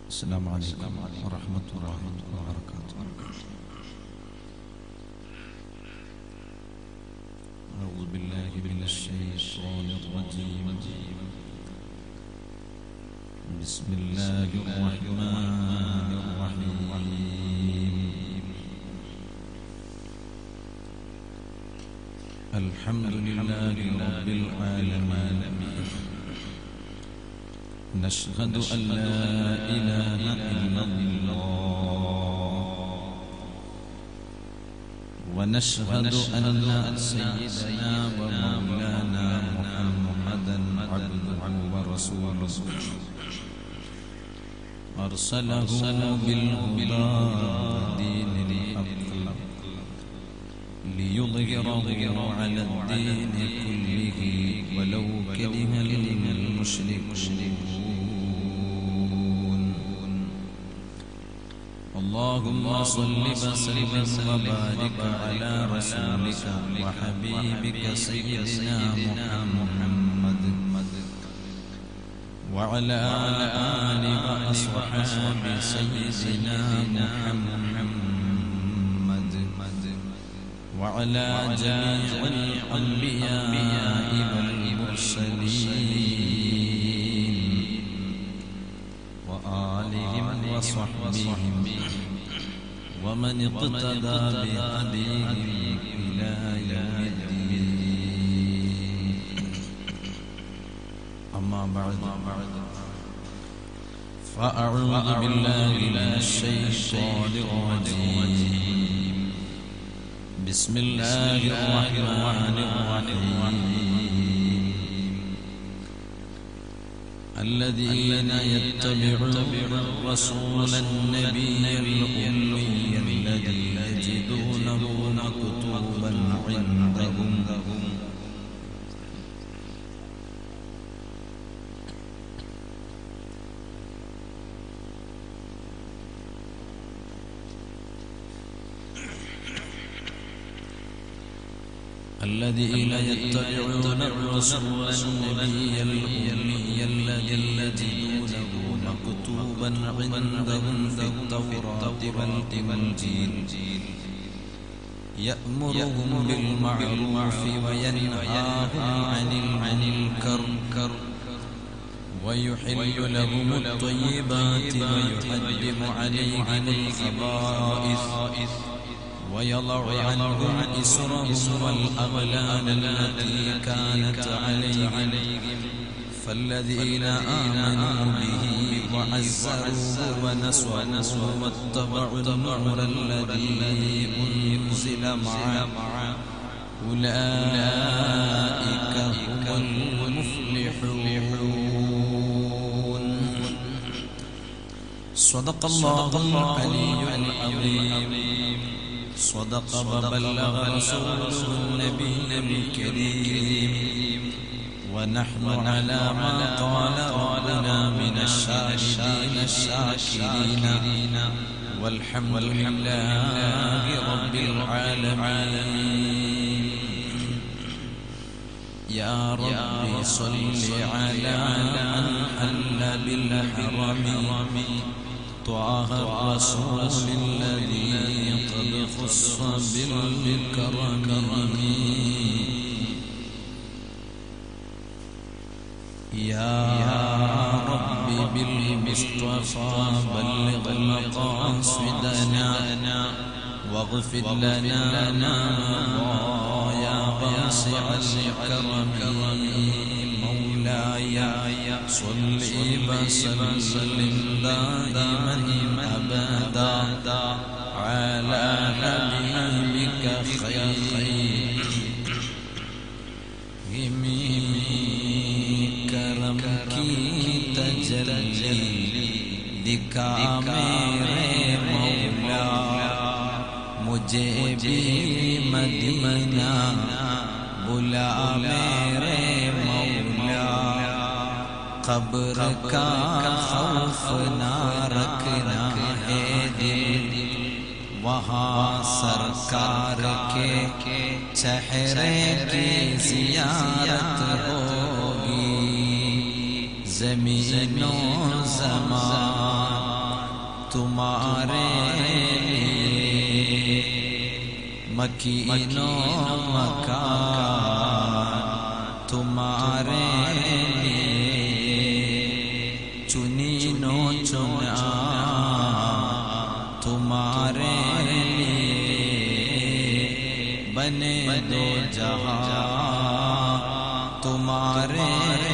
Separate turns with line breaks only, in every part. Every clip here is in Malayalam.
السلام عليكم ورحمة الله وبركاته أعوذ بالله من الشيطان الرجيم بسم الله الرحمن الرحيم الحمد لله رب العالمين نشهد أن لا إله إلا الله ونشهد أن سيدنا ومولانا محمدا عبده ورسوله أرسله بالهدى دين الحق ليظهره على الدين كله ولو كره المشركون اللهم صل وسلم وبارك على رسولك وحبيبك سيدنا محمد وعلى آل وأصحاب سيدنا محمد وعلى جميع الأنبياء والمرسلين وآلهم وصحبهم ومن اقتدى بهديهم إلى يوم الدين أما بعد فأعوذ بالله من الشيطان الرجيم بسم الله الرحمن الرحيم الذين يتبعون الرسول النبي الأمي الذي يجدونه مكتوبا عندهم الذين يتبعون الرسول النبي الأمي الذي يجدونه مكتوبا عندهم في التوراة والإنجيل يأمرهم بالمعروف وينهاهم عن المنكر ويحل لهم الطيبات ويحرم عليهم الخبائث ويضع عنهم إسرهم والأغلال التي كانت عليهم فالذين آمنوا به وعزروه ونصروه واتبعوا النور الذي أنزل معه أولئك هم المفلحون صدق الله العلي العظيم صدق وبلغ رسوله النبي الكريم ونحن على ما قال ربنا من الشاهدين الشاكرين والحمد لله رب العالمين يا رب صل على من حل بالحرم طه الرسول الذي قد خص بالكرم يا رب بالمصطفى بلغ مقاصدنا واغفر لنا يا واسع الكرم مولاي صل وسلم دائما ابدا على حبيبك خير करम की तजल्ली दिखा मेरे मौला मुझे भी मदीना बुला मेरे मौला कब्र का खौफ ना रखना है दिल वहाँ सरकार के चेहरे की जियारत होगी जमीनों जमान तुम्हारे लिए मकीनों मकान तुम्हारे लिए चुनीनो चुना तुम्हारे लिए बने दो जहां तुम्हारे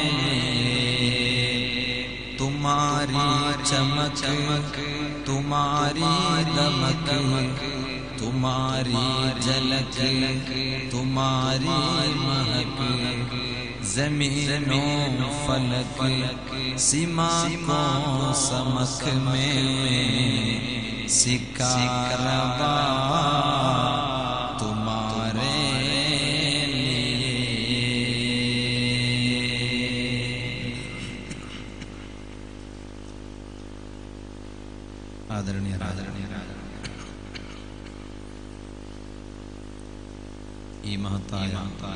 लिए तुम्हारी चमक तुम्हारी दमक तुम्हारी झलक तुम्हारी महक जमीनों फलक सीमा को समख में सिकारवा तुम्हारे लिए ആദരണീയ ആദരണീയ ഈ മഹത്തായ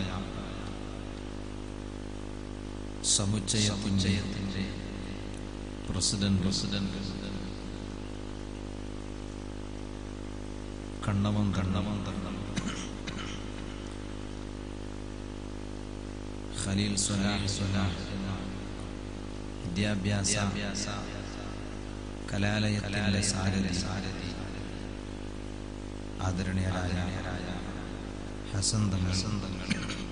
സമുച്ചയത്തിന്റെ പ്രസിഡന്റ് പ്രസിഡന്റ് കണ്ണമം കണ്ണമം ഖലീൽ സ്വലാഹ് സ്വലാഹ് വിദ്യാഭ്യാസ കലാലയത്തിലെ സാരഥി ആദരണീയരായ ഹസൻ തങ്ങൾ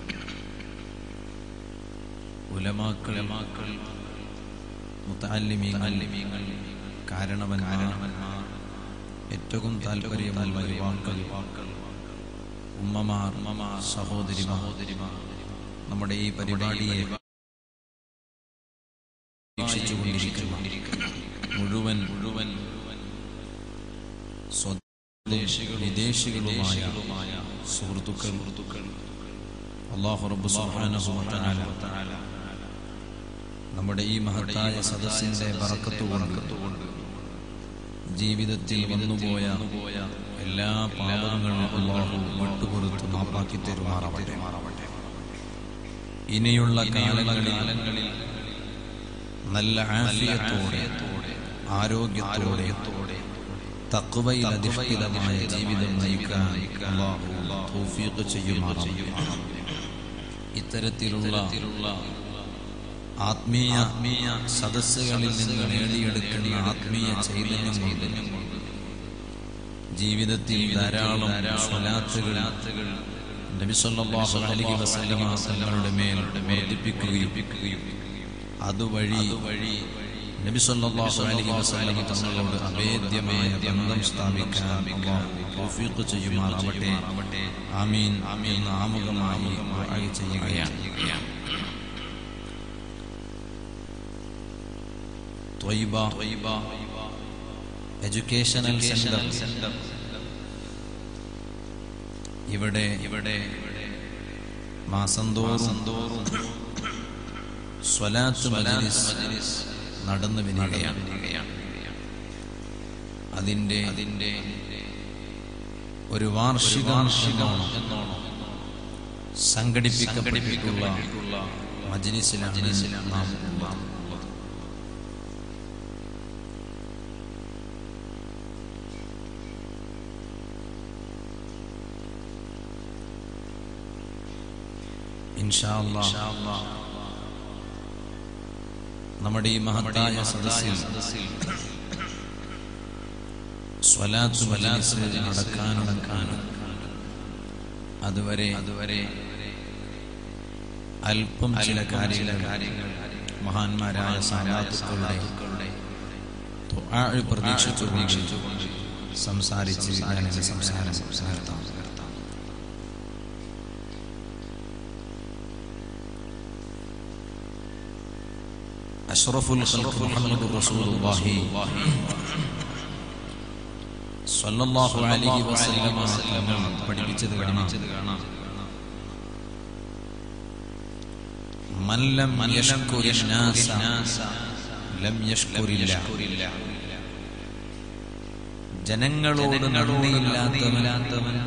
ഉലമാക്കൾ മുത്താലിമീങ്ങൾ കാരണവന്മാർ ഏറ്റവും താല്പര്യമുള്ള യുവാക്കൾ ഉമ്മമാർ സഹോദരി സഹോദരിമാർ നമ്മുടെ ഈ പരിപാടിയെ വീക്ഷിച്ചുകൊണ്ടിരിക്കുന്ന മുഴുവൻ മുഴുവൻ സ്വദേശികളും വിദേശികളുമായ സുഹൃത്തുക്കൾ അള്ളാഹു റബ്ബ് സുബ്ഹാനഹു വ തആല നമ്മുടെ ഈ മഹത്തായ സദസ്സിന്റെ ബറക്കത്തുകൊണ്ട് ജീവിതത്തിൽ വന്നുപോയ എല്ലാ പാപങ്ങളും അള്ളാഹു വിട്ടുപുറത്ത് മാപ്പാക്കി തരുമാറാവട്ടെ ഇനിയുള്ള കാലങ്ങളിൽ നല്ല ആഫിയത്തോടെ ആരോഗ്യത്തോടെ തക്വയിൽ അധിഷ്ഠിതമായ ജീവിതം നയിക്കാൻ അല്ലാഹു തൗഫീഖ് ചെയ്യുമാറാവട്ടെ ഇത്തരത്തിലുള്ള ആത്മീയ ആത്മീയ സദസ്സുകളിൽ നിന്ന് നേടിയെടുക്കുന്ന ആത്മീയ ചൈതന്യം കൊണ്ട് ജീവിതത്തിൽ ധാരാളം സ്വലാത്തുകൾ നബി സല്ലല്ലാഹു അലൈഹി വസല്ലമ തങ്ങളുടെ മേൽ വർദ്ധിപ്പിക്കുകയും അതുവഴി വഴി നബി സല്ലല്ലാഹു അലൈഹി വസല്ലമ തങ്ങളോട് അഭേദ്യമായ ബന്ധം സ്ഥാപിക്കാൻ അല്ലാഹു തൗഫീഖ് ചെയ്യുമാറാവട്ടെ ആമീൻ എന്ന് ആമുഖമായി ദുആ ചെയ്യുകയാണ് ത്വയ്ബ എഡ്യൂക്കേഷണൽ സെന്റർ ഇവിടെ ഇവിടെ മാസം തോറും തോറും സ്വലാത്ത് മജ്ലിസ് നടന്നു വരികയാണ് അതിന്റെ അതിന്റെ ഒരു വാർഷിക എന്നോണം സംഘടിപ്പിക്കപ്പെട്ടിട്ടുള്ള മജ്ലിസിലാണ് നാം ഉള്ളത് ഇൻഷാ അല്ലാഹ് നമ്മുടെ ഈ മഹത്തായ സദസ്സിൽ സ്വലാത്ത് മജ്ലിസ് നടക്കാനും അതുവരെ അതുവരെ അല്പം ചില കാര്യങ്ങൾ മഹാന്മാരായ സാധാത്തുക്കളുടെ പ്രതീക്ഷിച്ചുകൊണ്ട് സംസാരിച്ച് ഞാൻ എന്റെ സംസാരം നിർത്താം أشرف الخلق محمد رسول الله സല്ലല്ലാഹു അലൈഹി വസല്ലമ തങ്ങൾ പഠിപ്പിച്ചത് കാണാം മല്ലം യഷ്കുരിൻ നാസ ലം യഷ്കുരില്ല ജനങ്ങളോട് നന്ദിയില്ലാത്തവൻ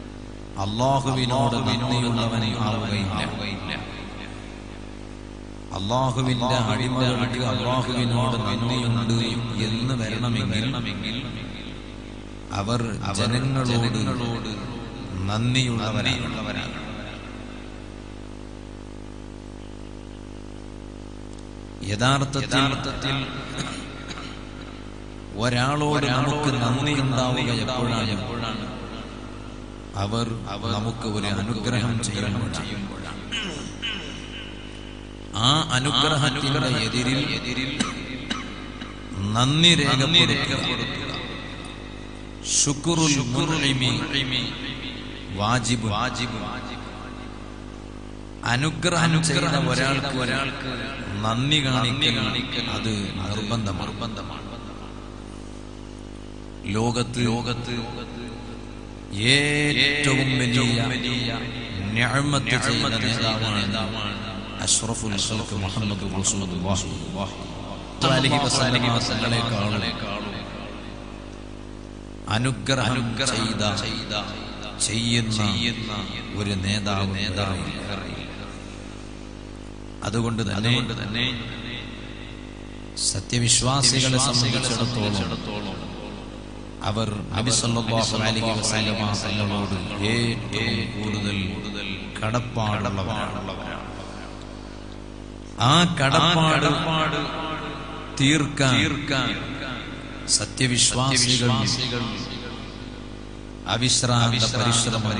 അള്ളാഹുവിനോട് നന്ദിയുള്ളവൻ ആവുകയില്ല അള്ളാഹുവിന്റെ അടിമകൾക്ക് അള്ളാഹുവിനോട് നന്ദിയുണ്ട് എന്ന് വരണമെങ്കിൽ അവർ ജനങ്ങളോട് നന്ദിയുള്ളവരാണ് യഥാർത്ഥത്തിൽ ഒരാളോട് നമുക്ക് നന്ദി ഉണ്ടാവുക എപ്പോഴാണ് അവർ നമുക്ക് ഒരു അനുഗ്രഹം ചെയ്യുമ്പോഴാണ് ആ അനുഗ്രഹത്തിന്റെ എതിരിൽ എതിരിൽ നന്ദി രേഖപ്പെടുത്തുക ശുക്രുൽ മുൻഇമി വാജിബ് വാജിബ് അനുഗ്രഹം ചെയ്ത ഒരാൾക്ക് ഒരാൾക്ക് നന്ദി കാണിക്കൽ അത് നിർബന്ധം നിർബന്ധമാണ് ലോകത്ത് ലോകത്ത് ഏറ്റവും വലിയ ഞാമത്ത് ചെയ്യുന്ന നേതാവാണ് അഷ്റഫുൽ ഖൽഖ് മുഹമ്മദ് റസൂലുള്ളാഹി അലൈഹി വസല്ലമ തങ്ങളെക്കാളും അനുഗ്രഹം ചെയ്ത ചെയ്യുന്ന ഒരു നേതാവ് നേതാവ് അതുകൊണ്ട് തന്നെ തന്നെ സത്യവിശ്വാസികളെ സംബന്ധിച്ചിടത്തോളം അവർ നബി സല്ലല്ലാഹു അലൈഹി വസല്ലമ തങ്ങളോട് ഏറ്റവും കൂടുതൽ കടപ്പാടുള്ളവരാണ് ആ കടപ്പാട് തീർക്കാൻ തീർക്കാൻ സത്യവിശ്വാസികൾ അവിശ്രാന്ത പരിശ്രമം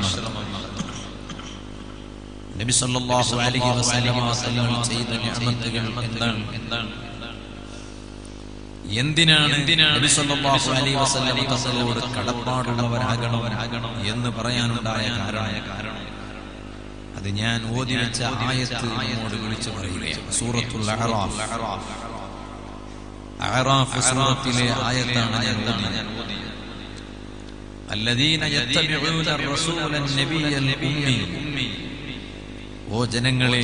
നബി സല്ലല്ലാഹു അലൈഹി വസല്ലമ തങ്ങൾ ചെയ്ത നിഅമത്തുകൾ എന്താണ് എന്താണ് എന്തിനാണ് നബി സല്ലല്ലാഹു അലൈഹി വസല്ലമ തങ്ങളോട് കടപ്പാടുള്ളവരാകണം എന്ന് പറയാനുണ്ടായ കാരണം അത് ഞാൻ ഓതി വെച്ച ആയത്ത് നമ്മോട് വിളിച്ചു പറയുകയാണ് സൂറത്തുൽ അഅറാഫ് അഅറാഫ് സൂറത്തിലെ ആയത്താണ് ഞാൻ ഓതിയത് الذين يتبعون الرسول النبي الأمي ഓ ജനങ്ങളെ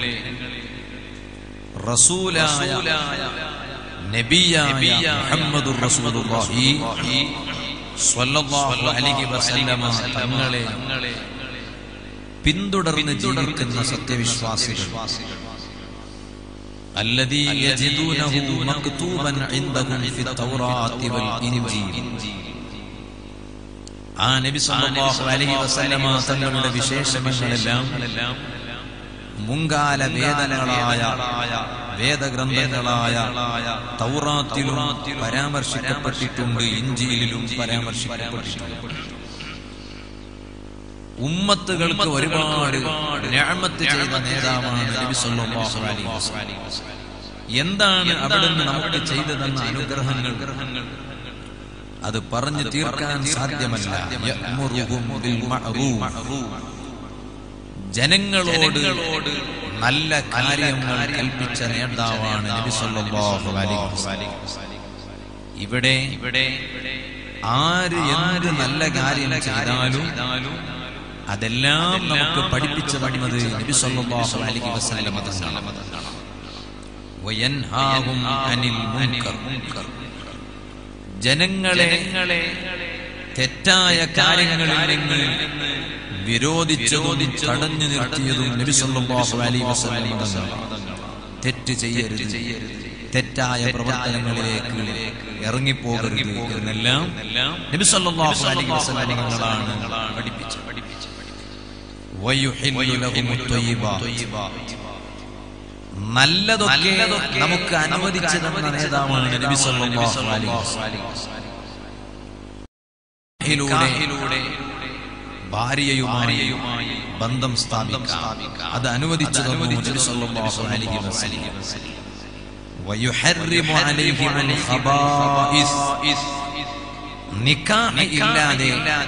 റസൂലായ നബിയായ മുഹമ്മദുർ റസൂലുള്ളാഹി സ്വല്ലല്ലാഹു അലൈഹി വസല്ലമ തങ്ങളെ പിന്തുടർന്ന് ജീവിക്കുന്ന സത്യവിശ്വാസികൾ الذي يجدونه مكتوبا عندهم في التوراة والإنجيل ആ നബി സല്ലല്ലാഹു അലൈഹി വസല്ലമ തങ്ങളുടെ വിശേഷങ്ങളെല്ലാം മുൻകാല വേദനകളായ വേദഗ്രന്ഥങ്ങളായ തൗറാത്തിലും പരാമർശിക്കപ്പെട്ടിട്ടുണ്ട് ഇഞ്ചിയിലും പരാമർശിക്കപ്പെട്ടിട്ടുണ്ട് ഉമ്മത്തുകൾക്ക് ഒരുപാട് ഞാമത്ത് ചെയ്ത നേതാവാണ് നബി സല്ലല്ലാഹു അലൈഹി വസല്ലം എന്താണ് അവിടുന്ന് നമുക്ക് ചെയ്തു തന്ന അനുഗ്രഹങ്ങൾ അത് പറഞ്ഞു തീർക്കാൻ സാധ്യമല്ല യഅ്മുറുഹും ബിൽ മഅറൂഫ് ജനങ്ങളോട് നല്ല കാര്യങ്ങൾ കൽപ്പിച്ച നേതാവാണ് നബി സല്ലല്ലാഹു അലൈഹി വസല്ലം ഇവിടെ ഇവിടെ ആര് എന്ത് നല്ല കാര്യം ചെയ്താലും അതെല്ലാം നമുക്ക് പഠിപ്പിച്ചു തന്നത് നബി സല്ലല്ലാഹു അലൈഹി വസല്ലം തങ്ങളാണ് വയൻഹാഹും അനിൽ മുൻകർ ജനങ്ങളെ തെറ്റായ കാര്യങ്ങളിൽ നിന്ന് വിരോധിച്ചതും തടഞ്ഞു നിർത്തിയതും നബി സല്ലല്ലാഹു അലൈഹി വസല്ലം തങ്ങളാണ് തെറ്റ് ചെയ്യരുത് തെറ്റായ പ്രവർത്തനങ്ങളിലേക്ക് ഇറങ്ങിപ്പോകരുത് എന്നെല്ലാം നബി സല്ലല്ലാഹു അലൈഹി വസല്ലം തങ്ങളാണ് പഠിപ്പിച്ചത് വയുഹില്ലു ലഹുമുത് ത്വയ്യിബാത്ത് നല്ലതൊക്കെ നമുക്ക് അനുവദിച്ചു തന്ന നേതാവാണ് നബി സല്ലല്ലാഹു അലൈഹി വസല്ലം ഭാര്യയുമായി ബന്ധം സ്ഥാപിക്കാം അത് അനുവദിച്ചു തന്നു നബി സല്ലല്ലാഹു അലൈഹി വസല്ലം വയുഹർറിമു അലൈഹിം ഖബായിസ് നിക്കാഹ് ഇല്ലാതെ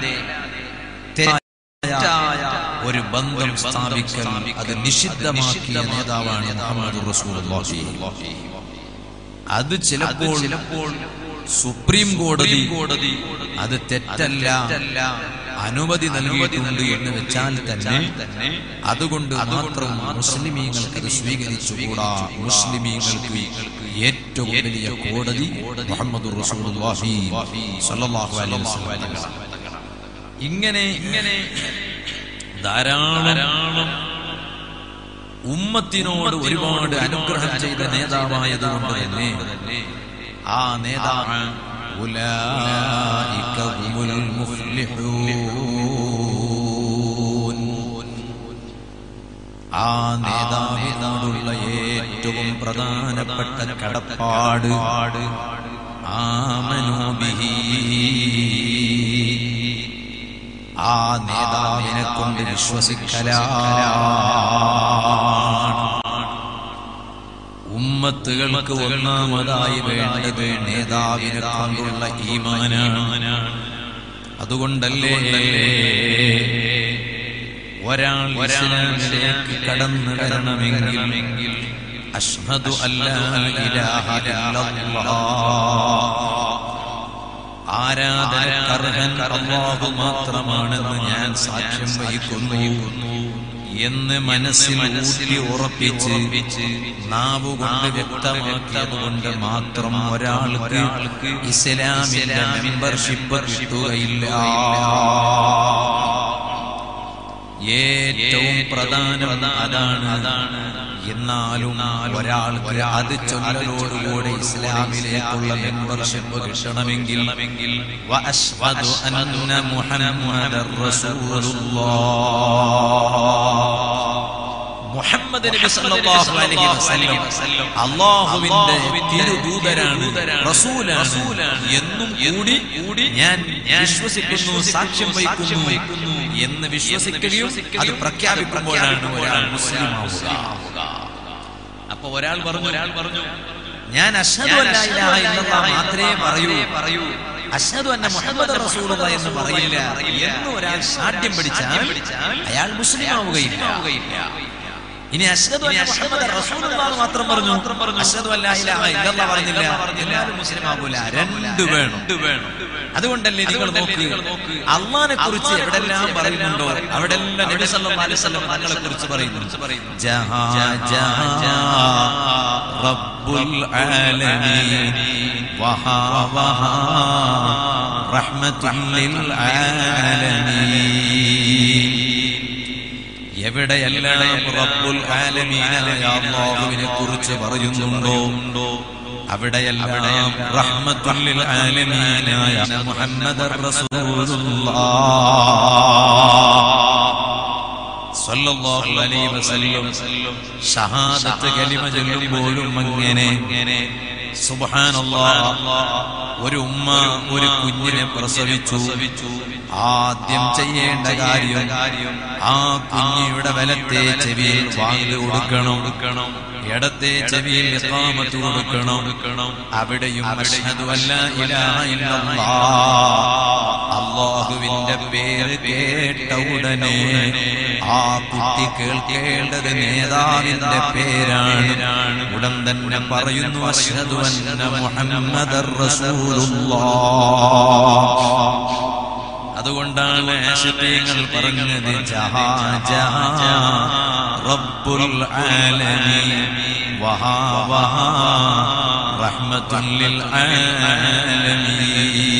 തെറ്റായ ഒരു ബന്ധം സ്ഥാപിക്കൽ അത് നിഷിദ്ധമാക്കിയ നേതാവാണ് മുഹമ്മദ് റസൂലുള്ളാഹി അത് ചിലപ്പോൾ ചിലപ്പോൾ സുപ്രീം കോടതി കോടതി അത് തെറ്റല്ല അനുമതി നൽകിയിട്ടുണ്ട് എന്ന് വെച്ചാൽ തന്നെ അതുകൊണ്ട് മാത്രം മുസ്ലിമീങ്ങൾക്ക് അത് സ്വീകരിച്ചുകൂടാ മുസ്ലിമീങ്ങൾക്ക് ഏറ്റവും വലിയ കോടതി മുഹമ്മദ് റസൂലുള്ളാഹി സ്വല്ലല്ലാഹു അലൈഹി വസല്ലം ഇങ്ങനെ ഇങ്ങനെ ധാരാളം ഉമ്മത്തിനോട് ഒരുപാട് അനുഗ്രഹം ചെയ്ത നേതാവായതുകൊണ്ട് തന്നെ ആ നേതാവ് ഉലൈക ഹുമുൽ മുഫ്ലിഹൂൻ ആ നേതാവിനോടുള്ള ഏറ്റവും പ്രധാനപ്പെട്ട കടപ്പാട് ആമനോബിഹി ആ നേതാവിനെ കൊണ്ട് വിശ്വസിക്കലാണ് ഉമ്മത്തുകൾക്ക് ഒന്നാമതായി വേണ്ടത് നേതാവിനെ കൊണ്ടുള്ള ഈമാനാണ് അതുകൊണ്ടല്ലേ ഒരാൾ ഇസ്ലാമിലേക്ക് കടന്നു വരണമെങ്കിൽ അഷ്ഹദു അല്ലാ ഇലാഹ ഇല്ലല്ലാഹ് ആരാധനക്കർഹൻ അല്ലാഹു മാത്രമാണെന്ന് ഞാൻ സാക്ഷ്യം വഹിക്കുന്നു എന്ന് മനസ്സിൽ ഊട്ടി ഉറപ്പിച്ച് നാവ് കൊണ്ട് വ്യക്തമാക്കിയത് കൊണ്ട് മാത്രം ഒരാൾക്ക് ഇസ്ലാമിന്റെ മെമ്പർഷിപ്പ് കിട്ടുകയില്ല ഏറ്റവും പ്രധാനം അതാണ് എന്നാലും ഒരാൾക്ക് അത് ചൊല്ലലോടുകൂടെ ഇസ്ലാമിലേക്കുള്ള മെമ്പർഷിപ്പ് കിട്ടണമെങ്കിൽ വഅശ്ഹദു അന്ന മുഹമ്മദർ റസൂലുള്ളാഹ് മുഹമ്മദ് നബി സല്ലല്ലാഹു അലൈഹി വസല്ലം അല്ലാഹുവിന്റെ തിരുദൂതരാണ് റസൂലാണ് എന്നും കൂടി ഞാൻ വിശ്വസിക്കുന്നു സാക്ഷ്യം വഹിക്കുന്നു എന്ന് വിശ്വസിക്കുകയും അത് പ്രഖ്യാപിക്കുമ്പോഴാണ് ഒരാൾ മുസ്ലിം ആവുക അപ്പൊ ഒരാൾ പറഞ്ഞു ഒരാൾ പറഞ്ഞു ഞാൻ അഷ്ഹദു അല്ലാ ഇലാഹ ഇല്ലല്ലാഹ് മാത്രമേ പറയൂ പറയൂ അഷ്ഹദു അന്ന മുഹമ്മദ് റസൂലുള്ള എന്ന് പറയില്ല എന്ന് ഒരാൾ സാഠ്യം പിടിച്ചാൽ അയാൾ മുസ്ലിം ആവുകയില്ല ഇനി അഷ്ഹദു അന്ന മുഹമ്മദ് റസൂലുള്ളാഹ് എന്ന് മാത്രം പറഞ്ഞു അഷ്ഹദു അല്ലാ ഇലാഹ ഇല്ലല്ലാഹ് പറഞ്ഞില്ല എന്നാലും മുസ്ലിം ആകൂല രണ്ട് വേണം വേണം അതുകൊണ്ടല്ലേ നിങ്ങൾ നോക്ക് അള്ളാനെ കുറിച്ച് എവിടെല്ലാം പറയുന്നുണ്ടോ അവിടെല്ലാം നബി സല്ലല്ലാഹു അലൈഹി വസല്ലം തങ്ങളെ കുറിച്ച് പറയുന്നു ജഹാ ജഹാ റബ്ബുൽ ആലമീൻ വഹാ വഹാ റഹ്മത്തുൽ ലിൽ ആലമീൻ എവിടെയെല്ലാം റബ്ബുൽ ആലമീനായ അല്ലാഹുവിനെ കുറിച്ച് പറയുന്നുണ്ടോ അവിടെയെല്ലാം റഹ്മത്തുൽ ലിൽ ആലമീനായ മുഹമ്മദർ റസൂലുള്ളാഹ് സല്ലല്ലാഹു അലൈഹി വസല്ലം ഷഹാദത്ത് കലിമ ചൊല്ലുമ്പോഴും അങ്ങനെ സുബ്ഹാനല്ലാഹ് ഒരു ഉമ്മ ഒരു കുഞ്ഞിനെ പ്രസവിച്ചു ആദ്യം ചെയ്യേണ്ട കാര്യം ആ കുഞ്ഞിയുടെ വലത്തെ ചെവിയിൽ വാങ്ങി കൊടുക്കണം ഇടത്തെ ചെവിയിൽ ഇഖാമത്ത് കൊടുക്കണം അവിടെയും അഷ്ഹദു അല്ലാ ഇലാഹ ഇല്ലല്ലാഹ് അള്ളാഹുവിന്റെ പേര് കേട്ട ഉടനെ ആ കുട്ടി കേൾക്കേണ്ടത് നേതാവിന്റെ പേരാണ് ഉടൻ തന്നെ പറയുന്നു അഷ്ഹദു അന്ന മുഹമ്മദർ റസൂലുള്ളാഹ് അതുകൊണ്ടാണ് ആശുപത്രികൾ പറഞ്ഞത് ജഹാ ജഹാ റബ്ബുൽ ആലമീൻ വഹാ വഹാ റഹ്മത്തുൽ ലിൽ ആലമീൻ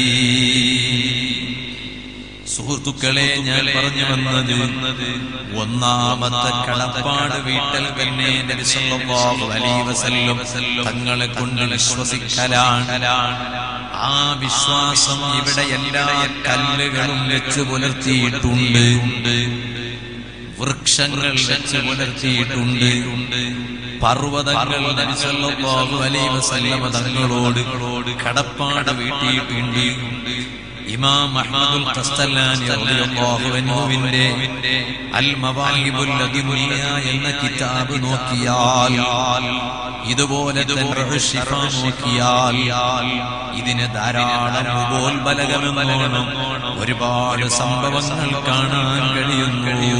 സുഹൃത്തുക്കളെ ഞാൻ പറഞ്ഞു വന്നത് ഒന്നാമത്തെ കടപ്പാട് വീട്ടിൽ തന്നെ നബി സല്ലല്ലാഹു അലൈഹി വസല്ലം തങ്ങളെ കൊണ്ട് വിശ്വസിക്കലാണ് ആ വിശ്വാസം ഇവിടെ എല്ലാ കല്ലുകളും വെച്ച് പുലർത്തിയിട്ടുണ്ട് വൃക്ഷങ്ങൾ വെച്ച് പുലർത്തിയിട്ടുണ്ട് പർവ്വതങ്ങൾ നബി സല്ലല്ലാഹു അലൈഹി വസല്ലം തങ്ങളോട് കടപ്പാട് വീട്ടിയിട്ടുണ്ട് ഇമാം അഹ്മദുൽ ഖസ്തലാനി റളിയല്ലാഹു അൻഹുവിന്റെ അൽ മവാഹിബുൽ ലദുനിയ എന്ന കിതാബ് നോക്കിയാൽ ഇതുപോലെ തന്നെ ശിഫ നോക്കിയാൽ ഇതിന് ധാരാളം ഉപോത്ബലകമെന്നോണം ഒരുപാട് സംഭവങ്ങൾ കാണാൻ കഴിയുന്നു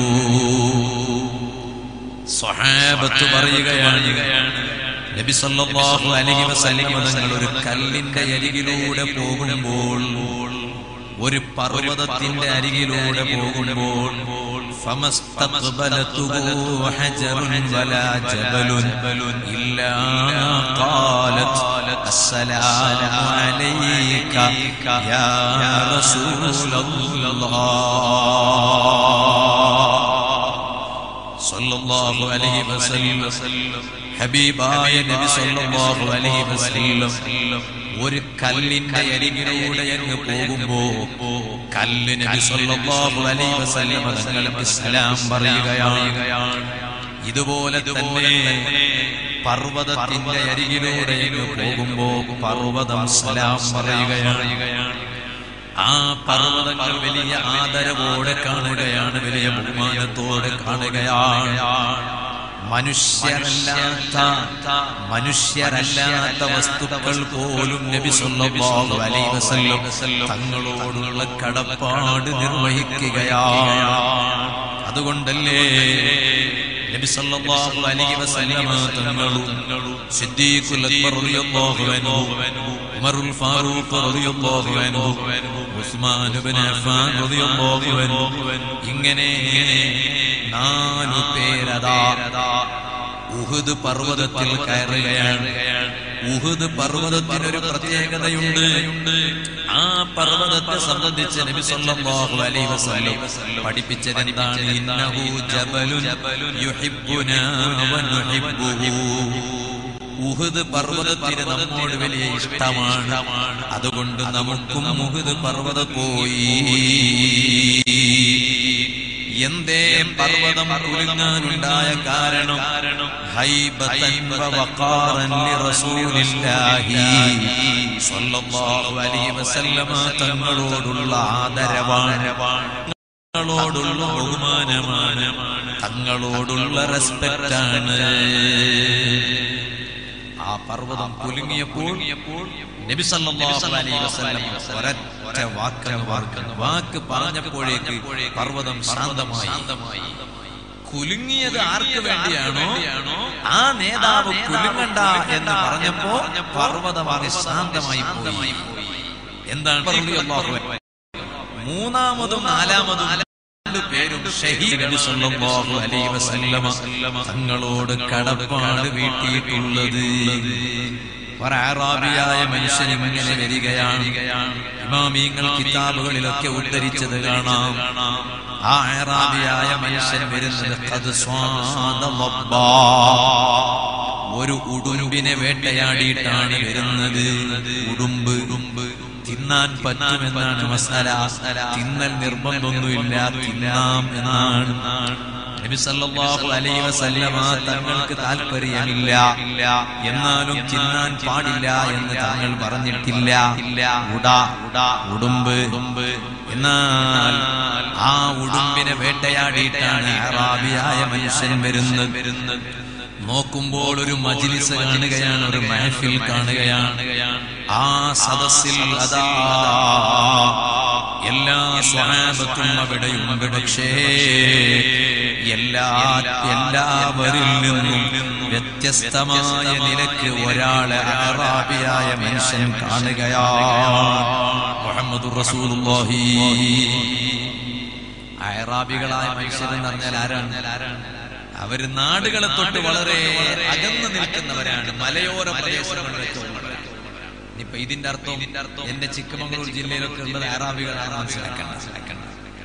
സ്വഹാബത്ത് പറയുകയാണ് നബി സല്ലല്ലാഹു അലൈഹി വസല്ലം തങ്ങൾ ഒരു കല്ലിന്റെ അരികിലൂടെ പോകുമ്പോൾ ഒരു പർവ്വതത്തിന്റെ അരികിലൂടെ പോകുമ്പോൾ فمستقبلته حجر ولا جبل إلا قالت السلام عليك يا رسول الله صلى الله സല്ലല്ലാഹു അലൈഹി വസല്ലം ഹബീബായ നബി സല്ലല്ലാഹു അലൈഹി വസല്ലം ഒരു കല്ലിന്റെ അരികിലൂടെ അങ്ങ് പോകുമ്പോ കല്ല് നബി സല്ലല്ലാഹു അലൈഹി വസല്ലം തങ്ങൾക്ക് സലാം പറയുകയാണ് ഇതുപോലെ തന്നെ പർവ്വതത്തിന്റെ അരികിലൂടെ അങ്ങ് പോകുമ്പോ പർവ്വതം സലാം പറയുകയാണ് ആ പർവ്വതങ്ങൾ വലിയ ആദരവോടെ കാണുകയാണ് വലിയ ബഹുമാനത്തോടെ കാണുകയാണ് മനുഷ്യരല്ലാത്ത മനുഷ്യരല്ലാത്ത വസ്തുക്കൾ പോലും നബി സല്ലല്ലാഹു അലൈഹി വസല്ലം തങ്ങളോടുള്ള കടപ്പാട് നിർവഹിക്കുകയാണ് അതുകൊണ്ടല്ലേ നബി സല്ലല്ലാഹു അലൈഹി വസല്ലമ തങ്ങളും സിദ്ദീഖുൽ അക്ബർ റളിയല്ലാഹു അൻഹു ഉമറുൽ ഫാറൂഖ് റളിയല്ലാഹു അൻഹു ഉസ്മാൻ ഇബ്നു അഫ്ഫാൻ റളിയല്ലാഹു അൻഹു ഇങ്ങനെ നാലു പേരതാ ഉഹുദ് പർവ്വതത്തിൽ കയറുകയാണ് ഉഹുദ് പർവ്വതത്തിനൊരു പ്രത്യേകതയുണ്ട് ആ പർവ്വതത്തെ സംബന്ധിച്ച് നബി സല്ലല്ലാഹു അലൈഹി വസല്ലം പഠിപ്പിച്ചത് എന്താണ് ഇന്നഹു ജബലുൻ യുഹിബ്ബുനാ വ നുഹിബ്ബുഹു ഉഹുദ് പർവ്വതത്തിന് നമ്മോട് വലിയ ഇഷ്ടമാണ് അതുകൊണ്ട് നമുക്കും ഉഹുദ് പർവ്വത പോയി എന്തേ പർവ്വതം കുലുങ്ങാനുണ്ടായ കാരണം ഹൈബത്തൻ വ വഖാറൻ ലിറസൂലില്ലാഹി സ്വല്ലല്ലാഹു അലൈഹി വസല്ലമ തങ്ങളോടുള്ള ആദരവാണ് തങ്ങളോടുള്ള ബഹുമാനമാണ് തങ്ങളോടുള്ള റെസ്പെക്റ്റാണ് ആ പർവ്വതം കുലുങ്ങിയപ്പോൾ നബി സല്ലല്ലാഹു അലൈഹി വസല്ലം ഒരൊറ്റ വാക്ക് വാർക്കുന്നു വാക്ക് പറഞ്ഞപ്പോഴേക്ക് പർവ്വതം ശാന്തമായി കുലുങ്ങിയത് ആർക്ക് വേണ്ടിയാണോ ആ നേതാവ് കുലുങ്ങണ്ട എന്ന് പറഞ്ഞപ്പോ പർവ്വതം അങ്ങ് ശാന്തമായി പോയി എന്താണ് റളിയല്ലാഹു അൻഹു. മൂന്നാമതും നാലാമതും രണ്ടു പേരും ഷഹീദ് നബി സല്ലല്ലാഹു അലൈഹി വസല്ലമ തങ്ങളോട് കടപ്പാട് വീട്ടിയിട്ടുള്ളത് ഒരാറാബിയായ മനുഷ്യൻ ഇങ്ങനെ വരികയാണ് ഇമാമീങ്ങൾ കിതാബുകളിലൊക്കെ ഉദ്ധരിച്ചത് കാണാം ആ ആറാബിയായ മനുഷ്യൻ വരുന്നത് ഖദ് സ്വാദ ലബ്ബാ. ഒരു ഉടുമ്പിനെ വേട്ടയാടിയിട്ടാണ് വരുന്നത് ഉടുമ്പ് ഉടുമ്പ് തിന്നാൻ പറ്റുമെന്നാണ് മസാല തിന്നൽ നിർബന്ധമൊന്നുമില്ല തിന്നാം എന്നാണ് നബി സല്ലല്ലാഹു അലൈഹി വസല്ലമ തങ്ങൾക്ക് താല്പര്യമില്ല എന്നാലും തിന്നാൻ പാടില്ല എന്ന് തങ്ങൾ പറഞ്ഞിട്ടില്ല ഉടാ ഉടുമ്പ് എന്നാൽ ആ ഉടുമ്പിനെ വേട്ടയാടിയിട്ടാണ് അറാബിയായ മനുഷ്യൻ വരുന്നത് നോക്കുമ്പോൾ ഒരു മജിലിസ് കാണുകയാണ് ഒരു മഹഫിൽ കാണുകയാണ് ആ സദസ്സിൽ അതാ എല്ലാ സ്വഹാബത്തും അവിടെയുണ്ട് പക്ഷേ എല്ലാ എല്ലാവരിൽ നിന്നും വ്യത്യസ്തമായ നിലക്ക് ഒരാളെ അറാബിയായ മനുഷ്യൻ കാണുകയാണ് മുഹമ്മദ് റസൂലുള്ളാഹി അയറാബികളായ മനുഷ്യരെന്ന് പറഞ്ഞാൽ ആരാണ് അവര് നാടുകളെ തൊട്ട് വളരെ അകന്നു നിൽക്കുന്നവരാണ് മലയോര പ്രദേശങ്ങളിലൊക്കെ ഉള്ളവരാണ് ഇനിയിപ്പൊ ഇതിന്റെ അർത്ഥം എന്റെ ചിക്കമംഗളൂർ ജില്ലയിലൊക്കെ ഉള്ളത് അറാബികളാണ് മനസ്സിലാക്കണം മനസ്സിലാക്കണം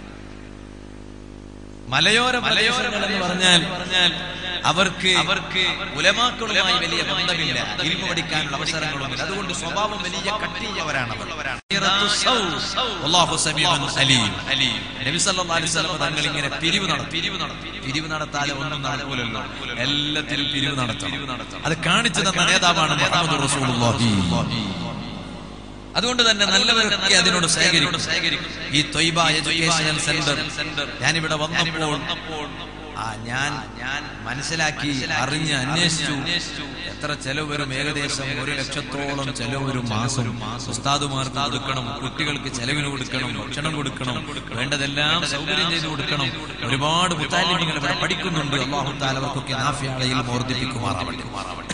മലയോര പ്രദേശങ്ങൾ എന്ന് പറഞ്ഞാൽ പറഞ്ഞാൽ അവർക്ക് അവർക്ക് ഉലമാക്കളുമായി വലിയ ബന്ധമില്ല ഇൽമ പഠിക്കാനുള്ള അവസരങ്ങളുമില്ല അതുകൊണ്ട് സ്വഭാവം വലിയ കട്ടിയവരാണ് അവർ അല്ലാഹു സമീഉൻ അലീം നബി സല്ലല്ലാഹു അലൈഹി വസല്ലം തങ്ങൾ ഇങ്ങനെ പിരിവ് നടത്തി പിരിവ് നടത്തി പിരിവ് നടത്താതെ ഒന്നും നടക്കൂലല്ലോ എല്ലാത്തിലും പിരിവ് നടത്തണം അത് കാണിച്ചു തന്ന നേതാവാണ് മുഹമ്മദ് റസൂലുള്ളാഹി അതുകൊണ്ട് തന്നെ നല്ലവരൊക്കെ അതിനോട് സഹകരിക്കും ഈ ത്വയ്ബ എഡ്യൂക്കേഷണൽ സെന്റർ ഞാനിവിടെ വന്നപ്പോൾ ആ ഞാൻ ഞാൻ മനസ്സിലാക്കി അറിഞ്ഞ് അന്വേഷിച്ചു എത്ര ചെലവ് വരും ഏകദേശം ഒരു ലക്ഷത്തോളം ചെലവ് ഒരു മാസം ഉസ്താദുമാർക്ക് കൊടുക്കണം കുട്ടികൾക്ക് ചെലവിന് കൊടുക്കണം ഭക്ഷണം കൊടുക്കണം വേണ്ടതെല്ലാം സൗകര്യം ചെയ്തു കൊടുക്കണം ഒരുപാട് മുത്താലിമികൾ ഇവിടെ പഠിക്കുന്നുണ്ട് അള്ളാഹു താല അവർക്കൊക്കെ നാഫിയാളയിൽ മോർദ്ദിപ്പിക്കുമാറാവട്ടെ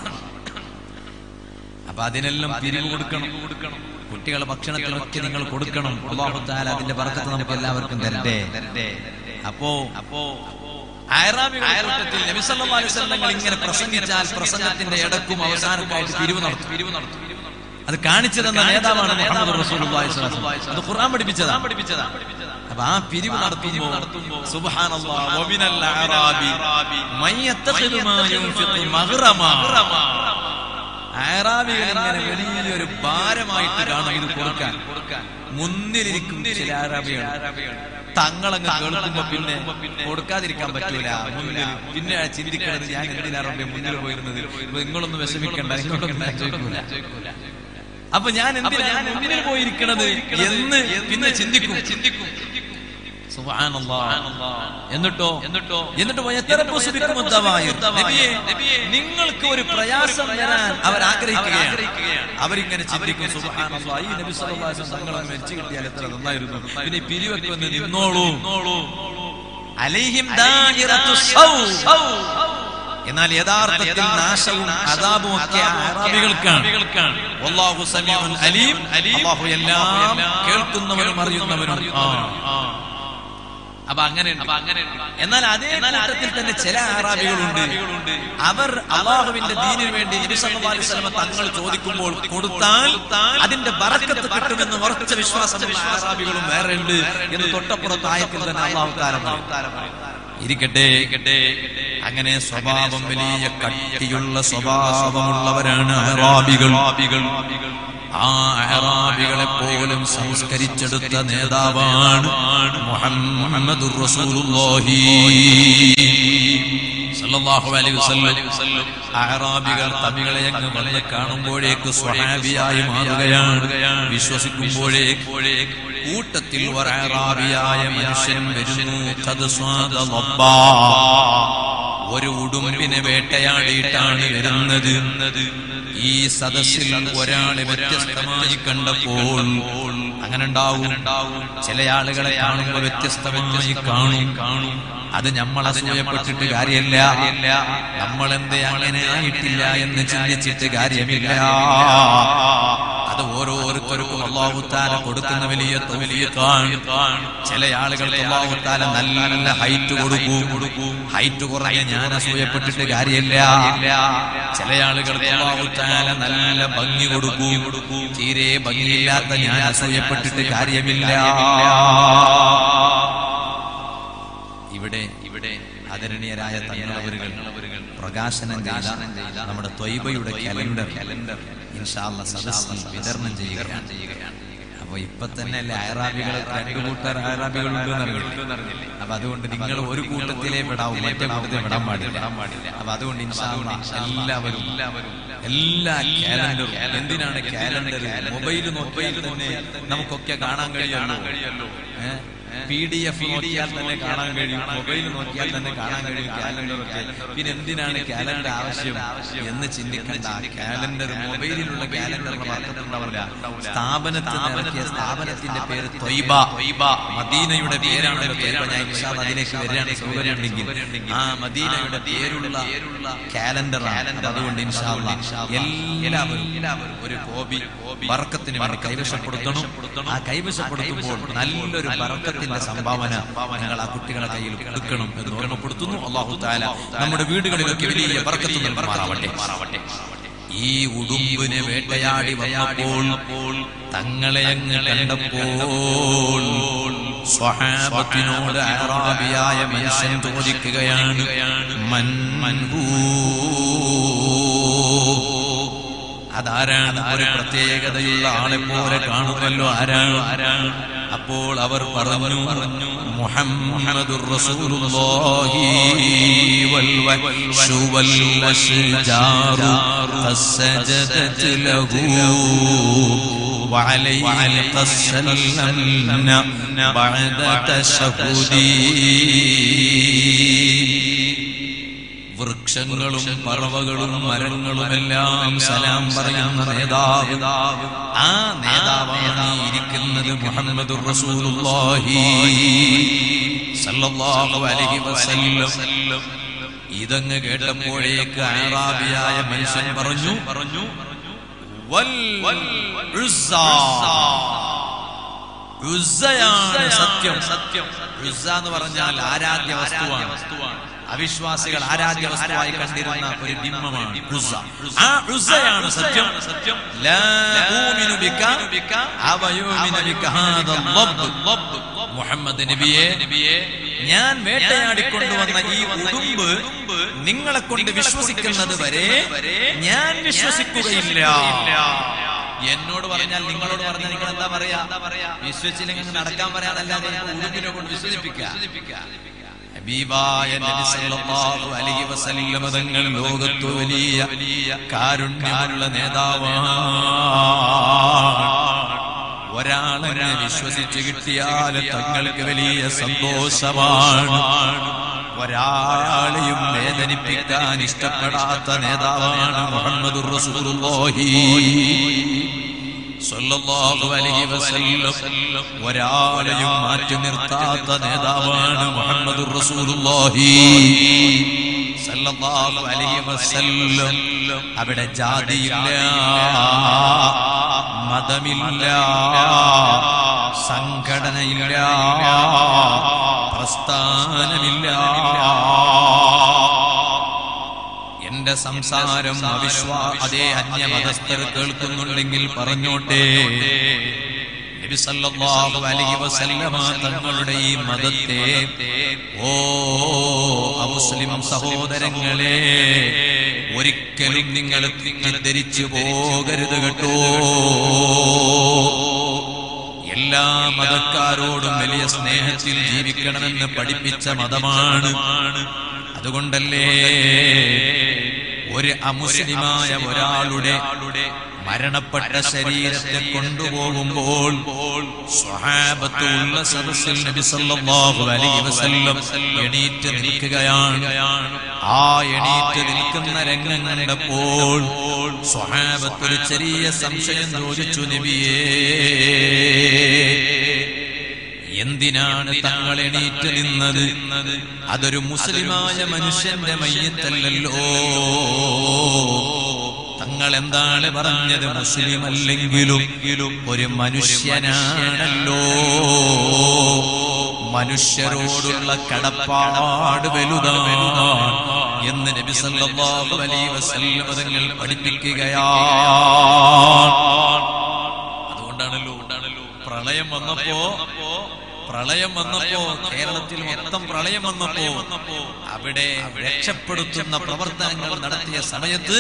അപ്പൊ അതിനെല്ലാം പിരിവ് കൊടുക്കണം കുട്ടികളെ ഭക്ഷണത്തിനൊക്കെ നിങ്ങൾ കൊടുക്കണം അള്ളാഹു താല അതിന്റെ പറക്കത്ത് നമുക്ക് എല്ലാവർക്കും തരട്ടെ അപ്പോ അപ്പോ നിങ്ങൾ ഇങ്ങനെ പ്രസംഗിച്ചാൽ പ്രസംഗത്തിന്റെ ഇടക്കും അവസാനമായിട്ട് പിരിവ് നടത്തും പിരിവ് നടത്തും അത് കാണിച്ചു തന്ന നേതാവാണ് മുഹമ്മദ് റസൂലുള്ളാഹി സ്വല്ലല്ലാഹു അലൈഹി വസല്ലം. അത് ഖുർആൻ പഠിപ്പിച്ചതാണ് പഠിപ്പിച്ചതാണ് അപ്പൊ ആ പിരിവ് നടത്തുമ്പോ സുബ്ഹാനല്ലാഹ് വമിനൽ അഅറാബി മൻ യത്തഖിദു മാ യുൻഫിഖു മഗ്റമാ അയറാബികൾ ഇങ്ങനെ വലിയൊരു ഭാരമായിട്ട് കാണും ഇത് കൊടുക്കാൻ മുന്നിലിരിക്കും ചില അറാബികൾ തങ്ങളങ്ങ് കേൾക്കുമ്പോ പിന്നെ കൊടുക്കാതിരിക്കാൻ പറ്റൂല മുന്നിൽ പിന്നെ ചിന്തിക്കണത് ഞാൻ എന്തിനാ റബ്ബെ മുന്നിൽ പോയിരുന്നത് ഇപ്പൊ നിങ്ങളൊന്നും വിഷമിക്കണ്ട നിങ്ങളൊന്നും ഞാൻ ചോദിക്കൂല അപ്പൊ ഞാൻ എന്തിനാ മുന്നിൽ പോയിരിക്കണത് എന്ന് പിന്നെ ചിന്തിക്കും ചിന്തിക്കും എന്നിട്ടോ എന്നിട്ടോ എന്നിട്ടോ നിങ്ങൾക്ക് ഒരു പ്രയാസം വരാൻ അവർ ആഗ്രഹിക്കുകയാണ് അവരിങ്ങനെ ചിന്തിക്കും സുബ്ഹാനല്ലാഹ് ഈ നബി സല്ലല്ലാഹു അലൈഹി വസല്ലം തങ്ങളെ മരിച്ചു കിട്ടിയാൽ എത്ര നന്നായിരുന്നു പിന്നെ പിരിവൊക്കെ വന്ന് നിന്നോളൂ അലൈഹിം ദാഇറത്തു സൗ എന്നാൽ യഥാർത്ഥത്തിൽ നാശവും അതാപും ഒക്കെ അറാബികൾക്കാണ് വല്ലാഹു സമീഉൻ അലീം അല്ലാഹു എല്ലാം കേൾക്കുന്നവനും അറിയുന്നവനും ആ അപ്പൊ അങ്ങനെ എന്നാൽ അതേ കൂട്ടത്തിൽ തന്നെ ചില അറാബികളുണ്ട് അവർ അള്ളാഹുവിന്റെ ദീനിന് വേണ്ടി നബി സല്ലല്ലാഹു അലൈഹി വസല്ലം തങ്ങൾ ചോദിക്കുമ്പോൾ കൊടുത്താൽ അതിന്റെ ബറക്കത്ത് കിട്ടുമെന്ന് ഉറച്ച വിശ്വാസമുള്ള അറാബികളും വേറെ ഉണ്ട് എന്ന് തൊട്ടപ്പുറത്ത് ആയത്തിൽ തന്നെ അള്ളാഹു താരം ഇരിക്കട്ടെ അങ്ങനെ സ്വഭാവം വലിയ കട്ടിയുള്ള സ്വഭാവമുള്ളവരാണ് അറാബികൾ ആ അറാബികളെ പോലും സംസ്കരിച്ചെടുത്ത നേതാവാണ് മുഹമ്മദുർ റസൂലുള്ളാഹി സല്ലല്ലാഹു അലൈഹി വസല്ലം അറാബികൾ തമികളെ അങ്ങ് വന്ന് കാണുമ്പോഴേക്ക് സ്വഹാബിയായി മാറുകയാണ് വിശ്വസിക്കുമ്പോഴേക്ക് കൂട്ടത്തിൽ ഒരു അറാബിയായ മനുഷ്യൻ വരുന്നു ഖദ് സ്വാദ ലബ്ബാ. ഒരു ഉടുമ്പിനെ വേട്ടയാടിയിട്ടാണ് വരുന്നത് ഈ സദസ്സിൽ ഒരാളെ വ്യത്യസ്തമായി കണ്ടപ്പോൾ അങ്ങനെ ഉണ്ടാവും ചില ആളുകളെ കാണുമ്പോൾ വ്യത്യസ്തമായി കാണും കാണും അത് നമ്മൾ അസൂയപ്പെട്ടിട്ട് കാര്യമില്ല നമ്മൾ എന്തേ അങ്ങനെ ആയിട്ടില്ല എന്ന് ചിന്തിച്ചിട്ട് കാര്യമില്ല അത് ഓരോരുത്തർക്കും അള്ളാഹുത്താല കൊടുക്കുന്ന വലിയ തൗഫീഖാണ് ചില ആളുകൾ അള്ളാഹുത്താല നല്ല ഹൈറ്റ് കൊടുക്കും ഹൈറ്റ് കുറഞ്ഞ ഞാൻ അസൂയപ്പെട്ടിട്ട് കാര്യമില്ല ചില ആളുകൾ അള്ളാഹുത്താല നല്ല ഭംഗി കൊടുക്കും തീരെ ഭംഗിയില്ലാത്ത ഞാൻ അസൂയപ്പെട്ടിട്ട് കാര്യമില്ല ഇവിടെ ഇവിടെ ആദരണീയരായ തങ്ങളവരുകൾ പ്രകാശനം ചെയ്ത നമ്മുടെ ത്വയ്ബയുടെ കലണ്ടർ കലണ്ടർ ഇൻഷാല്ല സദസ്സിൽ വിതരണം ചെയ്യുകയാണ് അപ്പൊ ഇപ്പൊ തന്നെ അല്ലേ അയറാബികൾ രണ്ടു കൂട്ടർ അയറാബികളുണ്ട് എന്നറിഞ്ഞില്ലേ അപ്പൊ അതുകൊണ്ട് നിങ്ങൾ ഒരു കൂട്ടത്തിലേ വിടാവും മറ്റേ കൂട്ടത്തിൽ വിടാൻ പാടില്ല അപ്പൊ അതുകൊണ്ട് ഇൻഷാല്ല എല്ലാവരും എല്ലാ കാലണ്ടറും എന്തിനാണ് കാലണ്ടർ മൊബൈൽ നോക്കിയാൽ തന്നെ നമുക്കൊക്കെ കാണാൻ കഴിയുമല്ലോ ഏഹ് പി ഡി എഫ് നോക്കിയാൽ തന്നെ കാണാൻ കഴിയും മൊബൈൽ നോക്കിയാൽ തന്നെ കാണാൻ കഴിയും കാലണ്ടർ ഒക്കെ പിന്നെ എന്തിനാണ് കാലണ്ടർ ആവശ്യം എന്ന് ചിന്തിക്കേണ്ട കാലണ്ടർ മൊബൈലിലുള്ള കാലണ്ടറിന് അർത്ഥത്തിലുണ്ടാവില്ല സ്ഥാപനത്തിൽ ഇറക്കിയ സ്ഥാപനത്തിന്റെ പേര് ത്വയ്ബ മദീനയുടെ പേരാണല്ലോ ത്വയ്ബ ഞാൻ ഇൻഷാ അല്ലാ അതിലേക്ക് വരികയാണ് സൗകര്യമുണ്ടെങ്കിൽ ആ മദീനയുടെ പേരുള്ള കാലണ്ടറാണ് അതുകൊണ്ട് ഇൻഷാ അല്ലാ എല്ലാവരും ഒരു കോപി ബർക്കത്തിന് വേണ്ടി കൈവശപ്പെടുത്തണം ആ കൈവശപ്പെടുത്തുമ്പോൾ നല്ലൊരു ബർക്കത്തിന്റെ സംഭാവന ഞങ്ങൾ ആ കുട്ടികളെ കയ്യിൽ കൊടുക്കണം എന്ന് ഓർമ്മപ്പെടുത്തുന്നു അള്ളാഹു താല നമ്മുടെ വീടുകളിലൊക്കെ വലിയ ബർക്കത്ത് നൽകുമാറാവട്ടെ ഈ ഉടുമ്പിനെ വേട്ടയാടി വന്നപ്പോൾ തങ്ങളെ അങ്ങ് കണ്ടപ്പോൾ സ്വഹാബത്തിനോട് അറാബിയായ മനുഷ്യൻ ചോദിക്കുകയാണ് മൻ മൻഹൂ അതാരാണ് ഒരു പ്രത്യേകതയുള്ള ആളെ പോലെ കാണുമല്ലോ ആരാണ് ആരാണ് അപ്പോൾ അവർ പറഞ്ഞു പറഞ്ഞു മുഹമ്മദുർ റസൂലുള്ളാഹി വൽ വഹ്ശു വൽ അശ്ജാറു ഫസജദത് ലഹു وعليه قد سلمنا بعد تشهدي വൃക്ഷങ്ങളും പറവകളും മരങ്ങളുമെല്ലാം സലാം പറയുന്ന നേതാവ് ആ നേതാവാണ് ഈ ഇരിക്കുന്നത് മുഹമ്മദ് റസൂലുള്ളാഹി സല്ലല്ലാഹു അലൈഹി വസല്ലം ഇതങ്ങ് കേട്ടപ്പോഴേക്ക് ആറാബിയായ മനുഷ്യൻ പറഞ്ഞു പറഞ്ഞു വൽ ഉസ്സ. ഉസ്സയാണ് സത്യം സത്യം ഉസ്സ എന്ന് പറഞ്ഞാൽ ആരാധ്യ വസ്തുവാണ് അവിശ്വാസികൾ ആരാധ്യ വസ്തുവായി കണ്ടിരുന്ന ഒരു ബിംബമാണ് ഉസ്സ. ആ ഉസ്സയാണ് സത്യം ലാ ഊമിനു ബിക അവ യൂമിനു ബിക ഹാദൽ ലബ്ബ്. മുഹമ്മദ് നബിയെ ഞാൻ വേട്ടയാടിക്കൊണ്ടുവന്ന ഈ ഉടുമ്പ് നിങ്ങളെ കൊണ്ട് വിശ്വസിക്കുന്നത് വരെ ഞാൻ വിശ്വസിക്കുകയില്ല എന്നോട് പറഞ്ഞാൽ നിങ്ങളോട് പറഞ്ഞാൽ നിങ്ങൾ എന്താ പറയാ വിശ്വസിച്ചില്ലെങ്കിൽ നടക്കാൻ പറയാനല്ലാതെ ഇപ്പൊ ഉടുമ്പിനെ കൊണ്ട് വിശ്വസിപ്പിക്കുക ഹബീബായ നബി സല്ലല്ലാഹു അലൈഹി വസല്ലം തങ്ങൾ ലോകത്തു വലിയ കാരുണ്യമുള്ള നേതാവാണ് ഒരാളെന്നെ വിശ്വസിച്ച് കിട്ടിയാൽ തങ്ങൾക്ക് വലിയ സന്തോഷമാണ് ഒരാളെയും വേദനിപ്പിക്കാൻ ഇഷ്ടപ്പെടാത്ത നേതാവാണ് മുഹമ്മദ് റസൂലുള്ളാഹി സ്വല്ലല്ലാഹു അലൈഹി വസല്ലം ഒരാളെയും മാറ്റി നിർത്താത്ത നേതാവാണ് മുഹമ്മദ് റസൂലുള്ളാഹി സല്ലല്ലാഹു അലൈഹി വസല്ലം അവിടെ ജാതിയില്ല മതമില്ല സംഘടനയില്ല പ്രസ്ഥാനമില്ല എന്റെ സംസാരം അവിശ്വാ അതേ അന്യമതസ്ഥർ കേൾക്കുന്നുണ്ടെങ്കിൽ പറഞ്ഞോട്ടെ നബി സല്ലല്ലാഹു അലൈഹി വസല്ലമ തങ്ങളുടെ ഈ മതത്തെ ഓ അമുസ്ലിം സഹോദരങ്ങളെ ഒരിക്കലും നിങ്ങൾ ധരിച്ചു പോകരുത് കേട്ടോ എല്ലാ മതക്കാരോടും വലിയ സ്നേഹത്തിൽ ജീവിക്കണമെന്ന് പഠിപ്പിച്ച മതമാണ് അതുകൊണ്ടല്ലേ ഒരു അമുസ്ലിമായ ഒരാളുടെ മരണപ്പെട്ട ശരീരത്തെ കൊണ്ടുപോകുമ്പോൾ സ്വഹാബത്ത് ഉള്ള സദസ്സിൽ നബി സല്ലല്ലാഹു അലൈഹി വസല്ലം എണീറ്റ് നിൽക്കുകയാണ് ആ എണീറ്റ് നിൽക്കുന്ന രംഗം കണ്ടപ്പോൾ സ്വഹാബത്ത് ഒരു ചെറിയ സംശയം ചോദിച്ചു നബിയേ എന്തിനാണ് തങ്ങൾ എണീറ്റ് നിന്നത് അതൊരു മുസ്ലിമായ മനുഷ്യന്റെ മയ്യത്തല്ലല്ലോ തങ്ങൾ എന്താണ് പറഞ്ഞത് മുസ്ലിം അല്ലെങ്കിലും ഒരു മനുഷ്യനാണല്ലോ മനുഷ്യരോടുള്ള കടപ്പാട് വലുതാണ് എന്ന് നബി സല്ലല്ലാഹു അലൈഹി വസല്ലം തങ്ങൾ പഠിപ്പിക്കുകയാണ് അതുകൊണ്ടാണല്ലോ പ്രളയം വന്നപ്പോ പ്രളയം വന്നപ്പോ കേരളത്തിൽ മൊത്തം പ്രളയം വന്നപ്പോ അവിടെ രക്ഷപ്പെടുത്തുന്ന പ്രവർത്തനങ്ങൾ നടത്തിയ സമയത്ത്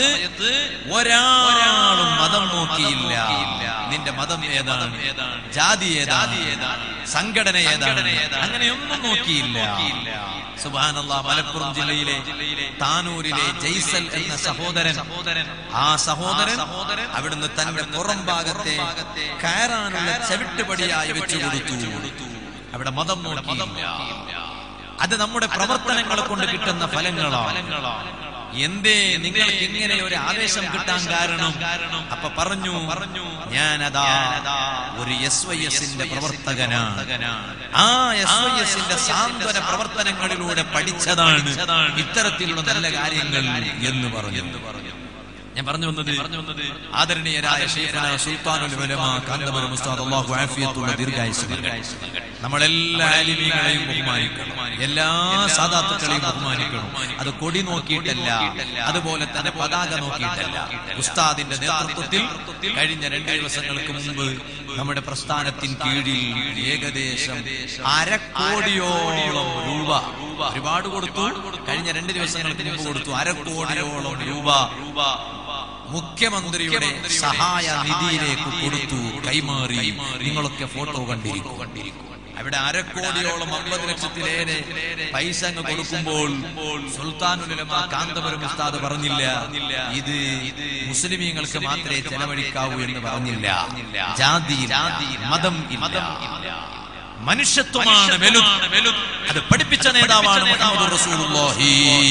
ഒരാളും മതം നോക്കിയില്ല നിന്റെ മതം ഏതാണ് ജാതി ഏതാണ് സംഘടന ഏതാണ് അങ്ങനെയൊന്നും നോക്കിയില്ല സുബാനല്ല മലപ്പുറം ജില്ലയിലെ താനൂരിലെ ജയ്സൽ എന്ന സഹോദരൻ ആ സഹോദരൻ അവിടുന്ന് തന്റെ പുറം ഭാഗത്തെ കയറാനുള്ള ചവിട്ടുപടിയായി വെച്ചു കൊടുത്തു അവിടെ മതം നോക്കിയില്ല അത് നമ്മുടെ പ്രവർത്തനങ്ങളെ കൊണ്ട് കിട്ടുന്ന ഫലങ്ങളാണ് എന്തേ നിങ്ങൾക്ക് ഇങ്ങനെ ഒരു ആവേശം കിട്ടാൻ കാരണം അപ്പൊ പറഞ്ഞു പറഞ്ഞു ഞാനതാ ഒരു എസ് വൈ എസിന്റെ പ്രവർത്തകനാണ് ആ എസ് വൈ എസിന്റെ സാന്ത്വന പ്രവർത്തനങ്ങളിലൂടെ പഠിച്ചതാണ് ഇത്തരത്തിലുള്ള നല്ല കാര്യങ്ങൾ എന്ന് പറഞ്ഞു ഞാൻ പറഞ്ഞു വന്നത് ആദരണീയരായ ഷെയ്ഖന സുൽത്താനുൽ ഉലമ കാന്തപുരം ഉസ്താദ് അല്ലാഹു ആഫിയത്തുള്ള ദീർഘായുസ് നൽകട്ടെ. നമ്മളെല്ലാ ആലിമീങ്ങളെയും ബഹുമാനിക്കണം എല്ലാ സാദാത്തുക്കളെയും ബഹുമാനിക്കണം അത് കൊടി നോക്കിയിട്ടല്ല അതുപോലെ തന്നെ പതാക നോക്കിയിട്ടല്ല ഉസ്താദിന്റെ നേതൃത്വത്തിൽ കഴിഞ്ഞ രണ്ട് ദിവസങ്ങൾക്ക് മുമ്പ് നമ്മുടെ പ്രസ്ഥാനത്തിൻ കീഴിൽ ഏകദേശം അരക്കോടിയോളം രൂപ ഒരുപാട് കൊടുത്തു കഴിഞ്ഞ രണ്ട് ദിവസങ്ങൾക്ക് മുമ്പ് കൊടുത്തു അരക്കോടിയോളം രൂപ മുഖ്യമന്ത്രിയുടെ സഹായ നിധിയിലേക്ക് കൊടുത്തു കൈമാറി നിങ്ങളൊക്കെ ഫോട്ടോ കണ്ടിരിക്കും അവിടെ അരക്കോടിയോളം അമ്പത് ലക്ഷത്തിലേറെ പൈസ അങ്ങ് കൊടുക്കുമ്പോൾ സുൽത്താനുലമ കാന്തപുരം ഉസ്താദ് പറഞ്ഞില്ല ഇത് മുസ്ലിമീങ്ങൾക്ക് മാത്രമേ ചെലവഴിക്കാവൂ എന്ന് പറഞ്ഞില്ല ജാതി മതം ഇല്ല മനുഷ്യത്വമാണ് വലുത് അത് പഠിപ്പിച്ച നേതാവാണ് മുഹമ്മദ് റസൂലുള്ളാഹി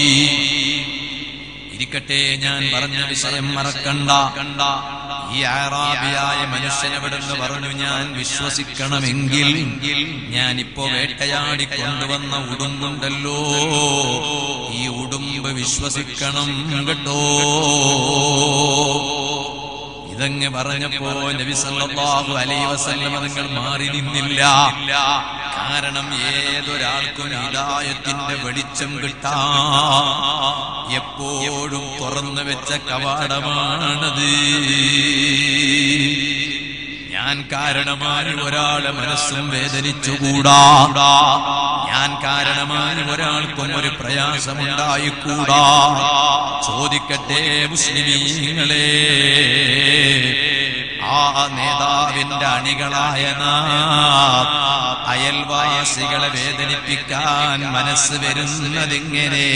ഇരിക്കട്ടെ ഞാൻ പറഞ്ഞ വിഷയം മറക്കണ്ട കണ്ട ഈ ആറാബിയായ മനുഷ്യൻ എവിടെന്ന് പറഞ്ഞു ഞാൻ വിശ്വസിക്കണമെങ്കിൽ ഞാനിപ്പോ വേട്ടയാടി കൊണ്ടുവന്ന ഉടുമ്പുണ്ടല്ലോ ഈ ഉടുമ്പ് വിശ്വസിക്കണം കേട്ടോ ഇതങ്ങ് പറഞ്ഞപ്പോ നബി സല്ലല്ലാഹു അലൈഹി വസല്ലം നിങ്ങൾ മാറി നിന്നില്ല കാരണം ഏതൊരാൾക്കും ഹിദായത്തിന്റെ വെളിച്ചം കിട്ടാ എപ്പോഴും തുറന്നു വെച്ച കവാടമാണത് ഞാൻ കാരണമായി ഒരാളെ മനസ്സും വേദനിച്ചുകൂടാ ഞാൻ കാരണമായി ഒരാൾക്കും ഒരു പ്രയാസമുണ്ടായിക്കൂടാ ചോദിക്കട്ടെ മുസ്ലിമീങ്ങളെ ആ നേതാവിന്റെ അണികളായ നാം അയൽവാസികളെ വേദനിപ്പിക്കാൻ മനസ്സ് വരുന്നതിങ്ങനെ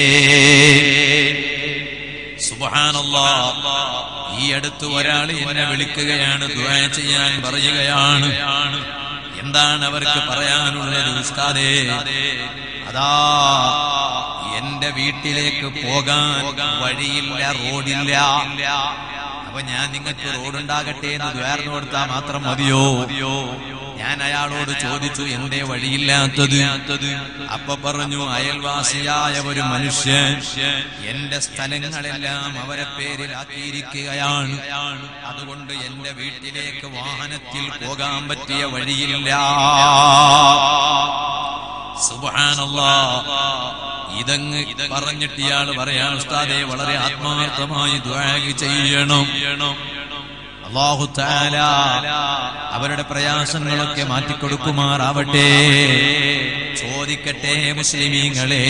സുബഹാനല്ലാ ഈ അടുത്ത് ഒരാൾ എന്നെ വിളിക്കുകയാണ് ദുആ ചെയ്യാൻ പറയുകയാണ് എന്താണ് അവർക്ക് പറയാനുള്ളത് ഉസ്താദേ അതാ എന്റെ വീട്ടിലേക്ക് പോകാൻ വഴിയില്ല റോഡില്ല അപ്പൊ ഞാൻ നിങ്ങൾക്ക് റോഡുണ്ടാകട്ടെ എന്ന് ദ്വാരന്ന് കൊടുത്താൽ മാത്രം മതിയോ ഞാൻ അയാളോട് ചോദിച്ചു എന്തേ വഴിയില്ലാത്തത് അപ്പൊ പറഞ്ഞു അയൽവാസിയായ ഒരു മനുഷ്യൻ എന്റെ സ്ഥലങ്ങളെല്ലാം അവരെ പേരിലാക്കിയിരിക്കുകയാണ് അതുകൊണ്ട് എന്റെ വീട്ടിലേക്ക് വാഹനത്തിൽ പോകാൻ പറ്റിയ വഴിയില്ല സുബാനല്ലാ ഇതങ്ങ് പറഞ്ഞിട്ട് ഇയാള് പറയാൻ ഉസ്താദെ വളരെ ആത്മാർത്ഥമായി ദ്വാഗ് ചെയ്യണം അള്ളാഹു താല അവരുടെ പ്രയാസങ്ങളൊക്കെ മാറ്റിക്കൊടുക്കുമാറാവട്ടെ ചോദിക്കട്ടെ മുസ്ലിമീങ്ങളെ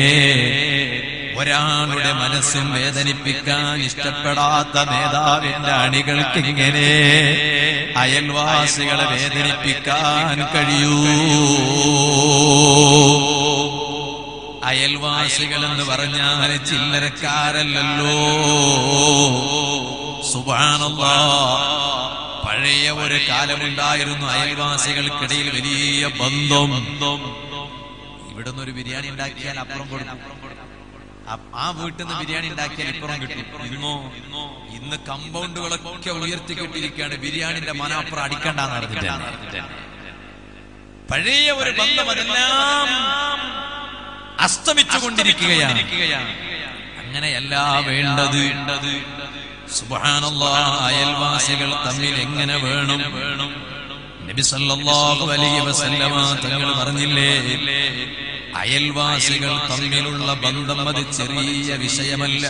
ഒരാളുടെ മനസ്സും വേദനിപ്പിക്കാൻ ഇഷ്ടപ്പെടാത്ത നേതാവിന്റെ അണികൾക്ക് ഇങ്ങനെ അയൽവാസികളെ വേദനിപ്പിക്കാൻ കഴിയൂ അയൽവാസികൾ എന്ന് പറഞ്ഞാൽ ചില്ലരക്കാരല്ലല്ലോ സുബാനല്ലാ പഴയ ഒരു കാലമുണ്ടായിരുന്നു അയൽവാസികൾക്കിടയിൽ വലിയ ബന്ധം ഇവിടുന്ന് ഒരു ബിരിയാണി ഉണ്ടാക്കിയാൽ അപ്പുറം കൊടുക്കും ആ- ആ വീട്ടിൽ നിന്ന് ബിരിയാണി ഉണ്ടാക്കിയാൽ ഇപ്പുറം കിട്ടും ഇന്നോ ഇന്ന് കമ്പൗണ്ടുകളൊക്കെ ഉയർത്തി കെട്ടിയിരിക്കുകയാണ് ബിരിയാണിന്റെ മനാപ്പുറം അടിക്കണ്ടെന്ന് അറിഞ്ഞിട്ട് പഴയ ഒരു ബന്ധം അതെല്ലാം അസ്തമിച്ചുകൊണ്ടിരിക്കുകയാണ് അങ്ങനെയല്ല വേണ്ടത് സുബ്ഹാനല്ലാ അയൽവാസികൾ തമ്മിൽ എങ്ങനെ വേണം നബി സല്ലല്ലാഹു അലൈഹി വസല്ലമ തങ്ങൾ പറഞ്ഞില്ലേ അയൽവാസികൾ തമ്മിലുള്ള ബന്ധം അത് ചെറിയ വിഷയമല്ല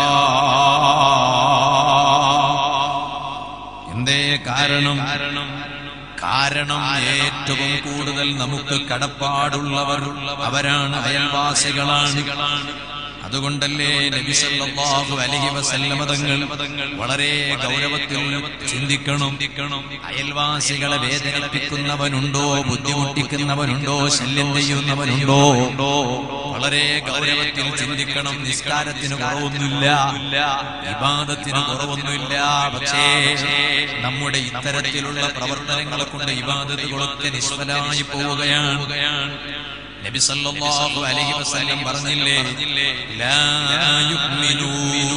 എന്തേ കാരണം കാരണം ഏറ്റവും കൂടുതൽ നമുക്ക് കടപ്പാടുള്ളവർ അവരാണ് അയൽവാസികളാണ് അതുകൊണ്ടല്ലേ നബി സല്ലല്ലാഹു അലൈഹി വസല്ലമ തങ്ങൾ വളരെ ഗൗരവത്തിൽ ചിന്തിക്കണം അയൽവാസികളെ വേദനിപ്പിക്കുന്നവനുണ്ടോ ബുദ്ധിമുട്ടിക്കുന്നവനുണ്ടോ ശല്യം ചെയ്യുന്നവനുണ്ടോ വളരെ ഗൗരവത്തിൽ ചിന്തിക്കണം നിസ്കാരത്തിന് കുറവൊന്നുമില്ല ഇബാദത്തിന് കുറവൊന്നുമില്ല പക്ഷേ നമ്മുടെ ഇത്തരത്തിലുള്ള പ്രവർത്തനങ്ങളെ കൊണ്ട് ഇബാദത്തുകളൊക്കെ നിഷ്ഫലമായി പോവുകയാണ് നബി സല്ലല്ലാഹു അലൈഹി വസല്ലം പറഞ്ഞില്ലേ ലാ യുഅ്മിനൂ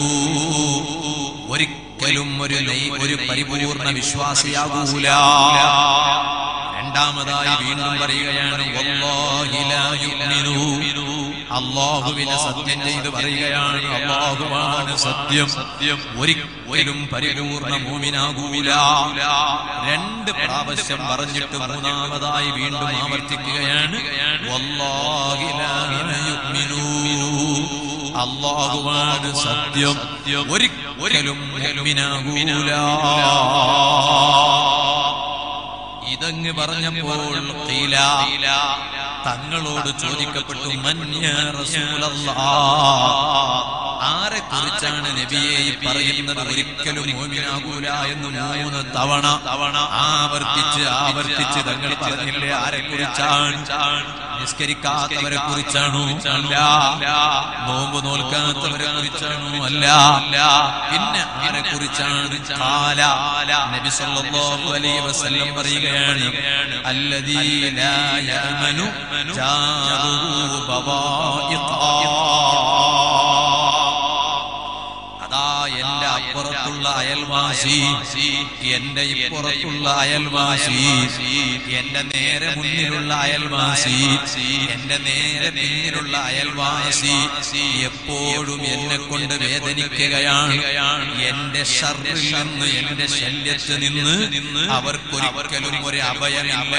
ഒരിക്കലും ഒരു നൈ- ഒരു പരിപൂർണ വിശ്വാസിയാകൂല രണ്ടാമതായി വീണ്ടും പറയുകയാണ് വല്ലാഹി ലാ യുഅ്മിനൂ അള്ളാഹുവിനെ സത്യം ചെയ്ത് പറയുകയാണ് അള്ളാഹുവാണ് സത്യം സത്യം ഒരിക്കലും പരിപൂർണ മൂമിനാകൂല രണ്ട് പ്രാവശ്യം പറഞ്ഞിട്ട് മൂന്നാമതായി വീണ്ടും ആവർത്തിക്കുകയാണ് വല്ലാഹി ലാ യുഅ്മിനൂ അള്ളാഹുവാണ് സത്യം ഒരിക്കലും മുഅ്മിനാകൂല ഇതങ്ങ് പറഞ്ഞപ്പോൾ ഖീല തങ്ങളോട് ചോദിക്കപ്പെട്ടു മന്യ ആരെ കുറിച്ചാണ് നബിയെ ഈ പറയുന്നത് ഒരിക്കലും മോമിനാകൂല എന്ന് മൂന്ന് തവണ തവണ ആവർത്തിച്ച് ആവർത്തിച്ച് തങ്ങൾ പറഞ്ഞില്ലേ ആരെ കുറിച്ചാണ് നിസ്കരിക്കാത്തവരെ കുറിച്ചാണോ അല്ല നോമ്പ് നോൽക്കാത്തവരെ കുറിച്ചാണോ അല്ല പിന്നെ ആരെ കുറിച്ചാണ് കാല നബി സല്ലല്ലാഹു അലൈഹി വസല്ലം പറയുകയാണ് അല്ലദീ ലാ യഅമനു ജാറുഹു ബവായിഖാ അതാ എന്റെ അപ്പുറത്തുള്ള അപ്പുറത്തുള്ള അയൽവാസി എന്റെ ഇപ്പുറത്തുള്ള അയൽവാസി എന്റെ നേരെ മുന്നിലുള്ള അയൽവാസി എന്റെ നേരെ പിന്നിലുള്ള അയൽവാസി എപ്പോഴും എന്നെ കൊണ്ട് വേദനിക്കുകയാണ് എന്റെ ഷർറിൽ നിന്ന് എന്റെ ശല്യത്ത് നിന്ന് അവർക്കൊരിക്കലും ഒരു അഭയമില്ല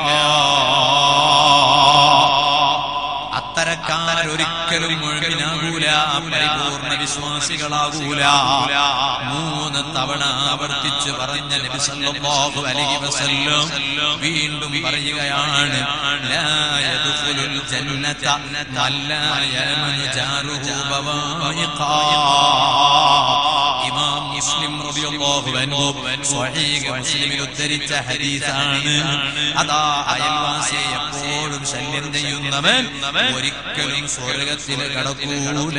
അത്തരക്കാരൊരിക്കലും മുഴുവനാകൂല പരിപൂർണ വിശ്വാസികളാകൂല മൂന്ന് തവണ ആവർത്തിച്ച് പറഞ്ഞ നബി സല്ലല്ലാഹു അലൈഹി വസല്ലം വീണ്ടും പറയുകയാണ് ലാ യദ്ഖുലുൽ ജന്നത മല്ലാ യമനു ജാറുഹു ബവായിഖാ ഇമാം മുസ്ലിം റളിയല്ലാഹു അൻഹു സ്വഹീഹ് മുസ്ലിമിൽ ഉദ്ധരിച്ച ഹദീസാണ് അതാ അയൽവാസിയെ എപ്പോഴും ശല്യം ചെയ്യുന്നവൻ ഒരിക്കലും സ്വർഗത്തിൽ കടക്കൂല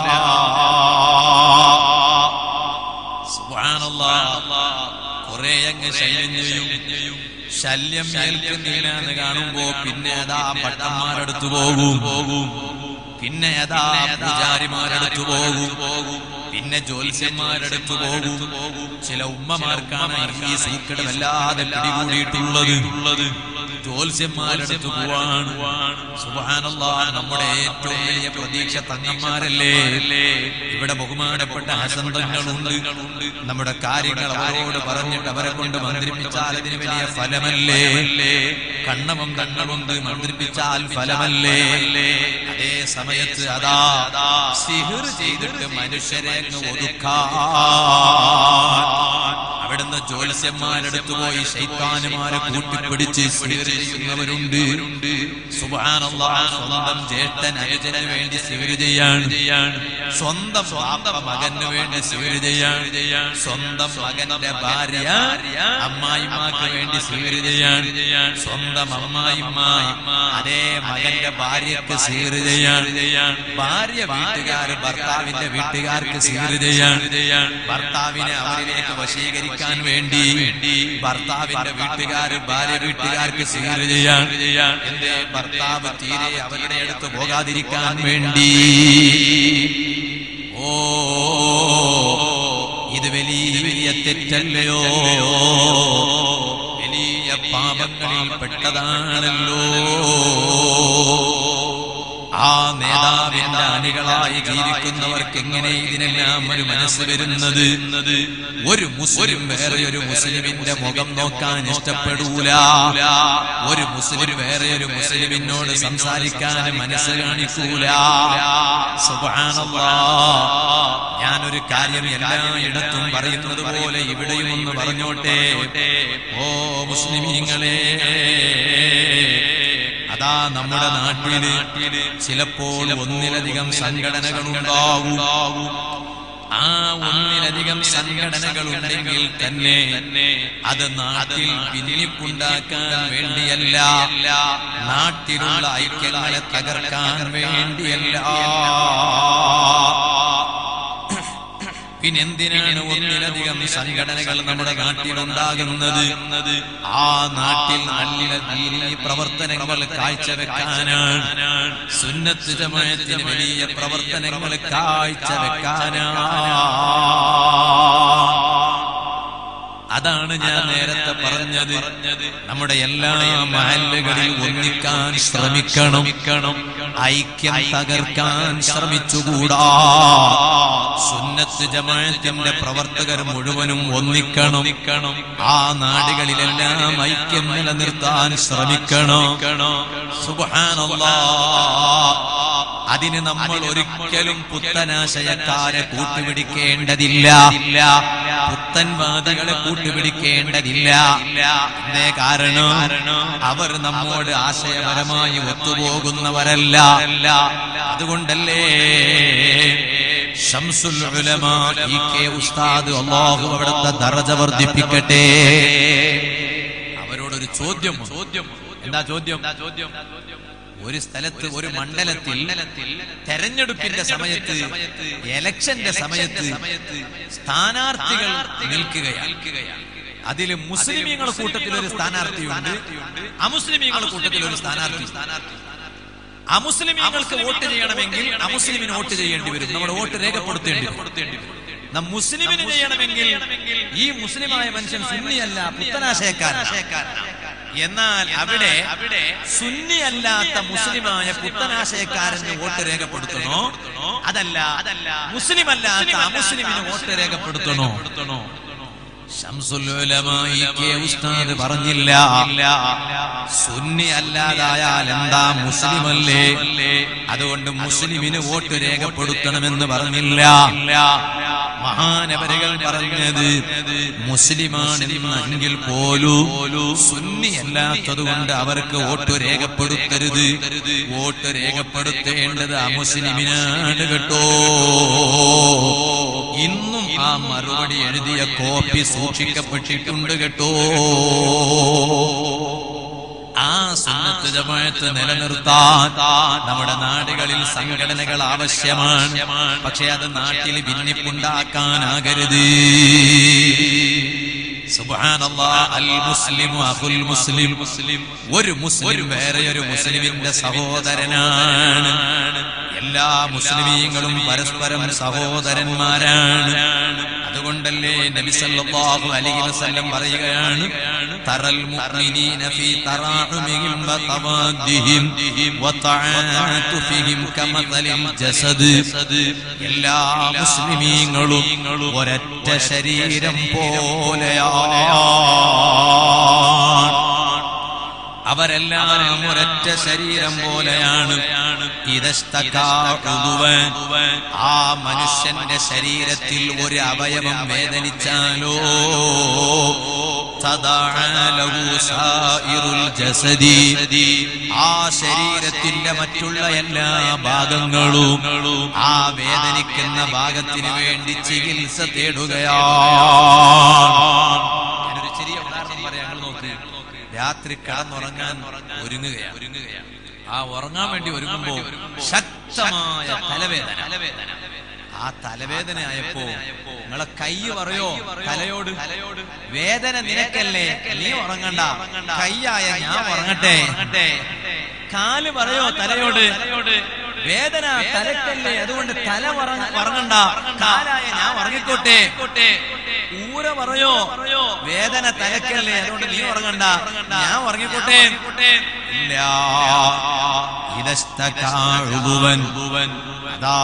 കുറെ അങ്ങ് ശല്യം ചെയ്യും ശല്യം ഏൽക്കുന്നില്ല എന്ന് കാണുമ്പോ പിന്നെ അതാ ഭട്ടന്മാരടുത്തു പോകും പോകും പിന്നെ അതാ പൂജാരിമാരടുത്തു പോകും പോകും പിന്നെ ജ്യോത്സ്യന്മാരടുത്ത് പോകും ചില ഉമ്മമാർക്കാണ് ഈ സൂക്കട് വല്ലാതെ പിടികൂടിയിട്ടുള്ളത് ജ്യോത്സ്യന്മാരടുത്ത് പോവാണ് സുബാനല്ലാ നമ്മുടെ ഏറ്റവും വലിയ പ്രതീക്ഷ തങ്ങന്മാരല്ലേ ഇവിടെ ബഹുമാനപ്പെട്ട ഹസന്തങ്ങളുണ്ട് നമ്മുടെ കാര്യങ്ങൾ അവരോട് പറഞ്ഞിട്ട് അവരെ കൊണ്ട് മന്ത്രിപ്പിച്ചാൽ അതിന് വലിയ ഫലമല്ലേ കണ്ണവും കണ്ണമുണ്ട് മന്ത്രിപ്പിച്ചാൽ ഫലമല്ലേ അതേ സമയത്ത് അതാ സിഹിർ ചെയ്തിട്ട് മനുഷ്യരെ അങ്ങ് ഒതുക്കാൻ അവിടുന്ന് ജ്യോത്സ്യന്മാരെടുത്തു പോയി ശൈത്താനുമാരെ കൂട്ടിപ്പിടിച്ച് സിഹിർ ചെയ്യുന്നവരുണ്ട് സുബ്ഹാനല്ലാഹ് സ്വന്തം ജ്യേഷ്ഠൻ അനുജന് വേണ്ടി സിഹിർ ചെയ്യാൻ സ്വന്തം സ്വന്തം മകന് വേണ്ടി സിഹിർ ചെയ്യാൻ സ്വന്തം മകന്റെ ഭാര്യ അമ്മായിമാക്ക് വേണ്ടി സിഹിർ ചെയ്യാൻ സ്വന്തം അമ്മായിമ്മ അതേ മകന്റെ ഭാര്യക്ക് സിഹിർ ചെയ്യാൻ ഭാര്യ വീട്ടുകാർ ഭർത്താവിന്റെ വീട്ടുകാർക്ക് സിഹിർ ചെയ്യാൻ ഭർത്താവിനെ അവരിലേക്ക് വശീകരിക്കാൻ വേണ്ടി ഭർത്താവിന്റെ വീട്ടുകാർ ഭാര്യ വീട്ടുകാർക്ക് സിഹിർ ചെയ്യാൻ എന്റെ ഭർത്താവ് തീരെ അവരുടെ അടുത്ത് പോകാതിരിക്കാൻ വേണ്ടി ഓ ഇത് വലിയ വലിയ തെറ്റല്ലയോ വലിയ പാപങ്ങളിൽ പെട്ടതാണല്ലോ ആ നേതാവിന്റെ അണികളായി ജീവിക്കുന്നവർക്ക് എങ്ങനെ ഇതിനെല്ലാം ഒരു മനസ്സ് വരുന്നത് ഒരു മുസ്ലിം വേറെ ഒരു മുസ്ലിമിന്റെ മുഖം നോക്കാൻ ഇഷ്ടപ്പെടൂല ഒരു മുസ്ലിം വേറെ ഒരു മുസ്ലിമിനോട് സംസാരിക്കാൻ മനസ്സ് കാണിക്കൂല സുബ്ഹാനല്ലാ ഞാനൊരു കാര്യം എല്ലായിടത്തും പറയുന്നത് പോലെ ഇവിടെയും ഒന്ന് പറഞ്ഞോട്ടെ ഓ മുസ്ലിമീങ്ങളെ അതാ നമ്മുടെ നാട്ടില് ചിലപ്പോൾ ഒന്നിലധികം സംഘടനകൾ ഉണ്ടാവും ആ ഒന്നിലധികം സംഘടനകൾ ഉണ്ടെങ്കിൽ തന്നെ അത് നാട്ടിൽ ഭിന്നിപ്പുണ്ടാക്കാൻ വേണ്ടിയല്ല നാട്ടിലുള്ള ഐക്യങ്ങളെ തകർക്കാൻ വേണ്ടിയല്ല പിന്നെന്തിനാണ് ഒന്നിലധികം സംഘടനകൾ നമ്മുടെ നാട്ടിലുണ്ടാകുന്നത് ആ നാട്ടിൽ നല്ല ദീനീ പ്രവർത്തനങ്ങൾ കാഴ്ചവെക്കാനാണ് സുന്നത്ത് ജമാഅത്തിന് വലിയ പ്രവർത്തനങ്ങൾ കാഴ്ചവെക്കാനാണ് അതാണ് ഞാൻ നേരത്തെ പറഞ്ഞത് നമ്മുടെ എല്ലാ മഹല്ലുകളിൽ ഒന്നിക്കാൻ ശ്രമിക്കണം ഐക്യം തകർക്കാൻ ശ്രമിച്ചുകൂടാ സുന്നത്ത് ജമാഅത്തിന്റെ പ്രവർത്തകർ മുഴുവനും ഒന്നിക്കണം ആ നാടുകളിലെല്ലാം ഐക്യം നിലനിർത്താൻ ശ്രമിക്കണം സുബ്ഹാനല്ലാ അതിന് നമ്മൾ ഒരിക്കലും പുത്തനാശയക്കാരെ കൂട്ടുപിടിക്കേണ്ടതില്ല പുത്തൻവാദികളെ കൂട്ടുപിടിക്കേണ്ടതില്ല എന്തേ കാരണം അവർ നമ്മോട് ആശയപരമായി ഒത്തുപോകുന്നവരല്ല അതുകൊണ്ടല്ലേ ഷംസുൽ ഉലമ ഇ കെ ഉസ്താദ് അള്ളാഹു അവിടുത്തെ ദറജ വർദ്ധിപ്പിക്കട്ടെ അവരോടൊരു ചോദ്യം ചോദ്യം എന്താ ചോദ്യം ചോദ്യം ഒരു സ്ഥലത്ത് ഒരു മണ്ഡലത്തിൽ തെരഞ്ഞെടുപ്പിന്റെ സമയത്ത് എലക്ഷന്റെ സമയത്ത് സ്ഥാനാർത്ഥികൾ നിൽക്കുകയാണ് അതിൽ മുസ്ലിമീങ്ങളുടെ കൂട്ടത്തിൽ ഒരു സ്ഥാനാർത്ഥിയുണ്ട് അമുസ്ലിമീങ്ങളുടെ കൂട്ടത്തിൽ ഒരു സ്ഥാനാർത്ഥി അമുസ്ലിമീങ്ങൾക്ക് വോട്ട് ചെയ്യണമെങ്കിൽ അമുസ്ലിമിന് വോട്ട് ചെയ്യേണ്ടി വരും നമ്മൾ വോട്ട് രേഖപ്പെടുത്തേണ്ടി വരും നാം മുസ്ലിമിന് ചെയ്യണമെങ്കിൽ ഈ മുസ്ലിമായ മനുഷ്യൻ സുന്നിയല്ല പുത്തനാശയക്കാരൻ എന്നാൽ അവിടെ സുന്നി അല്ലാത്ത മുസ്ലിമായ പുത്തനാശയക്കാരന് വോട്ട് രേഖപ്പെടുത്തണോ അതല്ല മുസ്ലിം അല്ലാത്ത അമുസ്ലിമിന് വോട്ട് രേഖപ്പെടുത്തണോ ശംസുൽ ഉലമായി കെ ഉസ്താദ് പറഞ്ഞില്ല സുന്നി അല്ലാതായാൽ എന്താ മുസ്ലിമല്ലേ അതുകൊണ്ട് മുസ്ലിമിന് വോട്ട് രേഖപ്പെടുത്തണമെന്ന് പറഞ്ഞില്ല മഹാനവരുകൾ പറഞ്ഞത് മുസ്ലിമാണെന്നെങ്കിൽ പോലും സുന്നി അല്ലാത്തത് കൊണ്ട് അവർക്ക് വോട്ട് രേഖപ്പെടുത്തരുത് വോട്ട് രേഖപ്പെടുത്തേണ്ടത് അമുസ്ലിമിനാണ് കേട്ടോ ഇന്നും ആ മറുപടി എഴുതിയ കോപ്പി സൂക്ഷിക്കപ്പെട്ടിട്ടുണ്ട് കേട്ടോ ആ സുന്നത്ത് ജമാഅത്ത് നിലനിർത്താൻ നമ്മുടെ നാടുകളിൽ സംഘടനകൾ ആവശ്യമാണ് പക്ഷെ അത് നാട്ടിൽ ഭിന്നിപ്പുണ്ടാക്കാനാകരുത് സുബ്ഹാനല്ലാഹ് അൽ മുസ്ലിമു അഖുൽ മുസ്ലിം ഒരു മുസ്ലിം വേറെ ഒരു മുസ്ലിമിന്റെ സഹോദരനാണ് എല്ലാ മുസ്ലിമീങ്ങളും പരസ്പരം സഹോദരന്മാരാണ് അതുകൊണ്ടല്ലേ നബി സല്ലല്ലാഹു അലൈഹി വസല്ലം പറയുകയാണ് തറൽ മുഅ്മിനീന ഫീ തറാഹുമിഹിം വതവാദ്ദിഹിം വതആതുഫിഹിം കമതലിൽ ജസദ് എല്ലാ മുസ്ലിമീങ്ങളും ഒരൊറ്റ ശരീരം പോലെയാണ് അവരെല്ലാം ഒരൊറ്റ ശരീരം പോലെയാണ് ഇതസ്തകാഉദുവൻ. ആ മനുഷ്യന്റെ ശരീരത്തിൽ ഒരു അവയവം വേദനിച്ചാലോ തദഅലഹു സായിറുൽ ജസദി. ആ ശരീരത്തിന്റെ മറ്റുള്ള എല്ലാ ഭാഗങ്ങളും ആ വേദനിക്കുന്ന ഭാഗത്തിന് വേണ്ടി ചികിത്സ തേടുകയാണ് ഞാനൊരു ചെറിയ ഉദാഹരണം പറയാം ഞങ്ങൾ നോക്ക് രാത്രി കിടന്നുറങ്ങാൻ ഒരുങ്ങുകയാണ് ആ ഉറങ്ങാൻ വേണ്ടി ഒരുങ്ങുമ്പോ ശക്തമായ തലവേദന ആ തലവേദന ആയപ്പോ നിങ്ങളെ കൈ പറയോ തലയോട് വേദന നിനക്കല്ലേ നീ ഉറങ്ങണ്ട കൈയായ ഞാൻ ഉറങ്ങട്ടെ കാല് പറയോ തലയോട് വേദന തലക്കല്ലേ അതുകൊണ്ട് തല ഉറങ്ങ- ഉറങ്ങണ്ട കാലായ ഞാൻ ഉറങ്ങിക്കോട്ടെ ഊര പറയോ വേദന തലക്കല്ലേ അതുകൊണ്ട് നീ ഉറങ്ങണ്ട ഞാൻ ഉറങ്ങിക്കോട്ടെ ഇല്ല ഇതസ്തകാഴുവൻ അതാ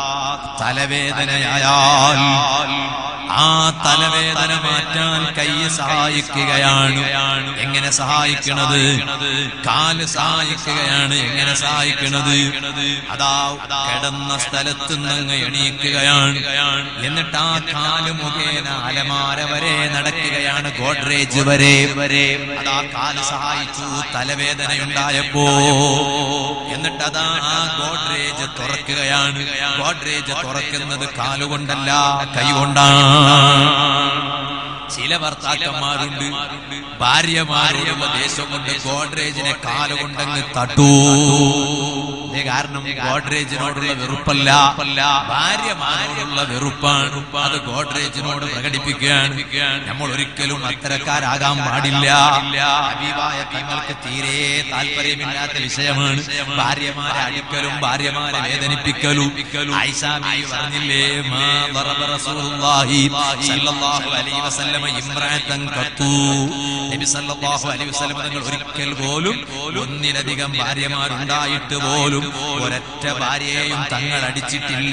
തലവേദനയായാൽ ആ തലവേദന മാറ്റാൻ കൈ സഹായിക്കുകയാണ് എങ്ങനെ സഹായിക്കണത് കാല് സഹായിക്കുകയാണ് എങ്ങനെ സഹായിക്കണത് അതാ കിടന്ന സ്ഥലത്ത് നിന്ന് എണീക്കുകയാണ് എന്നിട്ട് ആ കാല് മുഖേന അലമാര വരെ നടക്കുകയാണ് ഗോഡ്രേജ് വരെ വരെ അതാ കാല് സഹായിച്ചു തലവേദനയുണ്ടായപ്പോ എന്നിട്ട് അതാ ആ ഗോഡ്രേജ് തുറക്കുകയാണ് ഗോഡ്രേജ് തുറക്കുന്നത് കാലുകൊണ്ടല്ല കൈകൊണ്ടാണ് ചില ഭർത്താക്കന്മാരുണ്ട് ഭാര്യമാരോടുള്ള ദേശം കൊണ്ട് ഗോഡ്രേജിനെ കാലുകൊണ്ടങ്ങ് തട്ടൂ ഇതേ കാരണം ഗോഡ്രേജിനോടുള്ള വെറുപ്പല്ല ഭാര്യമാരോടുള്ള വെറുപ്പാണ് അത് ഗോഡ്രേജിനോട് പ്രകടിപ്പിക്കുകയാണ് നമ്മൾ ഒരിക്കലും അത്തരക്കാരാകാൻ പാടില്ല ഹബീബായ തങ്ങൾക്ക് തീരെ താല്പര്യമില്ലാത്ത വിഷയമാണ് ഭാര്യമാരെ അടിക്കലും ഭാര്യമാരെ വേദനിപ്പിക്കലും ആയിഷാ ബീവി പറഞ്ഞില്ലേ മാ ضرب رسول الله صلى الله عليه وسلم امرأة قط നബി സല്ലല്ലാഹു അലൈഹി വസല്ലം തങ്ങൾ ഒരിക്കൽ പോലും ഒന്നിലധികം ഭാര്യമാരുണ്ടായിട്ട് പോലും ഒരൊറ്റ ഭാര്യയെയും തങ്ങൾ അടിച്ചിട്ടില്ല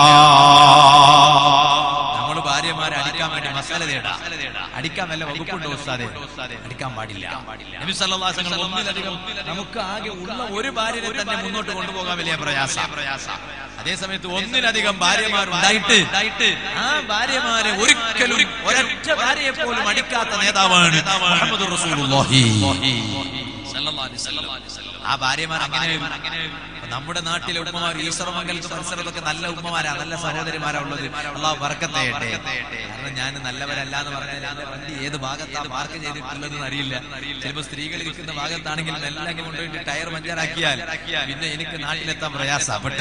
നമ്മൾ ഭാര്യമാരെ അടിക്കാൻ വേണ്ടി മസാല തേടാ അടിക്കാൻ വല്ല വകുപ്പുണ്ടോ ഉസ്താദെ അടിക്കാൻ പാടില്ല നബി സല്ലല്ലാഹു അലൈഹി വസല്ലം ഒന്നിലധികം നമുക്ക് ആകെ ഉള്ള ഒരു ഭാര്യനെ തന്നെ മുന്നോട്ട് കൊണ്ടുപോകാൻ വലിയ പ്രയാസ അതേ സമയത്ത് ഒന്നിലധികം ഭാര്യമാരുണ്ടായിട്ട് ആ ഭാര്യമാരെ ഒരിക്കലും ഒരൊറ്റ ഭാര്യയെ പോലും അടിക്കാത്ത നേതാവാണ് മുഹമ്മദ് റസൂലുള്ളാഹി സല്ലല്ലാഹു അലൈഹി വസല്ലം. ആ ഭാര്യമാർ അങ്ങനെ ഇപ്പൊ നമ്മുടെ നാട്ടിലെ ഉമ്മമാർ ഈശ്വരമംഗലത്ത് പരിസരത്തൊക്കെ നല്ല ഉമ്മമാരാ നല്ല സഹോദരിമാരാ ഉള്ളത് അള്ളാഹ് വർക്കത്തെ കാരണം ഞാൻ നല്ലവരല്ല എന്ന് പറഞ്ഞാൽ എന്റെ വണ്ടി ഏത് ഭാഗത്താ പാർക്ക് ചെയ്തിട്ടുള്ളതെന്ന് അറിയില്ല ചിലപ്പോ സ്ത്രീകൾ ഇരിക്കുന്ന ഭാഗത്താണെങ്കിൽ എല്ലാം കൊണ്ടുപോയിട്ട് ടയർ പഞ്ചറാക്കിയാൽ പിന്നെ എനിക്ക് നാട്ടിലെത്താൻ പ്രയാസപ്പെട്ട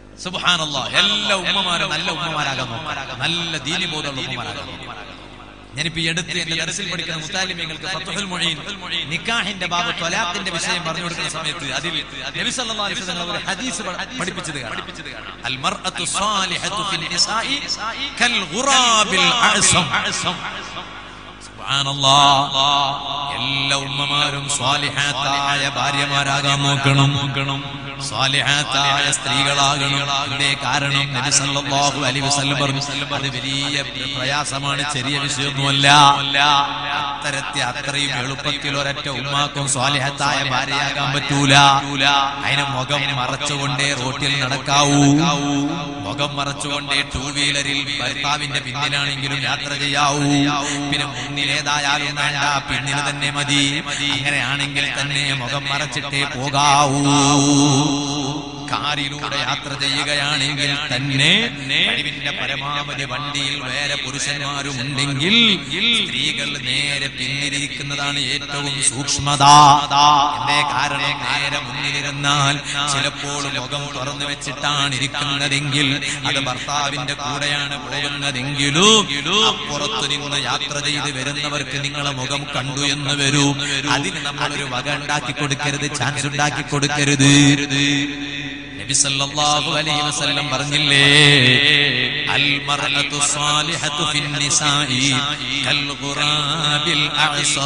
സുബ്ഹാനല്ലാഹ് എല്ലാ ഉമ്മമാരും നല്ല ഉമ്മമാരാകാൻ നോക്കുക നല്ല ദീനിബോധമുള്ള ഉമ്മമാരാകാൻ നോക്കുക ഞാനിപ്പോ ഈ അടുത്ത് എന്റെ ദർസിൽ പഠിക്കുന്ന മുത്താലിമ്യങ്ങൾക്ക് ഫത്ഹുൽ മുഈൻ നിക്കാഹിന്റെ ബാബ് ത്വലാഖിന്റെ വിഷയം പറഞ്ഞു കൊടുക്കുന്ന സമയത്ത് അതിൽ നബി സല്ലല്ലാഹു അലൈഹി വസല്ലം ഒരു ഹദീസ് പ- പഠിപ്പിച്ചത് കാണാം അൽ മർഅത്തു സാലിഹത്തു ഫിൽ നിസാഇ കൽ ഗുറാബിൽ അഅസം സുബ്ഹാനല്ലാഹ് എല്ലാ ഉമ്മമാരും സ്വാലിഹാത്തായ ഭാര്യമാരാകാൻ നോക്കണം നോക്കണം സ്വാലിഹാത്തായ സ്ത്രീകളാകണം ഇതിന്റെ കാരണം നബി സല്ലല്ലാഹു അലൈഹി വസല്ലം പറഞ്ഞു അത് വലിയ പ്രയാസമാണ് ചെറിയ വിഷയമൊന്നുമല്ല അത്തരത്തെ അത്രയും എളുപ്പത്തിൽ ഒരൊറ്റ ഉമ്മാക്കും സ്വാലിഹത്തായ ഭാര്യയാകാൻ പറ്റൂല അതിന് മുഖം മറച്ചുകൊണ്ടേ റോട്ടിൽ നടക്കാവൂ മുഖം മറച്ചുകൊണ്ടേ ടൂ വീലറിൽ ഭർത്താവിന്റെ പിന്നിലാണെങ്കിലും യാത്ര ചെയ്യാവൂ പിന്നെ മുന്നിലേതായാലും വേണ്ട പിന്നിൽ തന്നെ മതി അങ്ങനെയാണെങ്കിൽ തന്നെ മുഖം മറച്ചിട്ടേ പോകാവൂ കാറിലൂടെ യാത്ര ചെയ്യുകയാണെങ്കിൽ തന്നെ കഴിവിന്റെ പരമാവധി വണ്ടിയിൽ വേറെ പുരുഷന്മാരും ഉണ്ടെങ്കിൽ സ്ത്രീകൾ നേരെ പിന്നിലിരിക്കുന്നതാണ് ഏറ്റവും സൂക്ഷ്മത എന്റെ കാരണം നേരെ മുന്നിലിരുന്നാൽ ചിലപ്പോൾ മുഖം തുറന്നു വെച്ചിട്ടാണ് ഇരിക്കുന്നതെങ്കിൽ അത് ഭർത്താവിന്റെ കൂടെയാണ് പോകുന്നതെങ്കിലും അപ്പുറത്തു നിന്ന് യാത്ര ചെയ്ത് വരുന്നവർക്ക് നിങ്ങളെ മുഖം കണ്ടു എന്ന് വരൂ അതിന് നമ്മളൊരു വക ഉണ്ടാക്കി കൊടുക്കരുത് ചാൻസ് ഉണ്ടാക്കി കൊടുക്കരുത് നബി സല്ലല്ലാഹു അലൈഹി വസല്ലം പറഞ്ഞില്ലേ അൽ മർഅതു സാലിഹതു ഫിൻ നിസാഇ കൽ ഗുറാബിൽ അഅസാ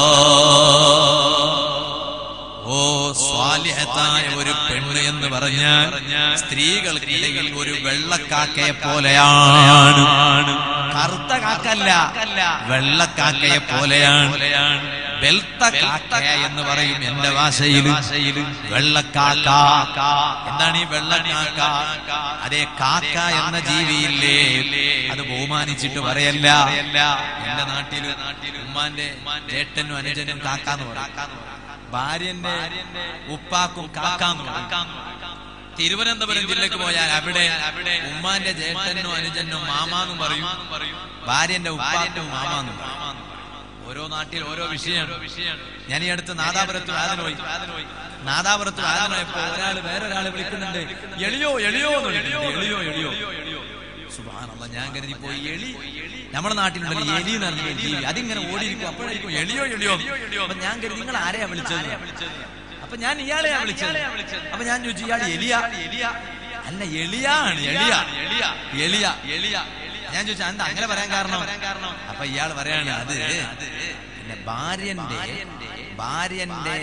ഓ സ്വാലിഹത്തായ ഒരു പെണ്ണ് എന്ന് പറഞ്ഞാൽ സ്ത്രീകൾക്കിടയിൽ ഒരു വെള്ളക്കാക്കയെ പോലെയാണ് കറുത്ത കാക്കല്ല വെള്ളക്കാക്കയെ പോലെയാണ് വെൽത്ത കാക്ക എന്ന് പറയും എന്റെ ഭാഷയിൽ വെള്ളക്കാക്ക എന്താണ് ഈ വെള്ളക്കാക്ക അതേ കാക്ക എന്ന ജീവിയില്ലേ അത് ബഹുമാനിച്ചിട്ട് പറയല്ല എന്റെ നാട്ടില് ഉമ്മാന്റെ ചേട്ടനും അനുജനും കാക്കാന്ന് പറയും ഭാര്യന്റെ ഉപ്പാക്കും കാക്കാന്ന് പറയും തിരുവനന്തപുരം ജില്ലക്ക് പോയാൽ അവിടെ ഉമ്മാന്റെ ജ്യേഷ്ഠനും അനുജനും മാമാന്നും പറയും ഭാര്യന്റെ ഉപ്പാക്കും മാമാന്നും പറയും ഓരോ നാട്ടിൽ ഓരോ വിഷയമാണ് ഞാൻ ഈ അടുത്ത് നാദാപുരത്ത് വാദന പോയി നാദാപുരത്ത് വാദന പോയപ്പോ ഒരാൾ വേറൊരാളെ വിളിക്കുന്നുണ്ട് എളിയോ എളിയോ എന്ന് വിളിക്കുന്നുണ്ട്. എളിയോ എളിയോ സുബ്ഹാനല്ലാഹ് ഞാൻ കരുതി പോയി എളി നമ്മുടെ നാട്ടിലുണ്ടല്ലോ എലി എന്ന് പറഞ്ഞ ഒരു ജീവി അതിങ്ങനെ ഓടിയിരിക്കും അപ്പോഴായിരിക്കും എളിയോ എളിയോ അപ്പൊ ഞാൻ കരുതി നിങ്ങൾ ആരെയാ വിളിച്ചത് അപ്പൊ ഞാൻ ഇയാളെയാ വിളിച്ചത് അപ്പൊ ഞാൻ ചോദിച്ചു ഇയാൾ എലിയ അല്ല എളിയാണ് എളിയ എളിയ എളിയ ഞാൻ ചോദിച്ചു എന്താ അങ്ങനെ പറയാൻ കാരണം അപ്പൊ ഇയാൾ പറയാണ് അത് പിന്നെ ഭാര്യന്റെ ഭാര്യന്റെ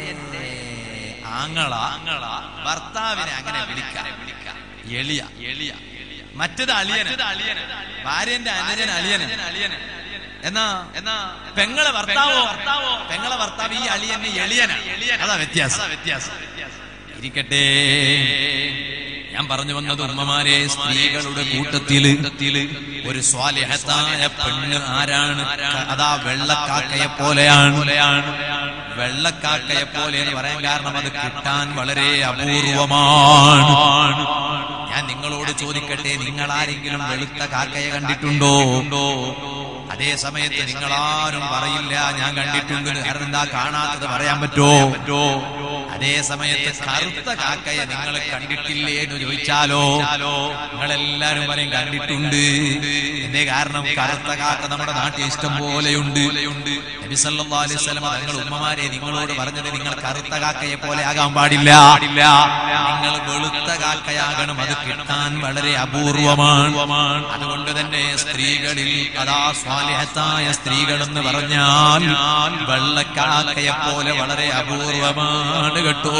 ആങ്ങള ഭർത്താവിനെ അങ്ങനെ വിളിക്കാം എളിയ എളിയ മറ്റത് അളിയന ഭാര്യന്റെ അനുജൻ അളിയന എന്നാ എന്നാ പെങ്ങളെ ഭർത്താവോ പെങ്ങളെ ഭർത്താവ് ഈ അളിയന് എളിയന അതാ വ്യത്യാസം വ്യത്യാസം ഇരിക്കട്ടെ ഞാൻ പറഞ്ഞു വന്നത് ഉമ്മമാരെ സ്ത്രീകളുടെ കൂട്ടത്തില് ഒരു സ്വാലിഹത്തായ പെണ്ണ് ആരാണ് അതാ വെള്ളക്കാക്കയെ പോലെയാണ് വെള്ളക്കാക്കയെ പോലെ എന്ന് പറയാൻ കാരണം അത് കിട്ടാൻ വളരെ അപൂർവമാണ് ഞാൻ നിങ്ങളോട് ചോദിക്കട്ടെ നിങ്ങൾ ആരെങ്കിലും വെളുത്ത കാക്കയെ കണ്ടിട്ടുണ്ടോ അതേ സമയത്ത് നിങ്ങൾ ആരും പറയില്ല ഞാൻ കണ്ടിട്ടുണ്ട് കാരണം എന്താ കാണാത്തത് പറയാൻ പറ്റോ അതേ സമയത്ത് കറുത്ത കാക്കയെ നിങ്ങൾ കണ്ടിട്ടില്ലേ എന്ന് ചോദിച്ചാലോ നിങ്ങളെല്ലാരും പറയും കണ്ടിട്ടുണ്ട് എന്തേ കാരണം കറുത്ത കാക്ക നമ്മുടെ നാട്ടിൽ ഇഷ്ടം പോലെയുണ്ട് നബി സല്ലല്ലാഹു അലൈഹി വസല്ലം തങ്ങൾ ഉമ്മമാരെ നിങ്ങളോട് പറഞ്ഞത് നിങ്ങൾ കറുത്ത കാക്കയെ പോലെ ആകാൻ പാടില്ല നിങ്ങൾ വെളുത്ത കാക്കയാകണം അത് കിട്ടാൻ വളരെ അപൂർവമാണ് അതുകൊണ്ട് തന്നെ സ്ത്രീകളിൽ അതാ സ്വാലിഹത്തായ സ്ത്രീകൾ എന്ന് പറഞ്ഞാൽ വെള്ളക്കാക്കയെ പോലെ വളരെ അപൂർവമാണ് കേട്ടോ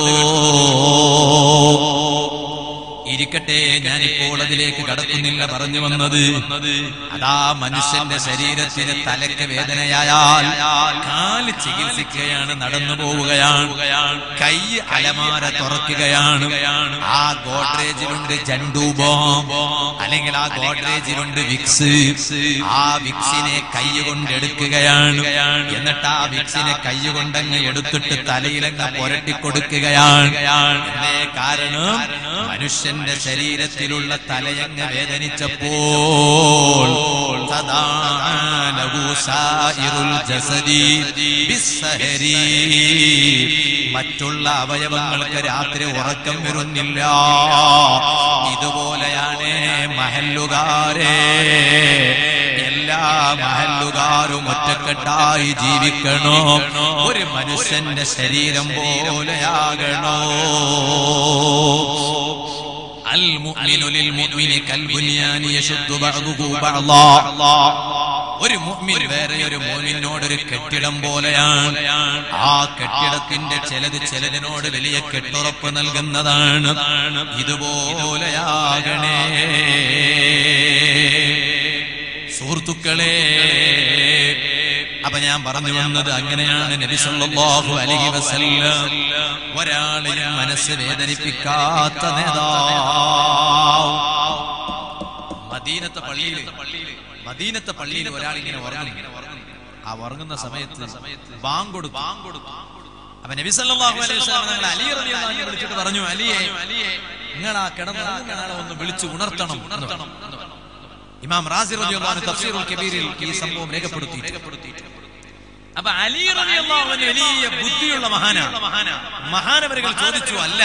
ഇരിക്കട്ടെ ഞാനിപ്പോൾ അതിലേക്ക് കടക്കുന്നില്ല പറഞ്ഞു വന്നത് അതാ മനുഷ്യന്റെ ശരീരത്തിന് തലയ്ക്ക് വേദനയായാൽ കാല് ചികിത്സിക്കുകയാണ് നടന്നു പോവുകയാണ് കൈ അലമാര തുറക്കുകയാണ് ആ ഗോഡ്രേജിലുണ്ട് ജണ്ടൂബോം അല്ലെങ്കിൽ ആ ഗോഡ്രേജിലുണ്ട് വിക്സ് ആ വിക്സിനെ കൈ കൊണ്ട് എടുക്കുകയാണ് എന്നിട്ട് ആ വിക്സിനെ കൈ കൊണ്ടങ്ങ് എടുത്തിട്ട് തലയിലങ്ങ് പുരട്ടി കൊടുക്കുകയാണ് എന്തേ കാരണം മനുഷ്യന്റെ ശരീരത്തിലുള്ള തലയങ്ങ് വേദനിച്ചപ്പോൾ തദാനഹു സായിറുൽ ജസദി ബിസ്സഹരി. മറ്റുള്ള അവയവങ്ങൾക്ക് രാത്രി ഉറക്കം വരുന്നില്ല ഇതുപോലെയാണ് മഹല്ലുകാരെ എല്ലാ എല്ലാ മഹല്ലുകാരും ഒറ്റക്കെട്ടായി ജീവിക്കണോ ഒരു മനുഷ്യന്റെ ശരീരം പോലെയാകണോ المؤمن للمؤمن كالبنيان يشد بعضه بعضا ഒരു മുഅ്മിൻ വേറെ ഒരു മുഅ്മിനോട് ഒരു കെട്ടിടം പോലെയാണ് ആ കെട്ടിടത്തിന്റെ ചിലത് ചിലതിനോട് വലിയ കെട്ടുറപ്പ് നൽകുന്നതാണ് ഇതുപോലെയാകണേ സുഹൃത്തുക്കളെ അപ്പൊ ഞാൻ പറഞ്ഞു വന്നത് അങ്ങനെയാണ് നബി സല്ലല്ലാഹു അലൈഹി വസല്ലം ഒരാളെയും മനസ്സ് വേദനിപ്പിക്കാത്ത നേതാവ് മദീനത്തെ പള്ളിയിൽ മദീനത്തെ പള്ളിയിൽ ഒരാൾ ഇങ്ങനെ ഉറങ്ങുന്നു ആ ഉറങ്ങുന്ന സമയത്ത് ബാങ്ക് കൊടുത്തു അപ്പൊ നബി സല്ലല്ലാഹു അലൈഹി വസല്ലം നിങ്ങൾ അലി റളിയല്ലാഹു അൻഹു വിളിച്ചിട്ട് പറഞ്ഞു അലിയെ നിങ്ങൾ ആ കിടന്നുറങ്ങുന്ന ആളെ ഒന്ന് വിളിച്ചു ഉണർത്തണം എന്ന് പറഞ്ഞു. ഇമാം റാസി റളിയല്ലാഹു അൻഹു തഫ്സീറുൽ കബീറിൽ ഈ സംഭവം രേഖപ്പെടുത്തി അപ്പൊ അലി റളിയല്ലാഹു അൻഹു വലിയ ബുദ്ധിയുള്ള മഹാനാണ് മഹാനവരുകൾ ചോദിച്ചു അല്ല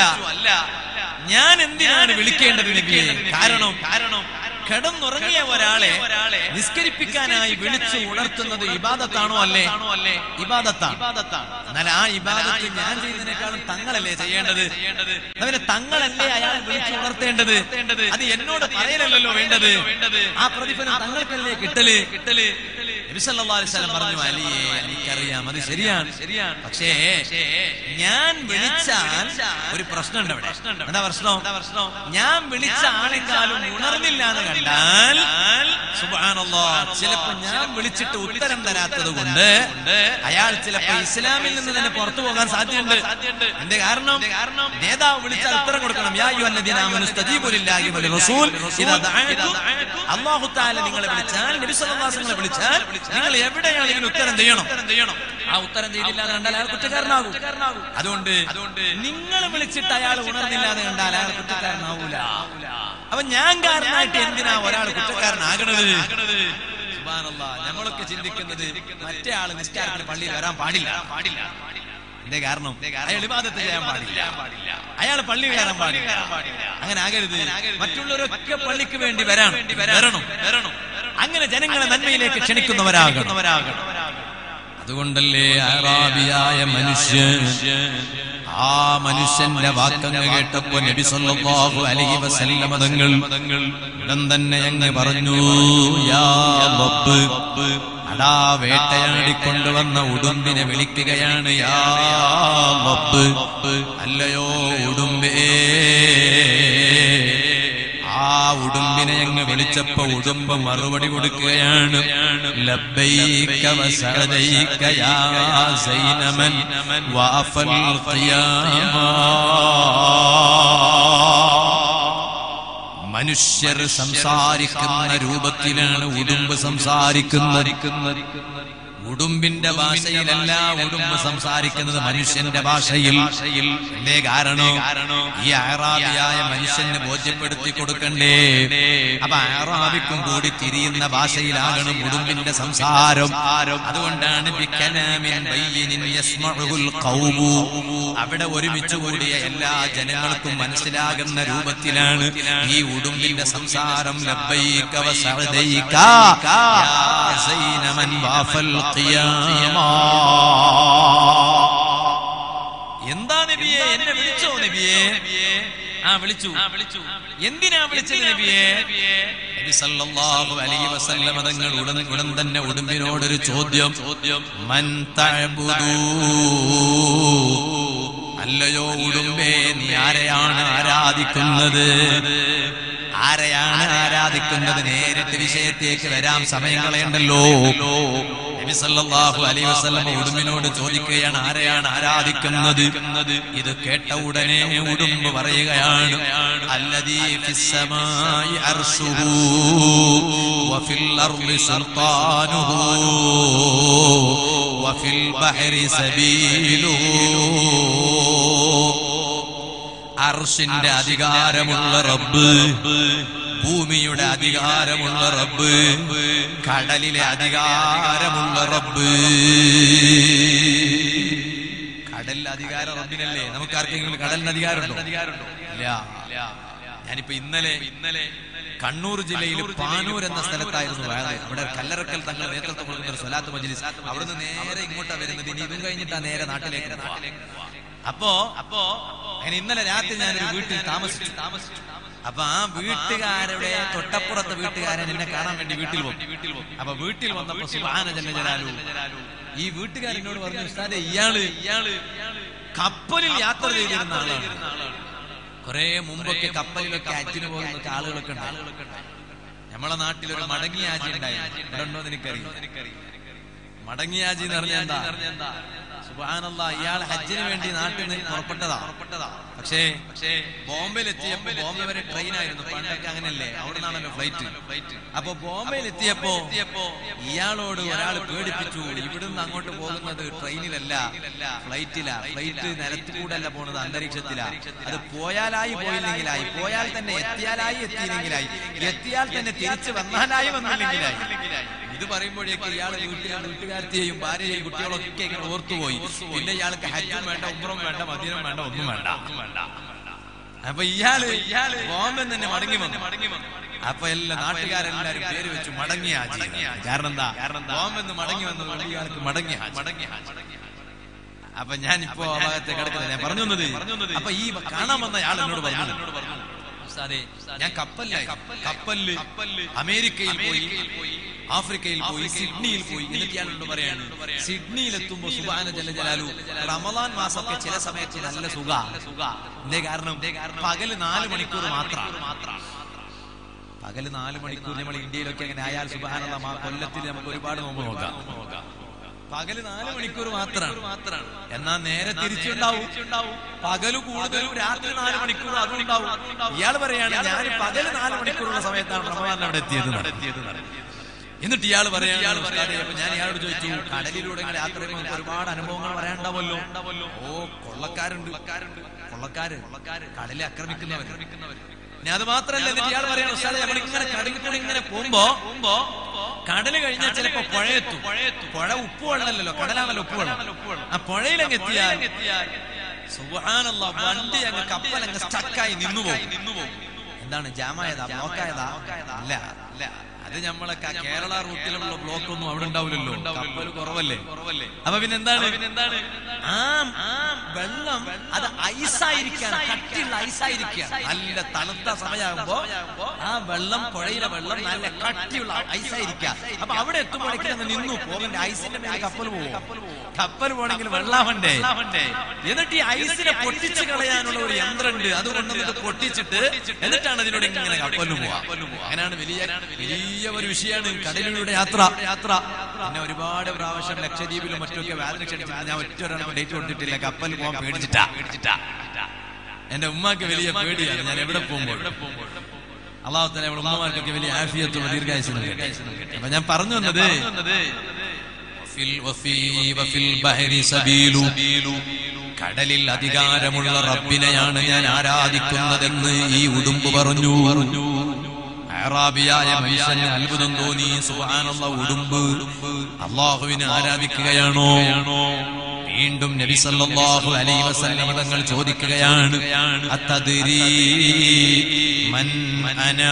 ഞാൻ എന്തിനാണ് വിളിക്കേണ്ടത് നബിയെ കാരണം കാരണം കിടന്നുറങ്ങിയ ഒരാളെ നിസ്കരിപ്പിക്കാനായി വിളിച്ചു ഉണർത്തുന്നത് ഇബാദത്താണോ അല്ലേ ഇബാദത്താണ് എന്നാൽ ആ ഇബാദത്ത് ഞാൻ ചെയ്യുന്നതിനേക്കാളും തങ്ങളല്ലേ ചെയ്യേണ്ടത് അതിന് തങ്ങളല്ലേ അയാളെ വിളിച്ചു ഉണർത്തേണ്ടത് അത് എന്നോട് പറയലല്ലോ വേണ്ടത് ആ പ്രതിഫലം തങ്ങൾക്കല്ലേ കിട്ടല് കിട്ടല് നബി സല്ലല്ലാഹു അലൈഹി വസല്ലം പറഞ്ഞു അലിയെ എനിക്കറിയാം അത് ശരിയാണ് ശരിയാണ് പക്ഷേ ഞാൻ വിളിച്ചാൽ ഒരു പ്രശ്നമുണ്ട് അവിടെ എന്താ പ്രശ്നം ഞാൻ വിളിച്ച ആളെക്കാളും ഉണർന്നില്ല എന്ന് കണ്ടാൽ സുബ്ഹാനല്ലാഹ് ചിലപ്പോ ഞാൻ വിളിച്ചിട്ട് ഉത്തരം തരാത്തത് കൊണ്ട് അയാൾ ചിലപ്പോ ഇസ്ലാമിൽ നിന്ന് തന്നെ പുറത്തു പോകാൻ സാധ്യതയുണ്ട് എന്റെ കാരണം നേതാവ് വിളിച്ചാൽ ഉത്തരം കൊടുക്കണം യാ അയ്യുഹല്ലദീന ആമനു സ്തജീബു ലില്ലാഹി വലിർ റസൂൽ ഇദാ ദഅഅതും അല്ലാഹു തആല നിങ്ങളെ വിളിച്ചാൽ നബി സല്ലല്ലാഹു അലൈഹി വസല്ലം വിളിച്ചാൽ നിങ്ങൾ എവിടെയാണെങ്കിലും ഉത്തരം ചെയ്യണം ആ ഉത്തരം ചെയ്തില്ല എന്ന് കണ്ടാൽ അയാൾ കുറ്റക്കാരനാകും അതുകൊണ്ട് നിങ്ങൾ വിളിച്ചിട്ട് അയാൾ ഉണർന്നില്ല എന്ന് കണ്ടാൽ അയാൾ കുറ്റക്കാരനാവൂല അപ്പൊ ഞാൻ കാരണമായിട്ട് എന്തിനാ ഒരാൾ കുറ്റക്കാരനാകണത് സുബ്ഹാനല്ലാഹ് നമ്മളൊക്കെ ചിന്തിക്കുന്നത് മറ്റേ ആള് നിസ്കാരത്തിന് പള്ളിയിൽ വരാൻ പാടില്ല പാടില്ല എന്റെ കാരണം അയാൾ ഇബാദത്ത് ചെയ്യാൻ പാടില്ല അയാൾ പള്ളി കയറാൻ പാടില്ല അങ്ങനെ ആകരുത് മറ്റുള്ളവരൊക്കെ പള്ളിക്ക് വേണ്ടി വരാൻ വരണം വരണം അങ്ങനെ ജനങ്ങളെ നന്മയിലേക്ക് ക്ഷണിക്കുന്നവരാകണം അതുകൊണ്ടല്ലേ അറാബിയായ മനുഷ്യൻ ആ മനുഷ്യന്റെ വാക്കങ്ങ് കേട്ടപ്പോ നബി സല്ലല്ലാഹു അലൈഹി വസല്ലമ തങ്ങൾ ഉടൻ തന്നെ അങ്ങ് പറഞ്ഞു യാ റബ്ബ് അടാ വേട്ടയാടിക്കൊണ്ടുവന്ന ഉടുമ്പിനെ വിളിക്കുകയാണ് യാ റബ്ബ് അല്ലയോ ഉടുമ്പേ ആ ഉടുമ്പിനെ അങ്ങ് വിളിച്ചപ്പോ ഉടുമ്പ് മറുപടി കൊടുക്കുകയാണ് ലബ്ബൈക വസഅദൈക യാ സൈനമൻ വഅഫൽ ഖിയാമ മനുഷ്യർ സംസാരിക്കുന്ന രൂപത്തിലാണ് ഉടുമ്പ് സംസാരിക്കുന്നത് ഉടുമ്പിന്റെ ഭാഷയിലല്ല ഉടുമ്പ് സംസാരിക്കുന്നത് മനുഷ്യന്റെ ഭാഷയിൽ എന്തേ കാരണം ഈ അയറാബിയായ മനുഷ്യന് ബോധ്യപ്പെടുത്തി കൊടുക്കണ്ടേ അപ്പൊ അയറാബിക്കും കൂടി തിരിയുന്ന ഭാഷയിലാകണം ഉടുമ്പിന്റെ സംസാരം അതുകൊണ്ടാണ് ബിക്കലാമിൻ ബയ്യിനിൻ യസ്മഉൽ ഖൗമു. അവിടെ ഒരുമിച്ച് കൂടിയ എല്ലാ ജനങ്ങൾക്കും മനസ്സിലാകുന്ന രൂപത്തിലാണ് ഈ ഉടുമ്പിന്റെ സംസാരം ലബ്ബൈക വസഅദൈക യാ സൈനമൻ വാഫൽ ഖിയാമ എന്താ നബിയെ എന്നെ വിളിച്ചോ നബിയെ ആ വിളിച്ചു വിളിച്ചു എന്തിനാ വിളിച്ചത് നബിയെ നബി സല്ലല്ലാഹു അലൈഹി വസല്ലമ തങ്ങൾ ഉടൻ ഉടൻ തന്നെ ഉടുമ്പിനോടൊരു ചോദ്യം ചോദ്യം മൻ തഅബുദൂ അല്ലയോ ഉടുമ്പേ നീ ആരെയാണ് ആരാധിക്കുന്നത് ആരെയാണ് ആരാധിക്കുന്നത് നേരിട്ട് വിഷയത്തേക്ക് വരാം സമയം കളയണ്ടല്ലോ നബി സല്ലല്ലാഹു അലൈഹി വസല്ലം ഉടുമ്പിനോട് ചോദിക്കുകയാണ് ആരെയാണ് ആരാധിക്കുന്നത് ഇത് കേട്ട ഉടനെ ഉടുമ്പ് പറയുകയാണ് അല്ലദീ ഫിസ്സമായി അർശുഹു വഫിൽ അർളി സുൽത്താനുഹു വഫിൽ ബഹരി സബീലുഹു അർഷിന്റെ അധികാരമുള്ള റബ്ബ് ഭൂമിയുടെ അധികാരമുള്ള റബ്ബ് കടലിലെ അധികാരമുള്ള റബ്ബ് കടലിലെ അധികാരം റബ്ബിനല്ലേ നമുക്ക് ആർക്കെങ്കിലും കടലിന് അധികാരമുണ്ടോ ഇല്ല ഞാനിപ്പോ ഇന്നലെ ഇന്നലെ കണ്ണൂർ ജില്ലയിൽ പാനൂർ എന്ന സ്ഥലത്തായിരുന്നു വയത് അവിടെ കല്ലറക്കൽ തങ്ങൾ നേതൃത്വം കൊടുക്കുന്ന ഒരു സ്വലാത്ത് മജ്ലിസ് അവിടുന്ന് നേരെ ഇങ്ങോട്ടാ വരുന്നത് ഇനി ഇതും കഴിഞ്ഞിട്ടാ നേരെ നാട്ടിലേക്ക് പോവാ. അപ്പോ അപ്പോ അങ്ങനെ ഇന്നലെ രാത്രി ഞാനൊരു വീട്ടിൽ താമസിച്ചു താമസിച്ചു അപ്പൊ ആ വീട്ടുകാരുടെ തൊട്ടപ്പുറത്തെ വീട്ടുകാരൻ എന്നെ കാണാൻ വേണ്ടി വീട്ടിൽ പോകും അപ്പൊ വീട്ടിൽ വന്നപ്പോ സുബാന ജന ജലാലു ഈ വീട്ടുകാരനോട് പറഞ്ഞു ഉസ്താദെ ഇയാള് ഇയാള് കപ്പലിൽ യാത്ര ചെയ്തിരുന്ന ആളാണ് കുറെ മുമ്പൊക്കെ കപ്പലിലൊക്കെ അറ്റിന് പോകുന്ന ആളുകളൊക്കെ ഉണ്ട് നമ്മളെ നാട്ടിൽ ഒരു മടങ്ങിയാജി ഉണ്ടായിരുന്നു ഇവിടെ ഉണ്ടോ എന്ന് എനിക്കറിയാം മടങ്ങിയാജി എന്ന് പറഞ്ഞാൽ എന്താ സുബാനല്ല ഇയാൾ ഹജ്ജിന് വേണ്ടി നാട്ടിൽ നിന്ന് പുറപ്പെട്ടതാ പക്ഷേ പക്ഷേ ബോംബെയിൽ എത്തിയപ്പോ ബോംബെ വരെ ട്രെയിൻ ആയിരുന്നു പണ്ടൊക്കെ അങ്ങനെയല്ലേ അവിടെ നിന്നാണല്ലോ ഫ്ലൈറ്റ് അപ്പൊ ബോംബെയിൽ എത്തിയപ്പോ ഇയാളോട് ഒരാൾ പേടിപ്പിച്ചു ഇവിടുന്ന് അങ്ങോട്ട് പോകുന്നത് ട്രെയിനിലല്ല ഫ്ലൈറ്റിലാ ഫ്ലൈറ്റ് നിലത്തുകൂടല്ല പോണത് അന്തരീക്ഷത്തിലാ അത് പോയാലായി പോയില്ലെങ്കിലായി പോയാൽ തന്നെ എത്തിയാലായി എത്തിയില്ലെങ്കിലായി എത്തിയാൽ തന്നെ തിരിച്ചു വന്നാലായി വന്നില്ലെങ്കിലായി ഇത് പറയുമ്പോഴേക്ക് ഇയാൾ വീട്ടിലെ വീട്ടുകാരത്തെയും ഭാര്യയെയും കുട്ടികളൊക്കെ ഇങ്ങനെ ഓർത്തുപോയി പിന്നെ ഇയാൾക്ക് ഹജ്ജും വേണ്ട ഉമ്രം വേണ്ട മദീനം വേണ്ട ഒന്നും വേണ്ട അപ്പൊ ഇയാള് ഇയാള് ബോംബെ തന്നെ മടങ്ങി വന്നു മടങ്ങി വന്നു അപ്പൊ എല്ലാ നാട്ടുകാരെല്ലാരും പേര് വെച്ചു മടങ്ങിയ ഹാജി എന്ന്. കാരണം എന്താ ബോംബെന്ന് മടങ്ങി വന്നത് ഇയാൾക്ക് മടങ്ങിയ മടങ്ങിയ അപ്പൊ ഞാൻ ഇപ്പോ ആ ഭാഗത്ത് കിടക്കുന്നത് ഞാൻ പറഞ്ഞു വന്നത് അപ്പൊ ഈ കാണാൻ വന്ന ആൾ എന്നോട് പറഞ്ഞു ഉസ്താദേ, ഞാൻ കപ്പലിലായി കപ്പലില് അമേരിക്കയിൽ പോയി ആഫ്രിക്കയിൽ പോയി സിഡ്നിയിൽ പോയി എന്നിട്ട് ഇയാളോട് പറയാണ് സിഡ്നിയിൽ എത്തുമ്പോ സുബാന ജല ജലാലു റമദാൻ മാസമൊക്കെ ചില സമയത്ത് നല്ല സുഖ എന്തേ കാരണം പകല് നാല് മണിക്കൂർ മാത്രം പകല് നാല് മണിക്കൂർ നമ്മൾ ഇന്ത്യയിലൊക്കെ അങ്ങനെ ആയാൽ സുബാനുള്ള ആ കൊല്ലത്തിൽ നമുക്ക് ഒരുപാട് നോമ്പ് നോക്കാം പകല് നാല് മണിക്കൂർ മാത്രമാണ് എന്നാ നേരെ തിരിച്ചുണ്ടാവും പകല് കൂടുതലും രാത്രി നാല് മണിക്കൂർ അതും ഉണ്ടാവും ഇയാൾ പറയാണ് ഞാൻ പകല് നാല് മണിക്കൂറുള്ള സമയത്താണ് റമദാൻ അവിടെ എത്തിയത് എത്തിയത് എന്നിട്ട് ഇയാൾ പറയാണ് ഉസ്താദേ, അപ്പൊ ഞാൻ ഇയാളോട് ചോദിച്ചു കടലിലൂടെ ഇങ്ങനെ യാത്ര ചെയ്യുമ്പോൾ നമുക്ക് ഒരുപാട് അനുഭവങ്ങൾ പറയാനുണ്ടാവല്ലോ ഓ കൊള്ളക്കാരുണ്ട് കൊള്ളക്കാര് കടലിൽ ആക്രമിക്കുന്നവർ ഇനി അത് മാത്രല്ല എന്നിട്ട് ഇയാൾ പറയാണ് ഉസ്താദേ നമ്മൾ ഇങ്ങനെ കടലിൽ കൂടെ ഇങ്ങനെ പോകുമ്പോ കടല് കഴിഞ്ഞാൽ ചിലപ്പോ പുഴയെത്തും പുഴ ഉപ്പ് വെള്ളമല്ലല്ലോ കടലാണല്ലോ ഉപ്പ് വെള്ളം ആ പുഴയിലങ്ങ് എത്തിയാൽ സുബ്ഹാനല്ല വണ്ടി അങ്ങ് കപ്പൽ അങ്ങ് സ്റ്റക്കായി നിന്നു പോകും എന്താണ് ജാമായതാ ബ്ലോക്കായതാ അല്ല അല്ല അത് നമ്മളെ ക- കേരള റൂട്ടിലുള്ള ബ്ലോക്ക് ഒന്നും അവിടെ ഉണ്ടാവില്ലല്ലോ കപ്പൽ കുറവല്ലേ അപ്പൊ പിന്നെ എന്താണ് എന്താണ് ആ ആ വെള്ളം അത് ഐസായിരിക്കാൻ കട്ടിയുള്ള ഐസായിരിക്കാൻ നല്ല തണുത്ത സമയമാകുമ്പോ ആ വെള്ളം പുഴയിലെ വെള്ളം നല്ല കട്ടിയുള്ള ഐസായിരിക്കാം അപ്പൊ അവിടെ എത്തുമ്പോഴേക്കും അങ്ങ് നിന്നു പോകണ്ട ഐസിന്റെ മേലെ കപ്പൽ പോകും കപ്പൽ പോകണമെങ്കിൽ വെള്ളാവണ്ടേ എന്നിട്ട് ഈ ഐസിനെ പൊട്ടിച്ച് കളയാനുള്ള ഒരു യന്ത്രമുണ്ട് അത് കൊണ്ടുവന്നിട്ട് പൊട്ടിച്ചിട്ട് എന്നിട്ടാണ് അതിലൂടെ ഇങ്ങനെ കപ്പലിന് പോവാ അങ്ങനെയാണ് വലിയ വലിയ ഒരു വിഷയമാണ് കടലിലൂടെ യാത്ര യാത്ര പിന്നെ ഒരുപാട് പ്രാവശ്യം ലക്ഷദ്വീപിലും മറ്റൊക്കെ വേദന ക്ഷണിച്ചിട്ട് ഞാൻ ഒറ്റ ഒരെണ്ണം ഡേറ്റ് കൊടുത്തിട്ടില്ല കപ്പൽ പോകാൻ പേടിച്ചിട്ടാ പേടിച്ചിട്ടാ എന്റെ ഉമ്മാക്ക് വലിയ പേടിയാണ് ഞാൻ എവിടെ പോകുമ്പോൾ അള്ളാഹു തന്നെ നമ്മുടെ ഉമ്മമാർക്കൊക്കെ വലിയ ആഫിയത്തുള്ള ദീർഘായുസ് അപ്പൊ ഞാൻ പറഞ്ഞു വന്നത് വഫിൽ- വഫീ- വഫിൽ ബഹരി സബീലു. കടലിൽ അധികാരമുള്ള റബ്ബിനെയാണ് ഞാൻ ആരാധിക്കുന്നതെന്ന് ഈ ഉടുമ്പ് പറഞ്ഞു അറാബിയായ മനുഷ്യന് അത്ഭുതം തോന്നി സുഹാനുള്ള ഉടുമ്പ് അള്ളാഹുവിനെ ആരാധിക്കുകയാണോ വീണ്ടും നബി സല്ലല്ലാഹു അലൈഹി വസല്ലം തങ്ങൾ ചോദിക്കുകയാണ് അത്തദ്രീ മൻ അനാ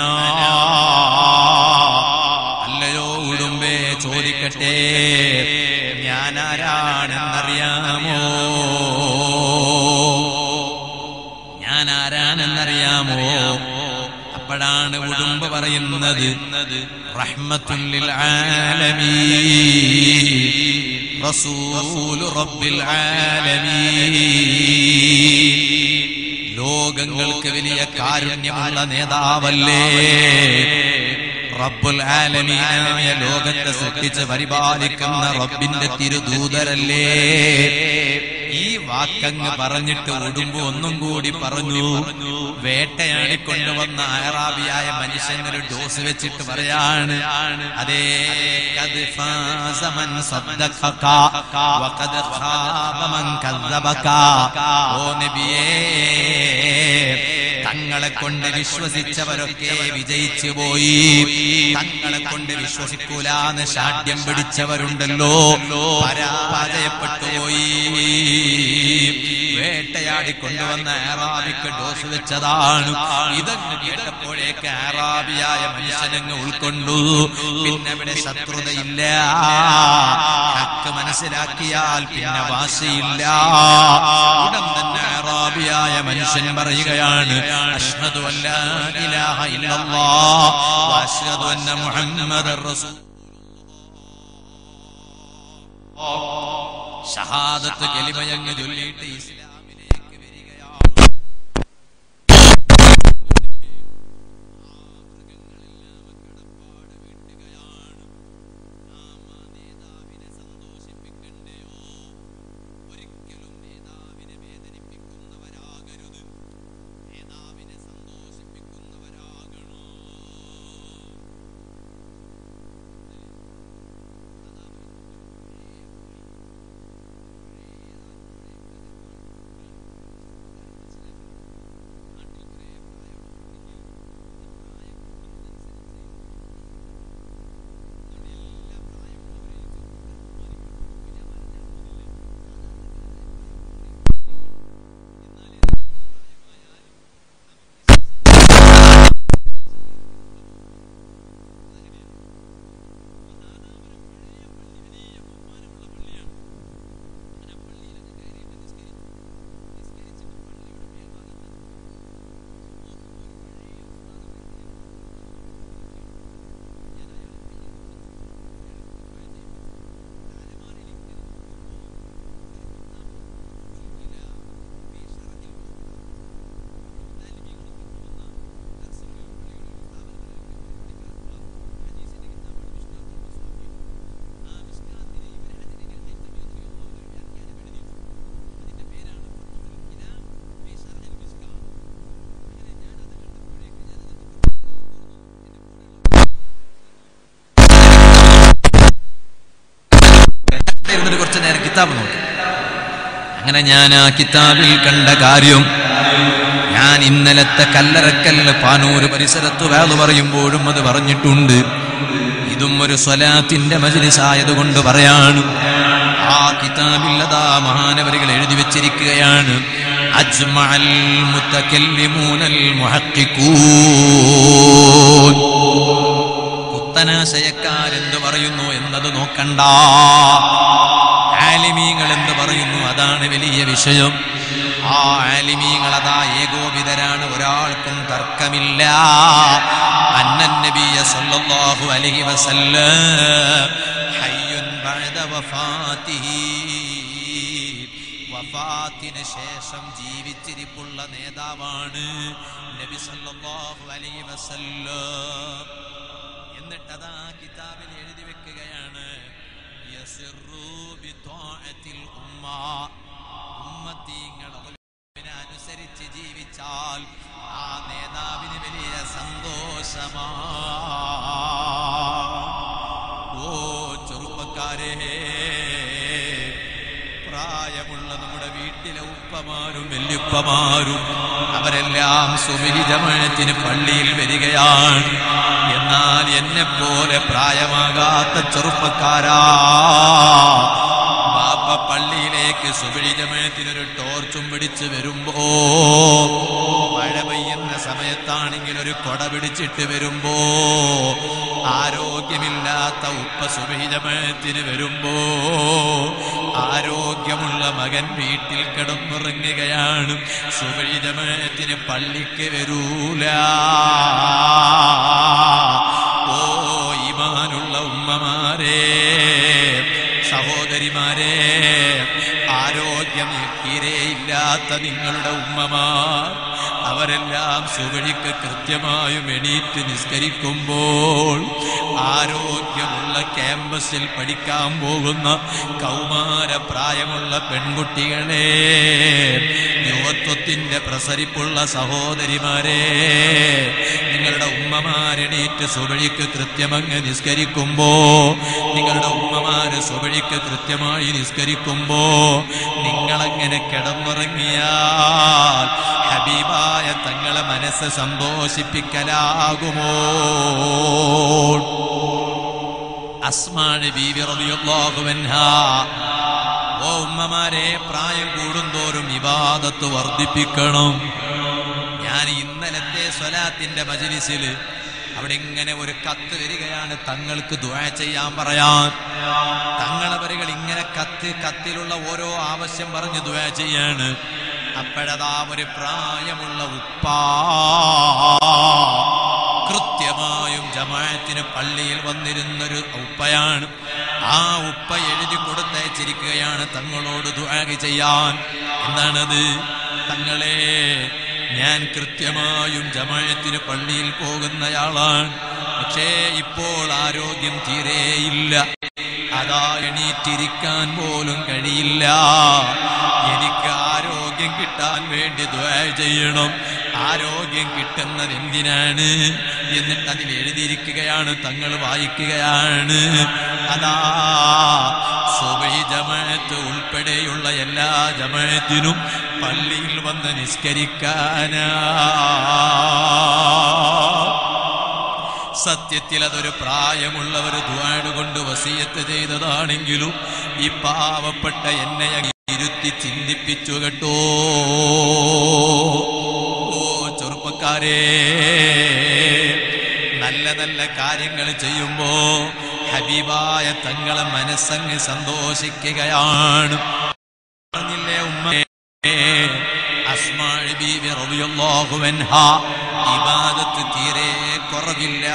അല്ലയോ ഉടുമ്പേ ചോദിക്കട്ടെ ഞാൻ ആരാണെന്നറിയാമോ ഞാൻ ആരാണെന്നറിയാമോ അപ്പോഴാണ് ഉടുമ്പ് പറയുന്നത് റഹ്മത്തുല്ലിൽ ആലമീൻ റസൂലു റബ്ബിൽ ആലമീൻ ലോകങ്ങൾക്ക് വലിയ കാരുണ്യമുള്ള നേതാവല്ലേ റബ്ബുൽ ആലമീനായ ലോകത്തെ സൃഷ്ടിച്ച് പരിപാലിക്കുന്ന റബ്ബിന്റെ തിരുദൂതരല്ലേ ഈ വാക്കങ്ങ് പറഞ്ഞിട്ട് ഉടുമ്പ് ഒന്നും കൂടി പറഞ്ഞു വേട്ടയാടിക്കൊണ്ടുവന്ന അയറാബിയായ മനുഷ്യനൊരു ഡോസ് വെച്ചിട്ട് പറയാണ് അതേ ഖദ് ഫാസ മൻ സദ്ദഖക വഖദ് ഖാബ മൻ കദ്ദബക ഓ നബിയേ തങ്ങളെ കൊണ്ട് വിശ്വസിച്ചവരൊക്കെ വിജയിച്ചു പോയി തങ്ങളെ കൊണ്ട് വിശ്വസിക്കൂലാന്ന് ശാഠ്യം പിടിച്ചവരുണ്ടല്ലോ പരാജയപ്പെട്ടു പോയി വേട്ട വേട്ടയാടി കൊണ്ടുവന്ന ആറാബിക്ക് ഡോസ് വെച്ചതാണ് ഇതങ്ങ് കേട്ടപ്പോഴേക്ക് ആറാബിയായ മനുഷ്യനങ്ങ് ഉൾക്കൊണ്ടു പിന്നെ അവിടെ ശത്രുതയില്ല ഹക്ക് മനസ്സിലാക്കിയാൽ പിന്നെ വാശിയില്ല ഉടൻ തന്നെ ആറാബിയായ മനുഷ്യൻ പറയുകയാണ് അഷ്ഹദു അല്ലാ ഇലാഹ ഇല്ലല്ലാഹ് വഅഷ്ഹദു അന്ന മുഹമ്മദർ റസൂൽ ഷഹാദത്ത് കലിമയങ്ങ് ചൊല്ലിയിട്ട് ഇസ്ലാമിലേക്ക് വരികയാണ് ഇരുന്നിട്ട് കുറച്ച് നേരം കിതാബ് നോക്കി അങ്ങനെ ഞാൻ ആ കിതാബിൽ കണ്ട കാര്യം ഞാൻ ഇന്നലത്തെ കല്ലറക്കല്ല് പാനൂര് പരിസരത്ത് വേള് പറയുമ്പോഴും അത് പറഞ്ഞിട്ടുണ്ട് ഇതും ഒരു സ്വലാത്തിന്റെ മജിലിസായതുകൊണ്ട് പറയാണ് ആ കിതാബിൽ അതാ മഹാനവരികൾ എഴുതി വെച്ചിരിക്കുകയാണ് അജ്മഅൽ മുത്തക്കല്ലിമൂനൽ മുഹഖിഖൂൻ പുത്തനാശയക്കാരെന്ത് പറയുന്നു എന്നത് നോക്കണ്ട ആലിമീങ്ങൾ എന്ത് പറയുന്നു അതാണ് വലിയ വിഷയം ആ ആലിമീങ്ങൾ അതാ ഏകോപിതരാണ് ഒരാൾക്കും തർക്കമില്ല അന്നൻ നബിയ സല്ലല്ലാഹു അലൈഹി വസല്ലം ഹയ്യുൻ ബഅദ വഫാത്തിഹി വഫാത്തിന് ശേഷം ജീവിച്ചിരിപ്പുള്ള നേതാവാണ് നബി സല്ലല്ലാഹു അലൈഹി വസല്ലം എന്നിട്ടതാ കിതാബിൽ എഴുതി വെക്കുകയാണ് യസിറു ബിത്വാഅത്തിൽ ഉമ്മ ഉമ്മത്തീങ്ങൾ അതിനെ അനുസരിച്ച് ജീവിച്ചാൽ ആ നേതാവിന് വലിയ സന്തോഷമാ ഓ ചെറുപ്പക്കാരെ പ്രായമുള്ള നമ്മുടെ വീട്ടിലെ ഉപ്പമാരും വല്യുപ്പമാരും അവരെല്ലാം സുവിഹിതമഴത്തിന് പള്ളിയിൽ വരികയാണ് എന്നാൽ എന്നെ പോലെ പ്രായമാകാത്ത ചെറുപ്പക്കാരാ ബാപ്പ പള്ളിയിലേക്ക് സുവിഹിതമഴത്തിനൊരു ടോർച്ചും പിടിച്ച് വരുമ്പോ മഴ പെയ്യുന്ന സമയത്താണെങ്കിൽ ഒരു കൊട പിടിച്ചിട്ട് വരുമ്പോ ആരോഗ്യമില്ലാത്ത ഉപ്പ സുവിഹിതമഴത്തിന് വരുമ്പോ ആരോഗ്യമുള്ള മകൻ വീട്ടിൽ കിടന്നുറങ്ങുകയാണ് സുവിഹിതമഴത്തിന് പള്ളിക്ക് വരൂല ഓ ഇമാനുള്ള ഉമ്മമാരെ സഹോദരിമാരെ ആരോഗ്യം തീരെയില്ലാത്ത നിങ്ങളുടെ ഉമ്മമാർ അവരെല്ലാം സുവഴിക്ക് കൃത്യമായും എണീറ്റ് നിസ്കരിക്കുമ്പോൾ ആരോഗ്യമുള്ള ക്യാമ്പസിൽ പഠിക്കാൻ പോകുന്ന കൗമാര പ്രായമുള്ള പെൺകുട്ടികളെ യുവത്വത്തിന്റെ പ്രസരിപ്പുള്ള സഹോദരിമാരെ നിങ്ങളുടെ ഉമ്മമാരെണീറ്റ് സുവഴിക്ക് കൃത്യമങ്ങ് നിസ്കരിക്കുമ്പോ നിങ്ങളുടെ ഉമ്മമാര് സുവഴിക്ക് കൃത്യമായി നിസ്കരിക്കുമ്പോ നിങ്ങളങ്ങനെ കിടന്നുറങ്ങിയാൽ ഹബീബായ തങ്ങളെ മനസ്സ് സന്തോഷിപ്പിക്കലാകുമോ അസ്മാന് ബീവി റളിയല്ലാഹു അൻഹാ ഓ ഉമ്മമാരെ പ്രായം കൂടുന്തോറും ഇബാദത്ത് വർദ്ധിപ്പിക്കണം ഞാൻ ഇന്നലത്തെ സ്വലാത്തിന്റെ മജലിസിൽ അവിടെ ഇങ്ങനെ ഒരു കത്ത് വരികയാണ് തങ്ങൾക്ക് ദുആ ചെയ്യാൻ പറയാൻ തങ്ങളവരുകൾ ഇങ്ങനെ കത്ത് കത്തിലുള്ള ഓരോ ആവശ്യം പറഞ്ഞ് ദുആ ചെയ്യാണ് അപ്പോഴതാ ഒരു പ്രായമുള്ള ഉപ്പാ കൃത്യമായും ജമാഅത്തിന് പള്ളിയിൽ വന്നിരുന്നൊരു ഉപ്പയാണ് ആ ഉപ്പ എഴുതി കൊടുത്തയച്ചിരിക്കുകയാണ് തങ്ങളോട് ദുആ ചെയ്യാൻ എന്താണത് തങ്ങളെ ഞാൻ കൃത്യമായും ജമാഅത്തിന് പള്ളിയിൽ പോകുന്നയാളാണ് പക്ഷേ ഇപ്പോൾ ആരോഗ്യം തീരെയില്ല അതാ എണീറ്റിരിക്കാൻ പോലും കഴിയില്ല എനിക്ക് ആരോഗ്യം കിട്ടാൻ വേണ്ടി ദ്വാ ചെയ്യണം ആരോഗ്യം കിട്ടുന്നത് എന്തിനാണ് എന്നിട്ട് അതിൽ എഴുതിയിരിക്കുകയാണ് തങ്ങൾ വായിക്കുകയാണ് അതാ സുബൈ ജമാഅത്ത് ഉൾപ്പെടെയുള്ള എല്ലാ ജമാഅത്തിനും പള്ളിയിൽ വന്ന് നിസ്കരിക്കാനാ സത്യത്തിൽ അതൊരു പ്രായമുള്ളവർ ദ്വാട് കൊണ്ട് വസീയത്ത് ചെയ്തതാണെങ്കിലും ഈ പാവപ്പെട്ട എന്നെ അങ്ങ് ഇരുത്തി ചിന്തിപ്പിച്ചു കേട്ടോ ഓ ചെറുപ്പക്കാരെ നല്ല നല്ല കാര്യങ്ങൾ ചെയ്യുമ്പോ ഹബീബായ തങ്ങളെ മനസ്സങ്ങ് സന്തോഷിക്കുകയാണ് പറഞ്ഞില്ലേ ഉമ്മ അസ്മാഴ് ബീവി റളിയല്ലാഹു അൻഹാ ഇബാദത്ത് തീരെ കുറവില്ല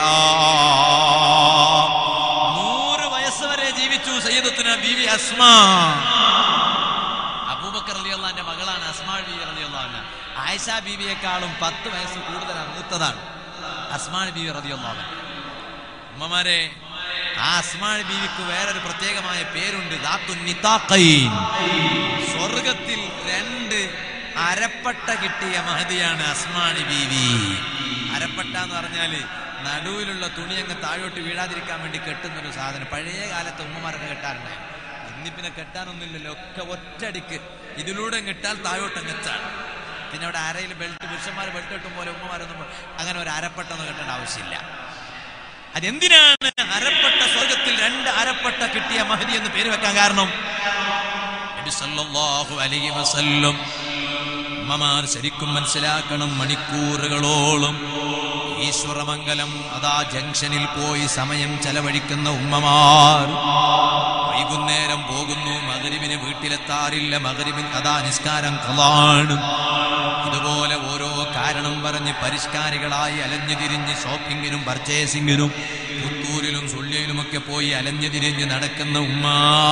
നൂറ് വയസ്സ് വരെ ജീവിച്ചു സയ്യിദത്തുന ബീവി അസ്മാ അബൂബക്കർ റളിയല്ലാഹുവിന്റെ മകളാണ് അസ്മാ ബീവി റളിയല്ലാഹു ആയിഷ ബീവിയെക്കാളും പത്ത് വയസ്സ് കൂടുതലാണ് മൂത്തതാണ് അസ്മാ ബീവി റളിയല്ലാഹു ഉമ്മമാരെ ആ അസ്മാ ബീവിക്ക് വേറൊരു പ്രത്യേകമായ പേരുണ്ട് ദാത്തു നിതാഖൈൻ സ്വർഗത്തിൽ രണ്ട് അരപ്പട്ട കിട്ടിയ മഹതിയാണ് അസ്മാണി ബീവി അരപ്പട്ട എന്ന് പറഞ്ഞാല് നടുവിലുള്ള തുണി അങ്ങ് താഴോട്ട് വീഴാതിരിക്കാൻ വേണ്ടി കെട്ടുന്ന ഒരു സാധനം പഴയ കാലത്ത് ഉമ്മമാരൊക്കെ കെട്ടാറുണ്ടായിരുന്നു ഇന്ന് പിന്നെ കെട്ടാനൊന്നുമില്ലല്ലോ ഒക്കെ ഒറ്റടിക്ക് ഇതിലൂടെ കെട്ടാൽ താഴോട്ട് അങ്ങെത്താണ് പിന്നെ അവിടെ അരയിൽ ബെൽറ്റ് പുരുഷന്മാർ ബെൽറ്റ് കെട്ടും പോലെ ഉമ്മമാരൊന്നും അങ്ങനെ ഒരു അരപ്പട്ടൊന്നും കെട്ടേണ്ട ആവശ്യമില്ല അതെന്തിനാണ് അരപ്പട്ട സ്വർഗത്തിൽ രണ്ട് അരപ്പട്ട കിട്ടിയ മഹതി എന്ന് പേര് വെക്കാൻ കാരണം നബി സല്ലല്ലാഹു അലൈഹി വസല്ലം ഉമ്മമാർ ശരിക്കും മനസ്സിലാക്കണം മണിക്കൂറുകളോളം ഈശ്വരമംഗലം അതാ ജംഗ്ഷനിൽ പോയി സമയം ചെലവഴിക്കുന്ന ഉമ്മമാർ വൈകുന്നേരം പോകുന്നു മകരിവിന് വീട്ടിലെത്താറില്ല മകരിവിൻ അതാ നിസ്കാരം കളാണ് ഇതുപോലെ ഓരോ കാരണം പറഞ്ഞ് പരിഷ്കാരികളായി അലഞ്ഞു തിരിഞ്ഞ് ഷോപ്പിങ്ങിനും പർച്ചേസിങ്ങിനും പുത്തൂരിലും സുള്ളിയിലുമൊക്കെ പോയി അലഞ്ഞു തിരിഞ്ഞ് നടക്കുന്ന ഉമ്മ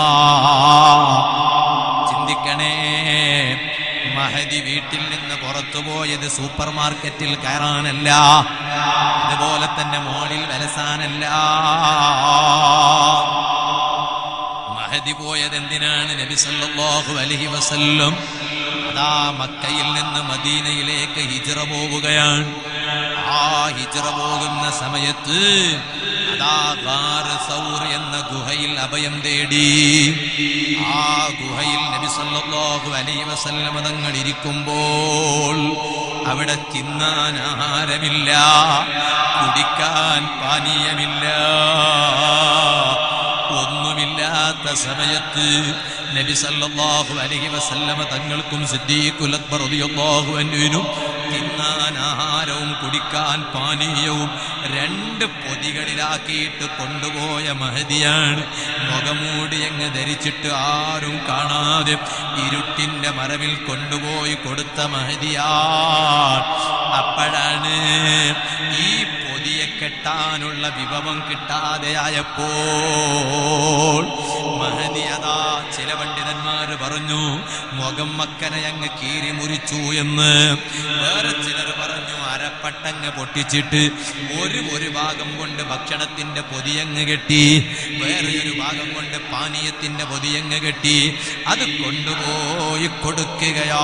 ചിന്തിക്കണേ മഹതി വീട്ടിൽ നിന്ന് പുറത്തു പോയത് സൂപ്പർ മാർക്കറ്റിൽ കയറാനല്ല അതുപോലെ തന്നെ മോളിൽ വലസാനല്ല മഹതി പോയത് എന്തിനാണ് നബി സല്ലല്ലാഹു അലൈഹി വസല്ലം അതാ മക്കയിൽ നിന്ന് മദീനയിലേക്ക് ഹിജ്റ പോവുകയാണ് ആ ഹിജ്റ പോകുന്ന സമയത്ത് അതാ ഗാറ് സൗർ എന്ന ഗുഹയിൽ അഭയം തേടി ആ ഗുഹയിൽ നബി സല്ലല്ലാഹു അലൈഹി വസല്ലം തങ്ങൾ ഇരിക്കുമ്പോൾ അവിടെ തിന്നാൻ ആഹാരമില്ല കുടിക്കാൻ പാനീയമില്ല ഒന്നുമില്ലാത്ത സമയത്ത് നബി സല്ലല്ലാഹു അലൈഹി വസല്ലമ തങ്ങൾക്കും സിദ്ദീഖുൽ അക്ബർ റളിയല്ലാഹു അൻഹുവിനും തിന്നാൻ ആഹാരവും കുടിക്കാൻ പാനീയവും രണ്ട് പൊതികളിലാക്കിയിട്ട് കൊണ്ടുപോയ മഹതിയാണ് മുഖമൂടി അങ്ങ് ധരിച്ചിട്ട് ആരും കാണാതെ ഇരുട്ടിന്റെ മറവിൽ കൊണ്ടുപോയി കൊടുത്ത മഹതിയാണ് അപ്പോഴാണ് ഈ പൊതിയെ കെട്ടാനുള്ള വിഭവം കിട്ടാതെയായപ്പോൾ മഹതി അതാ ചില പണ്ഡിതന്മാര് പറഞ്ഞു മുഖം മക്കനെ അങ്ങ് കീറി മുറിച്ചു എന്ന് വേറെ ചിലർ പറഞ്ഞു അരപ്പട്ടങ്ങ് പൊട്ടിച്ചിട്ട് ഒരു ഒരു ഭാഗം കൊണ്ട് ഭക്ഷണത്തിന്റെ പൊതിയങ്ങ് കെട്ടി വേറെ ഒരു ഭാഗം കൊണ്ട് പാനീയത്തിന്റെ പൊതിയങ്ങ് കെട്ടി അത് കൊണ്ടുപോയി കൊടുക്കുകയാ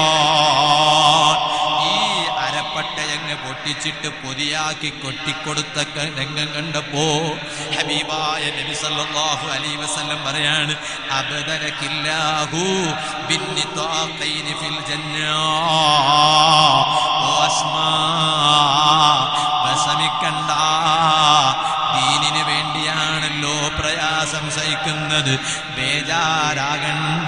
ഈ അരപ്പട്ടയങ്ങ് പൊട്ടിച്ചിട്ട് പൊതിയാക്കി കൊട്ടിക്കൊടുത്ത ക- രംഗം കണ്ടപ്പോ ഹബീബായ നബി സല്ലല്ലാഹു അലൈഹി വസല്ലം പറയാണ് അബ്ദലകില്ലാഹു ബിന്നിതാഖൈനി ഫിൽ ജന്നാ ഓ അസ്മാ വിഷമിക്കണ്ട ദീനിന് വേണ്ടിയാണല്ലോ പ്രയാസം സഹിക്കുന്നത് പറയുന്നത് ബേജാരാകണ്ട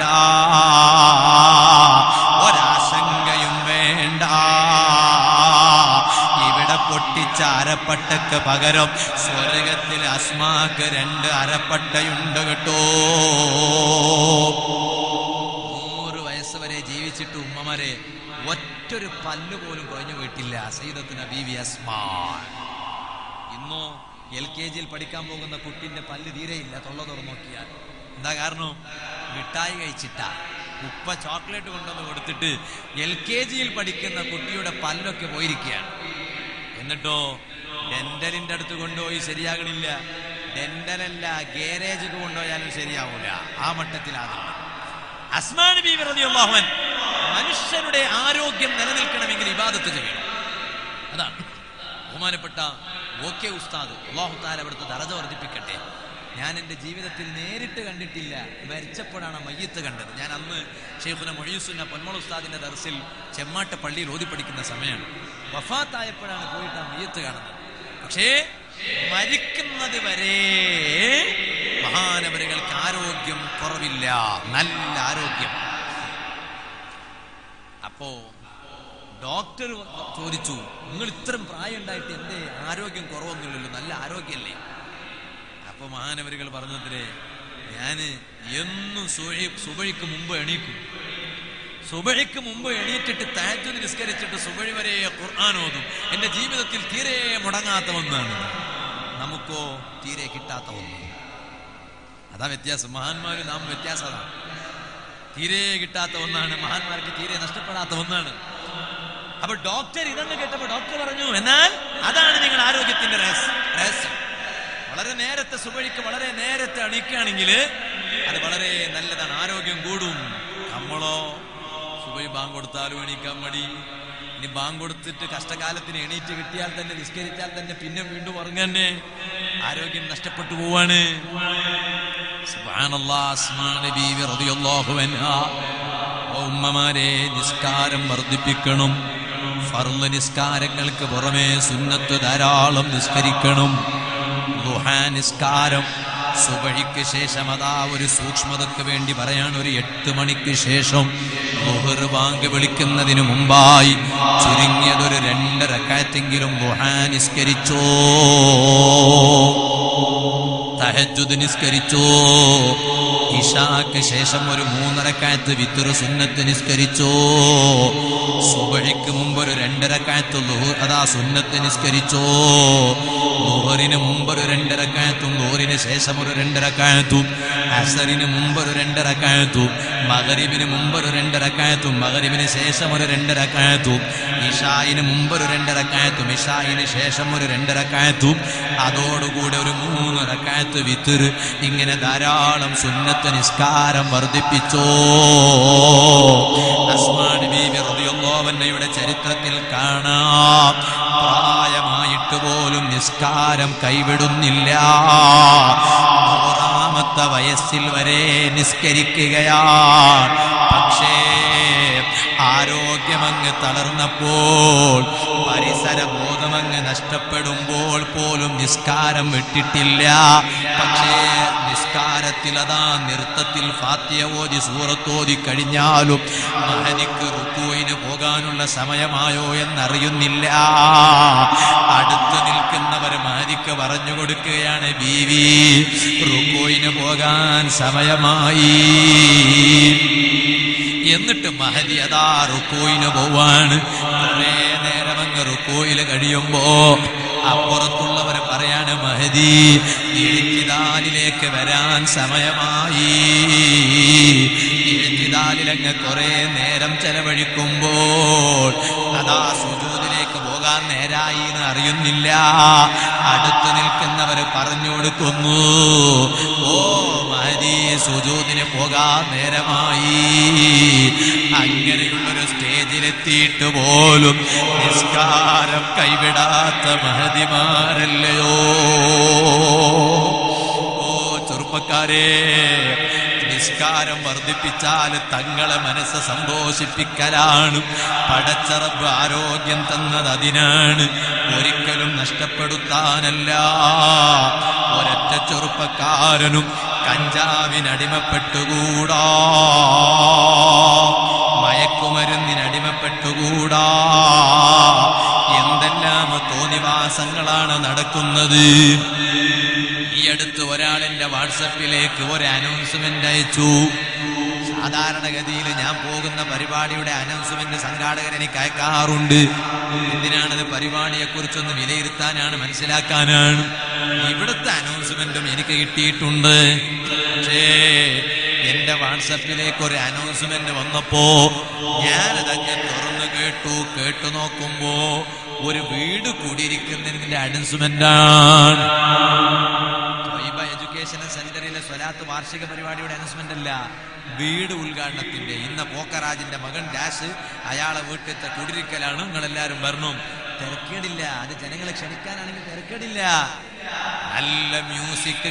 ഒരാശങ്കയും വേണ്ട ഇവിടെ പൊട്ടിച്ച അരപ്പട്ടക്ക് പകരം സ്വർഗത്തിൽ അസ്മാക്ക് രണ്ട് അരപ്പട്ടയുണ്ട് കേട്ടോ നൂറ് വയസ്സ് വരെ ജീവിച്ചിട്ട് ഉമ്മമാരെ ഒറ്റൊരു പല്ല് പോലും കുഴഞ്ഞു പോയിട്ടില്ല സൈദത്തിന് ബീവി അസ്മാൻ ഇന്നോ എൽ കെ ജിയിൽ പഠിക്കാൻ പോകുന്ന കുട്ടിന്റെ പല്ല് തീരെയില്ല തൊള്ള തുറന്നു നോക്കിയാൽ എന്താ കാരണം മിഠായി കഴിച്ചിട്ട ഉപ്പ ചോക്ലേറ്റ് കൊണ്ടുവന്ന് കൊടുത്തിട്ട് എൽ കെ ജിയിൽ പഠിക്കുന്ന കുട്ടിയുടെ പല്ലൊക്കെ പോയിരിക്കുകയാണ് എന്നിട്ടോ ഡെന്റലിന്റെ അടുത്ത് കൊണ്ടുപോയി ശരിയാകണില്ല ഡെന്റലല്ല ഗാരേജ് കൊണ്ടുപോയാലും ശരിയാവൂല ആ മട്ടത്തിലാകുന്നു അസ്മാൻ ബീവി റളിയല്ലാഹു അൻഹ മനുഷ്യരുടെ ആരോഗ്യം നിലനിൽക്കണമെങ്കിൽ ഇബാദത്ത് ചെയ്യണം അതാണ് ബഹുമാനപ്പെട്ട ഓക്കെ ഉസ്താദ് അള്ളാഹു താല അവിടുത്തെ ദറജ വർദ്ധിപ്പിക്കട്ടെ ഞാൻ എൻ്റെ ജീവിതത്തിൽ നേരിട്ട് കണ്ടിട്ടില്ല മരിച്ചപ്പോഴാണ് മയ്യത്ത് കണ്ടത് ഞാൻ അന്ന് ഷെയ്ഖുന മൊഴീസുന്ന പൊന്മൾ ഉസ്താദിന്റെ ദർസിൽ ചെമ്മാട്ട പള്ളിയിൽ ഓതി പഠിക്കുന്ന സമയമാണ് വഫാത്തായപ്പോഴാണ് പോയിട്ട് ആ മയ്യത്ത് കാണുന്നത് പക്ഷേ മരിക്കുന്നത് വരെ മഹാനവരുകൾക്ക് ആരോഗ്യം കുറവില്ല നല്ല ആരോഗ്യം അപ്പോ ഡോക്ടർ ചോദിച്ചു നിങ്ങൾ ഇത്രയും പ്രായം ഉണ്ടായിട്ട് എന്തേ ആരോഗ്യം കുറവൊന്നുമില്ലല്ലോ നല്ല ആരോഗ്യമല്ലേ അപ്പൊ മഹാനവരുകൾ പറഞ്ഞതിരെ ഞാന് എന്നും സുബഹി സുബഴിക്ക് മുമ്പ് എണീക്കും സുബഴിക്ക് മുമ്പ് എണീറ്റിട്ട് താജുദ് നിസ്കരിച്ചിട്ട് സുബഴി വരെ ഖുർആൻ ഓതും എന്റെ ജീവിതത്തിൽ തീരെ മുടങ്ങാത്ത ഒന്നാണ് നമുക്കോ തീരെ കിട്ടാത്ത ഒന്ന് അതാ വ്യത്യാസം മഹാന്മാര് നാം വ്യത്യാസം അതാണ് തീരെ കിട്ടാത്ത ഒന്നാണ് മഹാന്മാർക്ക് തീരെ നഷ്ടപ്പെടാത്ത ഒന്നാണ് അപ്പൊ ഡോക്ടർ ഇതെന്ന് കേട്ടപ്പോ ഡോക്ടർ പറഞ്ഞു എന്നാൽ അതാണ് നിങ്ങൾ ആരോഗ്യത്തിന്റെ രഹസ്യം രഹസ്യം വളരെ നേരത്തെ സുബഴിക്ക് വളരെ നേരത്തെ അണിക്കുകയാണെങ്കിൽ അത് വളരെ നല്ലതാണ് ആരോഗ്യം കൂടും നമ്മളോ സുബൈ ബാങ്ക് കൊടുത്താലും എണീക്കാൻ മടി ഇനി ബാങ്ക് കൊടുത്തിട്ട് കഷ്ടകാലത്തിന് എണീറ്റ് കിട്ടിയാൽ തന്നെ നിസ്കരിച്ചാൽ തന്നെ പിന്നെ വീണ്ടും ഉറങ്ങന്നെ ആരോഗ്യം നഷ്ടപ്പെട്ടു പോവാണ് സുബ്ഹാനല്ലാഹ്, അസ്മാ ബീവി റളിയല്ലാഹു അൻഹാ. ഓ ഉമ്മമാരെ നിസ്കാരം വർദ്ധിപ്പിക്കണം ഫർള് നിസ്കാരങ്ങൾക്ക് പുറമെ സുന്നത്ത് ധാരാളം നിസ്കരിക്കണം ദുഹാ നിസ്കാരം സുബഹിക്ക് ശേഷം അതാ ഒരു സൂക്ഷ്മതക്ക് വേണ്ടി പറയാൻ ഒരു എട്ട് മണിക്ക് ശേഷം ലുഹർ ബാങ്ക് വിളിക്കുന്നതിന് മുമ്പായി ചുരുങ്ങിയതൊരു രണ്ട് റക്കാത്തെങ്കിലും ദുഹാ നിസ്കരിച്ചോ തഹജുദ് നിസ്കരിച്ചോ ഇഷാക്ക് ശേഷം ഒരു മൂന്നരക്കായത്ത് വിത്തുറ് സുന്നത്ത് നിസ്കരിച്ചോ സുബഹിക്ക് മുമ്പ് ഒരു രണ്ടരക്കായത്ത് ലുഹു അതാ സുന്നത്ത് നിസ്കരിച്ചോ ലുഹറിന് മുമ്പ് ഒരു രണ്ടരക്കായത്തും ലുഹറിന് ശേഷം ഒരു രണ്ടരക്കായത്തും അസറിന് മുമ്പ് ഒരു രണ്ടരക്കായത്തും മകരിബിന് മുമ്പ് ഒരു രണ്ടരക്കായത്തും മകരിബിന് ശേഷം ഒരു രണ്ടരക്കായത്തും ഇഷായിന് മുമ്പ് ഒരു രണ്ടരക്കായത്തും ഇഷായിന് ശേഷം ഒരു രണ്ടരക്കായത്തും അതോടുകൂടെ ഒരു മൂന്ന് റക്കായത്ത് വിത്തിറ് ഇങ്ങനെ ധാരാളം സുന്നത്ത് നിസ്കാരം വർദ്ധിപ്പിച്ചോ അസ്മാൻ ബീബി റളിയല്ലാഹുവിന്റെ ചരിത്രത്തിൽ കാണാം പ്രായമായിട്ട് പോലും നിസ്കാരം കൈവിടുന്നില്ല നൂറാമത്തെ വയസ്സിൽ വരെ നിസ്കരിക്കുകയാണ് പക്ഷേ ആരോഗ്യമങ്ങ് തളർന്നപ്പോൾ പരിസര ബോധമങ്ങ് നഷ്ടപ്പെടുമ്പോൾ പോലും നിസ്കാരം വിട്ടിട്ടില്ല പക്ഷേ നിസ്കാരത്തിൽ അതാ നൃത്തത്തിൽ ഫാത്തിയ ഓതി സൂറത്തോതി കഴിഞ്ഞാലും മഹനിക്ക് റുക്കുവിന് പോകാനുള്ള സമയമായോ എന്നറിയുന്നില്ല അടുത്ത് നിൽക്കുന്നവർ മഹനിക്ക് പറഞ്ഞു കൊടുക്കുകയാണ് ബീവി റുക്കുവിന് പോകാൻ സമയമായി എന്നിട്ട് മഹദി അതാ റുക്കോയിന് പോവാണ് കുറേ നേരം അങ്ങ് റുക്കോയിൽ കഴിയുമ്പോ അപ്പുറത്തുള്ളവർ പറയാണ് മഹദി എഴുത്തിദാലിലേക്ക് വരാൻ സമയമായി എഴുത്തിദാലിൽ അങ്ങ് കുറെ നേരം ചെലവഴിക്കുമ്പോൾ അതാ സുജൂതിലേക്ക് പോകാൻ നേരായി എന്ന് അറിയുന്നില്ല അടുത്ത് നിൽക്കുന്നവർ പറഞ്ഞു കൊടുക്കുന്നു ഓ മഹദി സുജൂതിന് പോകാൻ നേരമായി അങ്ങനെയുള്ളൊരു സ്റ്റേജിലെത്തിയിട്ട് പോലും നിസ്കാരം കൈവിടാത്ത മഹതിമാരല്ലയോ ഓ ചെറുപ്പക്കാരെ നിസ്കാരം വർദ്ധിപ്പിച്ചാൽ തങ്ങളെ മനസ്സ് സന്തോഷിപ്പിക്കലാണ് പടച്ചറബ് ആരോഗ്യം തന്നത് അതിനാണ് ഒരിക്കലും നഷ്ടപ്പെടുത്താനല്ല ഒരൊറ്റ ചെറുപ്പക്കാരനും കഞ്ചാവിനടിമപ്പെട്ടുകൂടാ മയക്കുമരുന്നിനടിമപ്പെട്ടുകൂടാ എന്തെല്ലാം തോന്നിവാസങ്ങളാണ് നടക്കുന്നത് ഈ അടുത്ത് ഒരാൾ എന്റെ വാട്സപ്പിലേക്ക് ഒരു അനൗൺസ്മെന്റ് അയച്ചു സാധാരണഗതിയിൽ ഞാൻ പോകുന്ന പരിപാടിയുടെ അനൗൺസ്മെന്റ് സംഘാടകർ എനിക്ക് അയക്കാറുണ്ട് എന്തിനാണത് പരിപാടിയെ കുറിച്ചൊന്ന് വിലയിരുത്താനാണ് മനസ്സിലാക്കാനാണ് ഇവിടുത്തെ അനൗൺസ്മെന്റും എനിക്ക് കിട്ടിയിട്ടുണ്ട് പക്ഷേ എന്റെ വാട്സപ്പിലേക്ക് ഒരു അനൗൺസ്മെന്റ് വന്നപ്പോ ഞാനതങ്ങ് തുറന്നു കേട്ടു കേട്ടു നോക്കുമ്പോ ഒരു വീട് കൂടിയിരിക്കുന്നതിന്റെ അനൗൺസ്മെന്റ് ആണ് ത്വയ്ബ എഡ്യൂക്കേഷൻ സെന്ററിലെ സ്വലാത്ത് വാർഷിക പരിപാടിയുടെ അനൗൺസ്മെന്റ് അല്ല വീട് ഉദ്ഘാടനത്തിന്റെ ഇന്ന് പോക്കറാജിന്റെ മകൻ ഡാഷ് അയാളെ വീട്ടിലത്തെ കുടിരിക്കലാണ് നിങ്ങൾ എല്ലാവരും വരണം തിരക്കേടില്ല അത് ജനങ്ങളെ ക്ഷണിക്കാനാണെങ്കിൽ തിരക്കേടില്ല നല്ല മ്യൂസിക്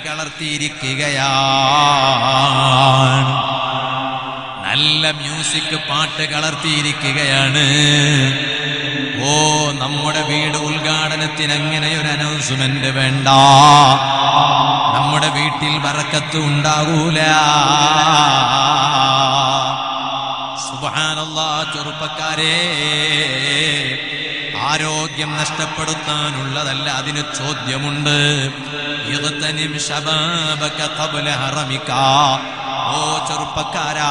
കളർത്തിയിരിക്കുകയാണ് നല്ല മ്യൂസിക് പാട്ട് കളർത്തിയിരിക്കുകയാണ് ഓ നമ്മുടെ വീട് ഉദ്ഘാടനത്തിന് അങ്ങനെ ഒരു അനൗൺസ്മെന്റ് വേണ്ട നമ്മുടെ വീട്ടിൽ വറക്കത്ത് ഉണ്ടാകൂല സുബാനല്ലാ ചെറുപ്പക്കാരെ ആരോഗ്യം നഷ്ടപ്പെടുത്താനുള്ളതല്ല അതിന് ചോദ്യമുണ്ട് ഇഗ്തനിം ശബാബക ഖബ്ല ഹറമിക. ഓ ചെറുപ്പക്കാരാ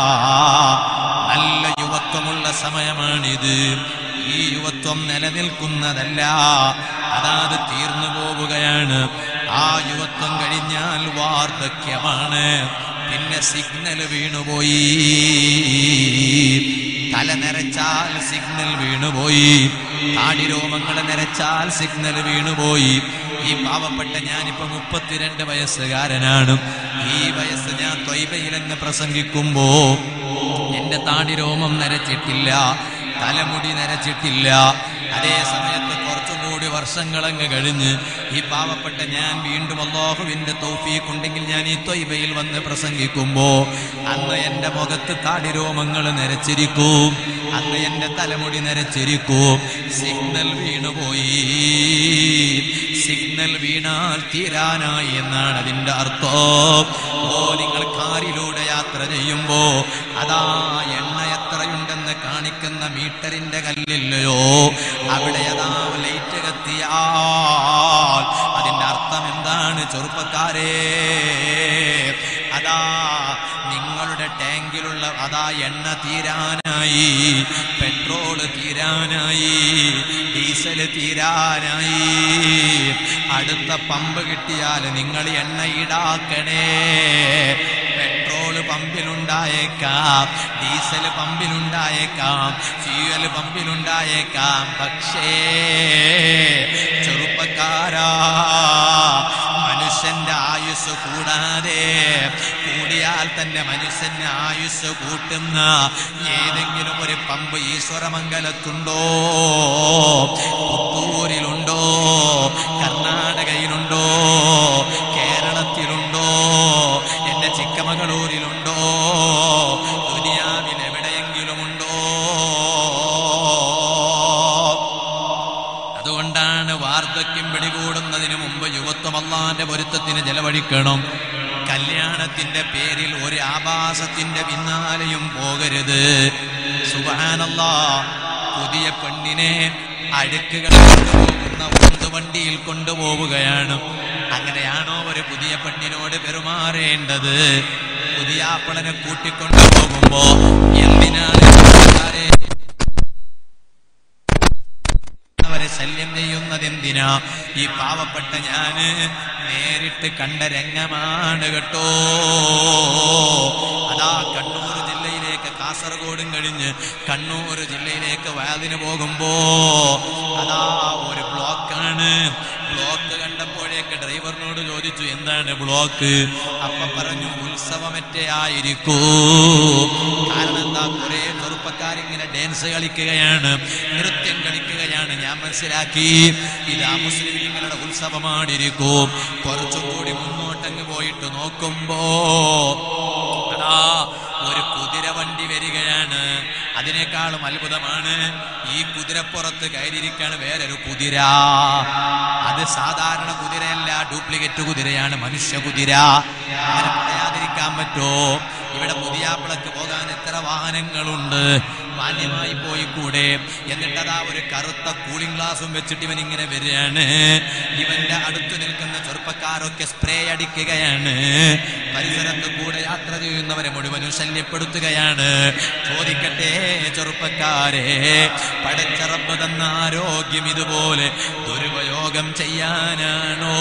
നല്ല യുവത്വമുള്ള സമയമാണിത് ഈ യുവത്വം നിലനിൽക്കുന്നതല്ല അതാത് തീർന്നു പോവുകയാണ് ആ യുവത്വം കഴിഞ്ഞാൽ വാർദ്ധക്യമാണ് പിന്നെ സിഗ്നൽ വീണുപോയി തല നരച്ചാൽ സിഗ്നൽ വീണുപോയി താടിരോമങ്ങൾ നരച്ചാൽ സിഗ്നൽ വീണുപോയി ഈ പാവപ്പെട്ട ഞാനിപ്പോ മുപ്പത്തിരണ്ട് വയസ്സുകാരനാണ് ഈ വയസ്സ് ഞാൻ ത്വൈബയിലെന്ന് പ്രസംഗിക്കുമ്പോ എന്റെ താടിരോമം നരച്ചിട്ടില്ല തലമുടി നരച്ചിട്ടില്ല അതേ സമയത്ത് കുറച്ചും കൂടി വർഷങ്ങളങ്ങ് കഴിഞ്ഞ് ഈ പാവപ്പെട്ട ഞാൻ വീണ്ടും അള്ളാഹുവിന്റെ തൗഫീഖ് ഉണ്ടെങ്കിൽ ഞാൻ ഈ ത്വയ്ബയിൽ വന്ന് പ്രസംഗിക്കുമ്പോ അന്ന് എന്റെ മുഖത്ത് താടിരോമങ്ങൾ നരച്ചിരിക്കും അന്ന് എന്റെ തലമുടി നരച്ചിരിക്കും സിഗ്നൽ വീണുപോയി സിഗ്നൽ വീണാൽ തീരാനായി എന്നാണ് അതിന്റെ അർത്ഥം ഓ നിങ്ങൾ കാറിലൂടെ യാത്ര ചെയ്യുമ്പോ അതാ എണ്ണ എത്രയുണ്ടെന്ന് കാണിക്കുന്ന മീറ്ററിന്റെ കല്ലില്ലയോ അവിടെ അതാ ലൈറ്റ് കത്തിയാൽ അതിന്റെ അർത്ഥം എന്താണ് ചെറുപ്പക്കാരെ അതാ നിങ്ങളുടെ ടാങ്കിലുള്ള അതാ എണ്ണ തീരാനായി പെട്രോള് തീരാനായി ഡീസൽ തീരാനായി അടുത്ത പമ്പ് കിട്ടിയാൽ നിങ്ങൾ എണ്ണ ഈടാക്കണേ പെട്രോള് പമ്പിലുണ്ടായേക്കാം ഡീസൽ പമ്പിലുണ്ടായേക്കാം ഫ്യൂവൽ പമ്പിലുണ്ടായേക്കാം പക്ഷേ ചെറുപ്പക്കാരാ മനുഷ്യന്റെ ആയുസ് കൂടാതെ കൂടിയാൽ തന്നെ മനുഷ്യന്റെ ആയുസ് കൂട്ടുന്ന ഏതെങ്കിലും ഒരു പമ്പ് ഈശ്വരമംഗലത്തുണ്ടോ പുത്തൂരിലുണ്ടോ കർണാടകയിലുണ്ടോ കേരളത്തിലുണ്ടോ എന്റെ ചിക്കമകളൂരിലുണ്ടോ ദുനിയാവിൽ എവിടെയെങ്കിലുമുണ്ടോ അതുകൊണ്ടാണ് വാർദ്ധക്യം പിടികൂടുന്നതിന് മുമ്പ് യുവത്വം അള്ളാന്റെ പൊരുത്തത്തിന് ചെലവഴിക്കണം കല്യാണത്തിന്റെ പേരിൽ ഒരു ആഭാസത്തിന്റെ പിന്നാലെയും പോകരുത് സുബാനല്ലാ പുതിയ പെണ്ണിനെ അഴുക്കുകൾ കൊണ്ടുപോകുന്ന ഉന്തുവണ്ടിയിൽ കൊണ്ടുപോവുകയാണ് അങ്ങനെയാണോ ഒരു പുതിയ പെണ്ണിനോട് പെരുമാറേണ്ടത് പുതിയ ആപ്പിളനെ കൂട്ടിക്കൊണ്ടുപോകുമ്പോ എന്തിനാണ് ചെറുപ്പക്കാരെ അവരെ ശല്യം ചെയ്യുന്നത് എന്തിനാ ഈ പാവപ്പെട്ട ഞാന് നേരിട്ട് കണ്ട രംഗമാണ് കേട്ടോ അതാ കണ്ണൂർ ജില്ലയിലേക്ക് കാസർഗോഡും കഴിഞ്ഞ് കണ്ണൂർ ജില്ലയിലേക്ക് വയലിന് പോകുമ്പോ അതാ ഒരു ബ്ലോക്കാണ് ബ്ലോക്ക് കണ്ടപ്പോഴേക്ക് ഡ്രൈവറിനോട് ചോദിച്ചു എന്താണ് ബ്ലോക്ക് അപ്പൊ പറഞ്ഞു ഉത്സവമറ്റേ ആയിരിക്കൂ കാരണം എന്താ കുറെ ചെറുപ്പക്കാരിങ്ങനെ ഡാൻസ് കളിക്കുകയാണ് നൃത്യം കളിക്കുകയാണ് ഞാൻ മനസ്സിലാക്കി ഇതാ മുസ്ലിമീങ്ങളുടെ ഉത്സവമാണിരിക്കും കുറച്ചും കൂടി മുന്നോട്ടങ്ങ് പോയിട്ട് നോക്കുമ്പോ അതാ ഒരു കുതിര വണ്ടി വരികയാണ് അതിനേക്കാളും അത്ഭുതമാണ് ഈ കുതിരപ്പുറത്ത് കയറിയിരിക്കാണ് വേറൊരു കുതിര അത് സാധാരണ കുതിരയല്ല ഡ്യൂപ്ലിക്കേറ്റ് കുതിരയാണ് മനുഷ്യ കുതിര അങ്ങനെ പറയാതിരിക്കാൻ പറ്റോ ഇവിടെ പുതിയാപ്പിളക്ക് പോകാൻ എത്ര വാഹനങ്ങളുണ്ട് മാന്യമായി പോയി കൂടെ എന്നിട്ട് അതാ ഒരു കറുത്ത കൂളിംഗ് ഗ്ലാസും വെച്ചിട്ട് ഇവൻ ഇങ്ങനെ വരികയാണ് ഇവന്റെ അടുത്ത് നിൽക്കുന്ന ചെറുപ്പക്കാരൊക്കെ സ്പ്രേ അടിക്കുകയാണ് പരിസരത്ത് കൂടെ യാത്ര ചെയ്യുന്നവരെ മുഴുവനും ശല്യപ്പെടുത്തുകയാണ് ചോദിക്കട്ടെ ചെറുപ്പക്കാരെ പടച്ചറപ്പ് തന്ന ആരോഗ്യം ഇതുപോലെ ദുരുപയോഗം ചെയ്യാനാണോ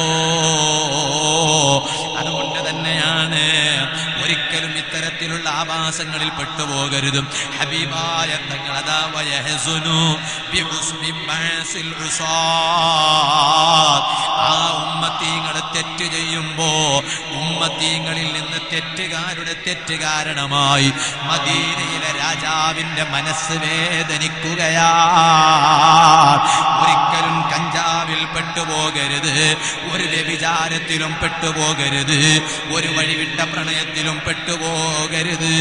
അതുകൊണ്ട് തന്നെയാണ് ഒരിക്കലും ഇത്തരത്തിലുള്ള ആവാസങ്ങളിൽ പെട്ടുപോകരുതും ഹബീബായ തങ്ങൾ അതാ വയഹസുനു ബിഹുസ്നി ബഅസിൽ ഉസാദ്. ആ ഉമ്മത്തീങ്ങൾ തെറ്റ് ചെയ്യുമ്പോ ഉമ്മത്തീങ്ങളിൽ നിന്ന് തെറ്റുകാരുടെ തെറ്റ് കാരണമായി മദീനയിലെ രാജാവിന്റെ മനസ്സ് വേദനിക്കുകയാ ഒരിക്കലും കഞ്ചാവിൽ പെട്ടുപോകരുത് ഒരു വ്യഭിചാരത്തിലും പെട്ടുപോകരുത് ഒരു വഴിവിട്ട പ്രണയത്തിലും പെട്ടുപോകരുത്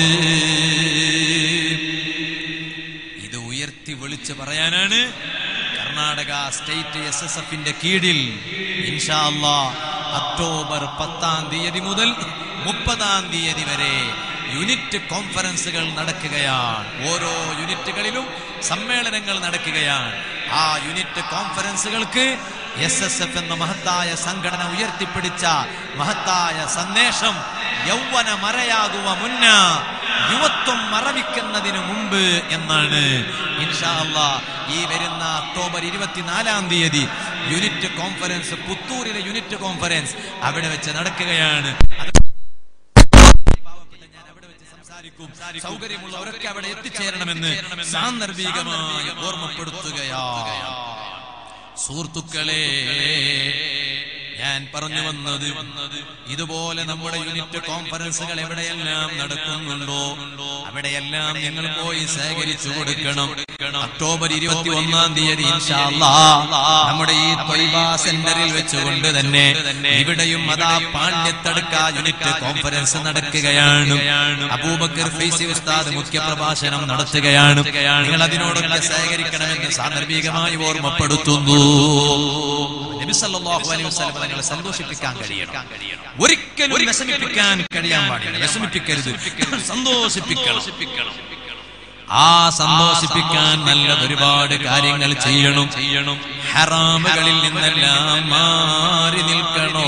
ഇത് ഉയർത്തി വിളിച്ച് പറയാനാണ് കർണാടക സ്റ്റേറ്റ് എസ് എസ് എഫിന്റെ കീഴിൽ ഇൻഷാ അല്ലാ ഒക്ടോബർ പത്താം തീയതി മുതൽ മുപ്പതാം തീയതി വരെ യൂണിറ്റ് കോൺഫറൻസുകൾ നടക്കുകയാണ് ഓരോ യൂണിറ്റുകളിലും സമ്മേളനങ്ങൾ നടക്കുകയാണ് ആ യൂണിറ്റ് കോൺഫറൻസുകൾക്ക് എസ് എസ് എഫ് എന്ന മഹത്തായ സംഘടന ഉയർത്തിപ്പിടിച്ച മഹത്തായ സന്ദേശം യൗവന മറയാകുക മുന്ന യുവത്വം മറവിക്കുന്നതിന് മുമ്പ് എന്നാണ് ഇൻഷാ അല്ലാ ഈ വരുന്ന ഒക്ടോബർ ഇരുപത്തിനാലാം തീയതി യൂണിറ്റ് കോൺഫറൻസ് പുത്തൂരിലെ യൂണിറ്റ് കോൺഫറൻസ് അവിടെ വെച്ച് നടക്കുകയാണ് അത് പാവപ്പെട്ട ഞാൻ അവിടെ വെച്ച് സംസാരിക്കും സൗകര്യമുള്ളവരൊക്കെ അവിടെ എത്തിച്ചേരണമെന്ന് സാന്ദർഭികമായി ഓർമ്മപ്പെടുത്തുകയാണ് സുഹൃത്തുക്കളെ ഞാൻ പറഞ്ഞു വന്നത് ഇതുപോലെ നമ്മുടെ യൂണിറ്റ് കോൺഫറൻസുകൾ എവിടെയെല്ലാം നടക്കുന്നുണ്ടോ അവിടെയെല്ലാം നിങ്ങൾ പോയി ശേഖരിച്ചു കൊടുക്കണം ഒക്ടോബർ ഇരുപത്തി ഒന്നാം തീയതി ഇൻഷാ അല്ലാ നമ്മുടെ ഈ ത്വയ്ബ സെന്ററിൽ വെച്ചുകൊണ്ട് തന്നെ ഇവിടെയും അതാ പാണ്ഡ്യത്തടുക്ക യൂണിറ്റ് കോൺഫറൻസ് നടക്കുകയാണ് അബൂബക്കർ ഫൈസി ഉസ്താദ് മുഖ്യ പ്രഭാഷണം നടത്തുകയാണ് നിങ്ങൾ അതിനോടൊക്കെ സഹകരിക്കണമെന്ന് സാന്ദർഭികമായി ഓർമ്മപ്പെടുത്തുന്നു നബി സല്ലല്ലാഹു അലൈഹി വസല്ലം തങ്ങളെ സന്തോഷിപ്പിക്കാൻ കഴിയണം ഒരിക്കലും വിഷമിപ്പിക്കാൻ കഴിയാൻ പാടില്ല വിഷമിപ്പിക്കരുത് സന്തോഷിപ്പിക്കണം ആ സന്തോഷിപ്പിക്കാൻ നല്ല ഒരുപാട് കാര്യങ്ങൾ ചെയ്യണം ചെയ്യണം ഹറാമുകളിൽ നിന്നെല്ലാം മാറി നിൽക്കണോ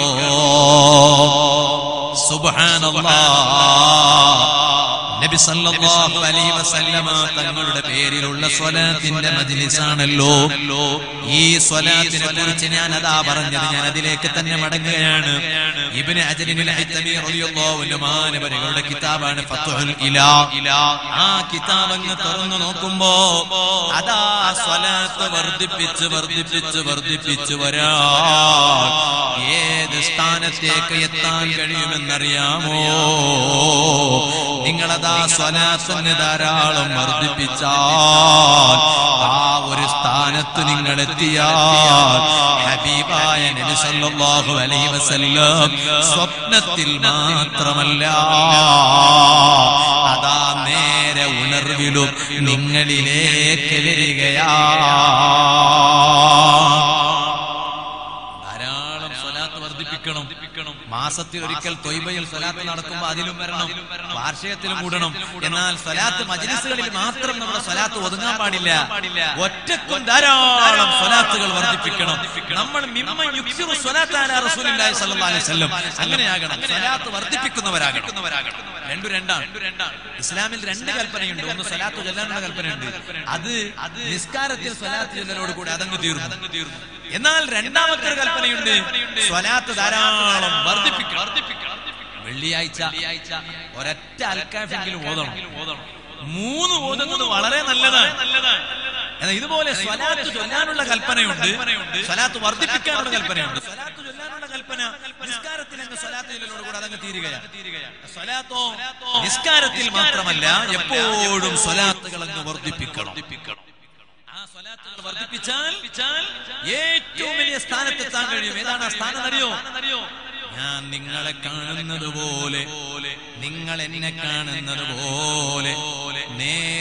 സുബ്ഹാനല്ലാഹ് നബി സല്ലല്ലാഹു അലൈഹി വസല്ലമ തങ്ങളുടെ പേരിലുള്ള സ്വലാത്തിന്റെ മജ്ലിസാണല്ലോ ഈ സ്വലാത്തിനെ കുറിച്ച് ഞാൻ അതാ പറഞ്ഞത് ഞാൻ അതിലേക്ക് തന്നെ മടങ്ങുകയാണ് ഇബ്നു അജലിൽ ഹൈതമി റളിയല്ലാഹു അൻഹു മാനവരുടെ കിതാബാണ് ഫത്ഹുൽ ഇലാ ആ കിതാബ് അങ്ങ് തുറന്നു നോക്കുമ്പോ അതാ സ്വലാത്ത് വർദ്ധിപ്പിച്ച് വർദ്ധിപ്പിച്ച് വർദ്ധിപ്പിച്ച് വരാ ഏത് സ്ഥാനത്തേക്ക് എത്താൻ കഴിയുമെന്നറിയാമോ നിങ്ങളതാ സ്വലാത്തിന് ധാരാളം വർദ്ധിപ്പിച്ചാൽ ആ ഒരു സ്ഥാനത്ത് നിങ്ങൾ എത്തിയാൽ ഹബീബായ നബി സല്ലല്ലാഹു അലൈഹി വസല്ലം സ്വപ്നത്തിൽ മാത്രമല്ല അതാ നേരെ ഉണർവിലും നിങ്ങളിലേക്ക് വരികയാ ധാരാളം സ്വലാത്ത് വർദ്ധിപ്പിക്കണം മാസത്തിൽ ഒരിക്കൽ തൊയ്ബയിൽ സ്വലാത്ത് നടക്കുമ്പോൾ അതിലും വരണം വാർഷികത്തിലും കൂടണം എന്നാൽ സ്വലാത്ത് മജ്ലിസുകളിൽ മാത്രം നമ്മുടെ സ്വലാത്ത് ഒതുങ്ങാൻ പാടില്ല ഒറ്റക്കും ധാരാളം സ്വലാത്തുകൾ വർദ്ധിപ്പിക്കണം നമ്മൾ മിമ്മ യുക്സിറു സ്വലാത്ത് അലാ റസൂലില്ലാഹി സ്വല്ലല്ലാഹു അലൈഹി വസല്ലം അങ്ങനെയാകണം സ്വലാത്ത് വർദ്ധിപ്പിക്കുന്നവരാകണം രണ്ടു രണ്ടാണ് ഇസ്ലാമിൽ രണ്ട് കൽപ്പനയുണ്ട് ഒന്ന് സ്വലാത്ത് ചൊല്ലാനുള്ള കൽപ്പനയുണ്ട് അത് നിസ്കാരത്തിൽ സ്വലാത്ത് ചൊല്ലലോട് കൂടി അതങ്ങ് തീർന്നു എന്നാൽ രണ്ടാമത്തെ ഒരു കൽപ്പനയുണ്ട് സ്വലാത്ത് ധാരാളം വർദ്ധിപ്പിക്കണം വെള്ളിയാഴ്ച ഒരൊറ്റ അൽക്കാഫെങ്കിലും ഓതണം മൂന്ന് ഓതുന്നത് വളരെ നല്ലതാണ് എന്നാൽ ഇതുപോലെ സ്വലാത്ത് ചൊല്ലാനുള്ള കൽപ്പനയുണ്ട് സ്വലാത്ത് വർദ്ധിപ്പിക്കാനുള്ള കൽപ്പനയുണ്ട് സ്വലാത്ത് ചൊല്ലാനുള്ള കൽപ്പന നിസ്കാരത്തിൽ അങ്ങ് സ്വലാത്ത് ചൊല്ലലോട് കൂടെ അതങ്ങ് തീരുകയാണ് സ്വലാത്തോ നിസ്കാരത്തിൽ മാത്രമല്ല എപ്പോഴും സ്വലാത്തുകൾ അങ്ങ് വർദ്ധിപ്പിക്കണം ആ സ്വലാത്തുകൾ വർദ്ധിപ്പിച്ചാൽ ഏറ്റവും വലിയ സ്ഥാനത്തെത്താൻ കഴിയും ഏതാണ് ആ സ്ഥാനം അറിയോ ഞാൻ നിങ്ങളെ കാണുന്നത് പോലെ നിങ്ങൾ എന്നെ കാണുന്നത് പോലെ നേരിട്ട്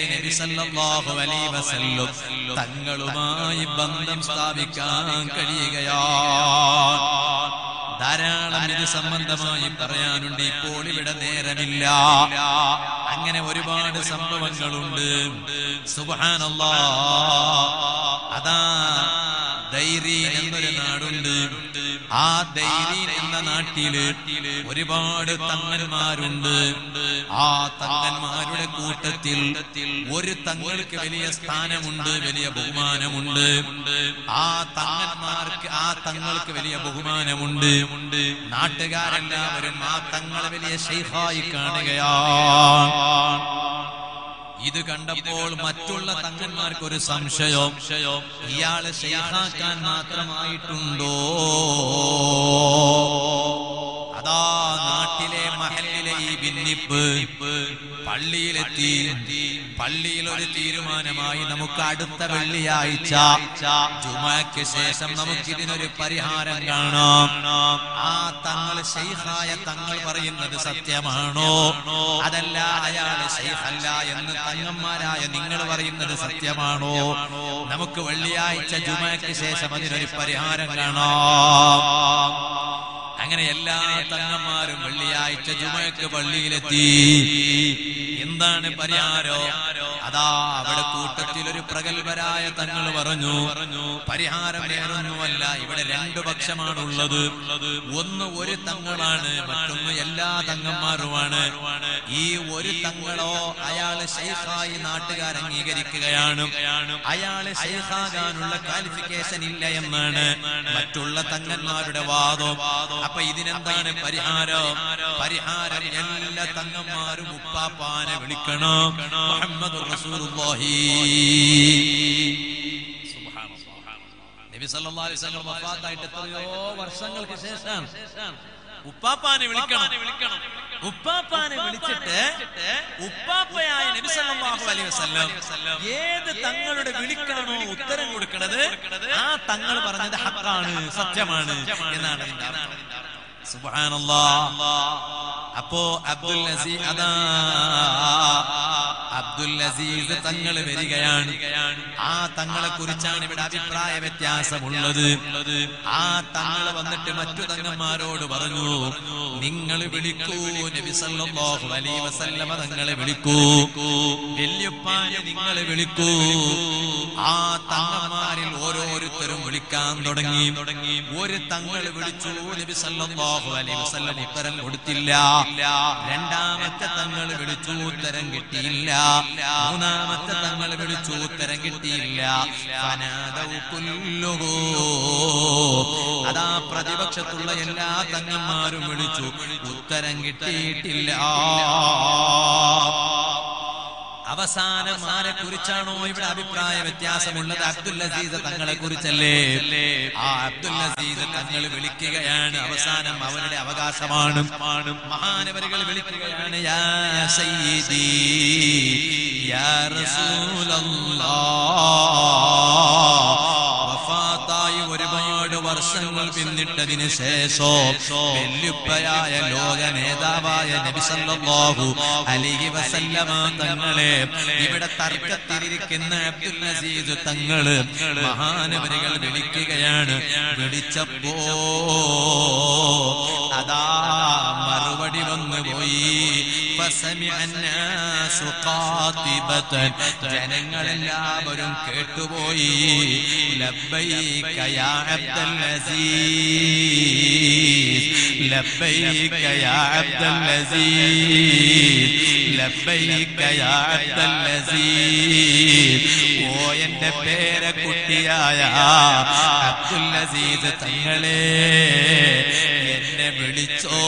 നബി സല്ലല്ലാഹു അലൈഹി വസല്ലം തങ്ങളുമായി ബന്ധം സ്ഥാപിക്കാൻ കഴിയുകയാണ് ധാരാളം ഇത് സംബന്ധമായി പറയാനുണ്ട് ഇപ്പോൾ ഇവിടെ നേരമില്ല അങ്ങനെ ഒരുപാട് സംഭവങ്ങളുണ്ട് സുബ്ഹാനല്ലാ അതാ ദൈരീൻ എന്നൊരു നാടുണ്ട് ആ ദൈരീൻ എന്ന നാട്ടില് ഒരുപാട് തങ്ങന്മാരുണ്ട് ആ തങ്ങന്മാരുടെ കൂട്ടത്തിൽ ഒരു തങ്ങൾക്ക് വലിയ സ്ഥാനമുണ്ട് വലിയ ബഹുമാനമുണ്ട് ആ തങ്ങന്മാർക്ക് ആ തങ്ങൾക്ക് വലിയ ബഹുമാനമുണ്ട് നാട്ടുകാരെല്ലാവരും ആ തങ്ങളെ വലിയ ഷെയ്ഖായി കാണുകയാണ് ഇത് കണ്ടപ്പോൾ മറ്റുള്ള തങ്ങന്മാർക്ക് ഒരു സംശയം ഇയാള് ഷെയ്ഖാക്കാൻ മാത്രമായിട്ടുണ്ടോ അതാ നാട്ടിലെ മഹലിലെ ഈ ഭിന്നിപ്പ് പള്ളിയിലെത്തി പള്ളിയിൽ ഒരു തീരുമാനമായി നമുക്ക് അടുത്ത വെള്ളിയാഴ്ച ജുമയ്ക്ക് ശേഷം നമുക്ക് ഇതിനൊരു പരിഹാരം കാണാം ആ തങ്ങൾ ഷെയ്ഖായ തങ്ങൾ പറയുന്നത് സത്യമാണോ അതല്ല അയാൾ ഷെയ്ഖല്ല എന്ന് തങ്ങന്മാരായ നിങ്ങൾ പറയുന്നത് സത്യമാണോ നമുക്ക് വെള്ളിയാഴ്ച ജുമയ്ക്ക് ശേഷം അതിനൊരു പരിഹാരം കാണാം അങ്ങനെ എല്ലാ തങ്ങന്മാരും വെള്ളിയാഴ്ച ജുമയ്ക്ക് പള്ളിയിലെത്തി എന്താണ് പരിഹാരം അതാ അവിടെ കൂട്ടത്തിൽ ഒരു പ്രഗത്ഭരായ തങ്ങൾ പറഞ്ഞു പരിഹാരം വേറൊന്നുമല്ല ഇവിടെ രണ്ടു പക്ഷമാണുള്ളത് ഒന്ന് ഒരു തങ്ങളാണ് മറ്റൊന്ന് എല്ലാ തങ്ങന്മാരുമാണ് ഈ ഒരു തങ്ങളോ അയാള് ഷെയ്ഖായി നാട്ടുകാർ അംഗീകരിക്കുകയാണ് അയാള് ഷെയ്ഖാകാനുള്ള ക്വാളിഫിക്കേഷൻ ഇല്ല എന്നാണ് മറ്റുള്ള തങ്ങന്മാരുടെ വാദം അപ്പൊ ഇതിനെന്താണ് പരിഹാരം പരിഹാരം എല്ലാ തങ്ങന്മാരും ഉപ്പാപ്പാനെ വിളിക്കണം മുഹമ്മദ് റസൂലുള്ളാഹി നബി സല്ലല്ലാഹു അലൈഹി വസല്ലം വഫാത്തായിട്ട് എത്രയോ വർഷങ്ങൾക്ക് ശേഷം ഉപ്പാപ്പാനെ വിളിക്കണം ഉപ്പാപ്പാനെ വിളിച്ചിട്ട് ഉപ്പാപ്പയായ നബി സല്ലല്ലാഹു അലൈഹി വസല്ലം ഏത് തങ്ങളുടെ വിളിക്കാണോ ഉത്തരം കൊടുക്കുന്നത് ആ തങ്ങൾ പറഞ്ഞത് ഹക്കാണ് സത്യമാണ് എന്നാണ് അതിന്റെ അർത്ഥം. സുബ്ഹാനല്ലാ അപ്പോ അബ്ദുൽ അസീസ് അതാ അബ്ദുൽ അസീസ് തങ്ങൾ വരികയാണ് ആ തങ്ങളെ കുറിച്ചാണ് ഇവിടെ അഭിപ്രായ വ്യത്യാസമുള്ളത് ആ തങ്ങൾ വന്നിട്ട് മറ്റു തങ്ങന്മാരോട് പറഞ്ഞു നിങ്ങൾ വിളിക്കൂ നബി സല്ലല്ലാഹു അലൈഹി വസല്ലമ തങ്ങളെ വിളിക്കൂ വല്യപ്പാനെ നിങ്ങളെ വിളിക്കൂ ആ തങ്ങന്മാരിൽ ഓരോരുത്തരും വിളിക്കാൻ തുടങ്ങി ഒരു തങ്ങൾ വിളിച്ചു നബി സല്ലല്ലാഹു അലൈഹി വസല്ലം ഉത്തരം കൊടുത്തില്ല രണ്ടാമത്തെ തങ്ങൾ വിളിച്ചു ഉത്തരം കിട്ടിയില്ല മൂന്നാമത്തെ തങ്ങൾ വിളിച്ചു ഉത്തരം കിട്ടിയില്ല ഫനാദൗ കുല്ലുഹു. അതാ പ്രതിപക്ഷത്തുള്ള എല്ലാ തങ്ങന്മാരും വിളിച്ചു ഉത്തരം കിട്ടിയിട്ടില്ല അവസാനം ആരെ കുറിച്ചാണോ ഇവിടെ അഭിപ്രായ വ്യത്യാസമുള്ളത് അബ്ദുൽ അസീസ് തങ്ങളെ കുറിച്ചല്ലേ ആ അബ്ദുൽ അസീസ് തങ്ങൾ വിളിക്കുകയാണ് അവസാനം അവരുടെ അവകാശമാണ് മഹാനവരുകൾ വിളിക്കുകയാണ് യാ സയ്യിദി യാ റസൂലല്ലാഹ് വഫാത്തായി ഒരുപാട് വർഷങ്ങൾ പിന്നിട്ടതിന് ശേഷം വെല്ലുപ്പയായ ലോക നേതാവായ നബി സല്ലല്ലാഹു അലൈഹി വസല്ലമ തങ്ങളെ ഇവിടെ തർക്കത്തിലിരിക്കുന്ന അബ്ദുൽ അസീസ് തങ്ങള് മഹാനവരികൾ വിളിക്കുകയാണ് വിളിച്ചപ്പോ അതാ മറുപടി വന്നു പോയി فسمع الناس قاطبة ജനങ്ങളെല്ലാവരും കേട്ടുപോയി ലബ്ബൈക യാ അബ്ദൽ അസീസ് ലബ്ബൈക യാ അബ്ദൽ അസീസ് ലബ്ബൈക യാ അബ്ദൽ അസീസ് ഓ എന്റെ പേരക്കുട്ടിയായ അബ്ദുൽ അസീസ് തങ്ങളെ എന്നെ വിളിച്ചോ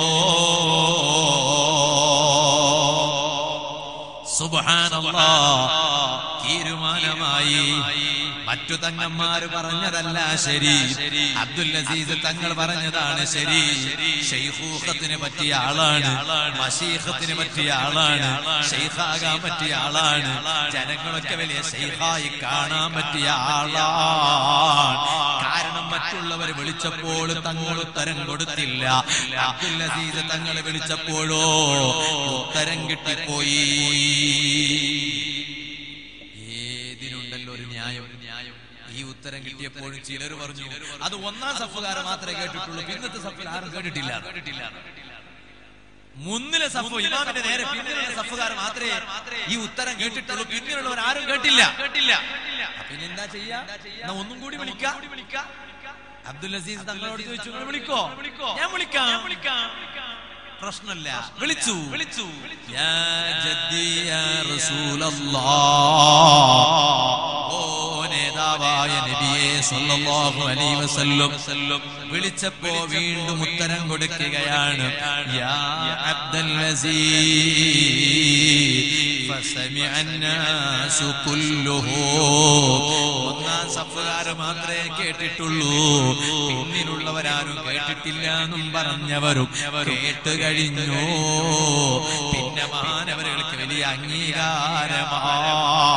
സുബ്ഹാനല്ലാ തീരുമാനമായി മറ്റു തങ്ങന്മാര് പറഞ്ഞതല്ല ശരി അബ്ദുൽ അസീസ് തങ്ങൾ പറഞ്ഞതാണ് ശരി ഷെയ്ഖൂഖത്തിന് പറ്റിയ ആളാണ് മഷീഖത്തിന് പറ്റിയ ആളാണ് ഷെയ്ഖാകാൻ പറ്റിയ ആളാണ് ജനങ്ങളൊക്കെ വലിയ ഷെയ്ഖായി കാണാൻ പറ്റിയ ആളാണ് കാരണം മറ്റുള്ളവർ വിളിച്ചപ്പോൾ തങ്ങൾ ഉത്തരം കൊടുത്തില്ല അബ്ദുൽ അസീസ് തങ്ങൾ വിളിച്ചപ്പോഴോ ഉത്തരം കിട്ടിപ്പോയി ഉത്തരം കിട്ടിയപ്പോഴും ചിലർ പറഞ്ഞു അത് ഒന്നാം സഫുകാരെ മാത്രമേ കേട്ടിട്ടുള്ളൂ പിന്നത്തെ സഫിൽ ആരും കേട്ടിട്ടില്ല കേട്ടിട്ടില്ല മുന്നിലെ സഫ് ഇമാമിന്റെ നേരെ പിന്നിലുള്ള സഫുകാർ മാത്രമേ ഈ ഉത്തരം കേട്ടിട്ടുള്ളൂ പിന്നിലുള്ളവർ ആരും കേട്ടില്ല കേട്ടില്ല പിന്നെ എന്താ ചെയ്യാ എന്നാ ഒന്നും കൂടി വിളിക്കാം അബ്ദുൽ അസീസ് തങ്ങളോട് ചോദിച്ചു "നിങ്ങൾ വിളിക്കോ ഞാൻ വിളിക്കാം വിളിക്കാം പ്രശ്നമില്ല വിളിച്ചു വിളിച്ചു യാ ജദ്ദി യാ റസൂലല്ലാഹ് ഓ നേതാവായ നബിയെ സല്ലല്ലാഹു അലൈഹി വസല്ലം വിളിച്ചപ്പോ വീണ്ടും ഉത്തരം കൊടുക്കുകയാണ് യാ അബ്ദുൽ അസീസ് فسمع الناس كلهم ഒന്നാം സഫുകാര് മാത്രമേ കേട്ടിട്ടുള്ളൂ പിന്നിലുള്ളവരാരും കേട്ടിട്ടില്ല എന്നും പറഞ്ഞവരും കേട്ട് കഴിഞ്ഞു പിന്നെ മാനവர்களுക്ക് വലിയ അംഗീകാരമാണ്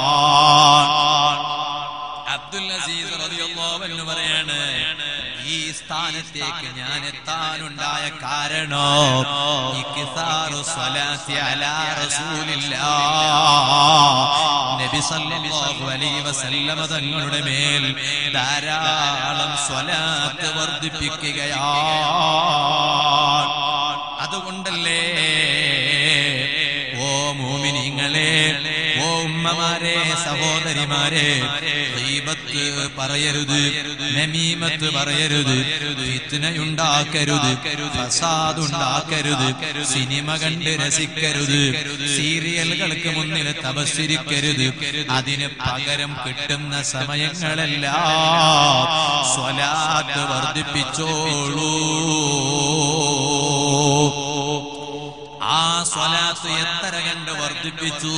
അബ്ദുൽ അസീസ് റളിയല്ലാഹു അൻഹു പറയാണ് ഈ സ്ഥാനത്തേക്ക് ഞാൻ എത്താനുണ്ടായ കാരണം ഇക്സാറു സ്വലാത്തി അലാ റസൂലില്ലാഹ് നബി സല്ലല്ലാഹു അലൈഹി വസല്ലമ തങ്ങളുടെ മേൽ ധാരാളം സ്വലാത്ത് വർദ്ധിപ്പിക്കുകയാണ് അതുകൊണ്ടല്ലേ ഓ മോമിനിങ്ങളെ ഓ ഉമ്മമാരെ സഹോദരിമാരെ ദൈവത്ത് പറയരുത് നമീമത്ത് പറയരുത് ഫിത്നയുണ്ടാക്കരുത് ഫസാദ് ഉണ്ടാക്കരുത് സിനിമ കണ്ട് രസിക്കരുത് സീരിയലുകൾക്ക് മുന്നിൽ തപസ്സിരിക്കരുത് അതിന് പകരം കിട്ടുന്ന സമയങ്ങളെല്ലാം സ്വലാത്ത് വർദ്ധിപ്പിച്ചോളൂ ആ സ്വലാത്ത് എത്ര കണ്ട് വർദ്ധിപ്പിച്ചു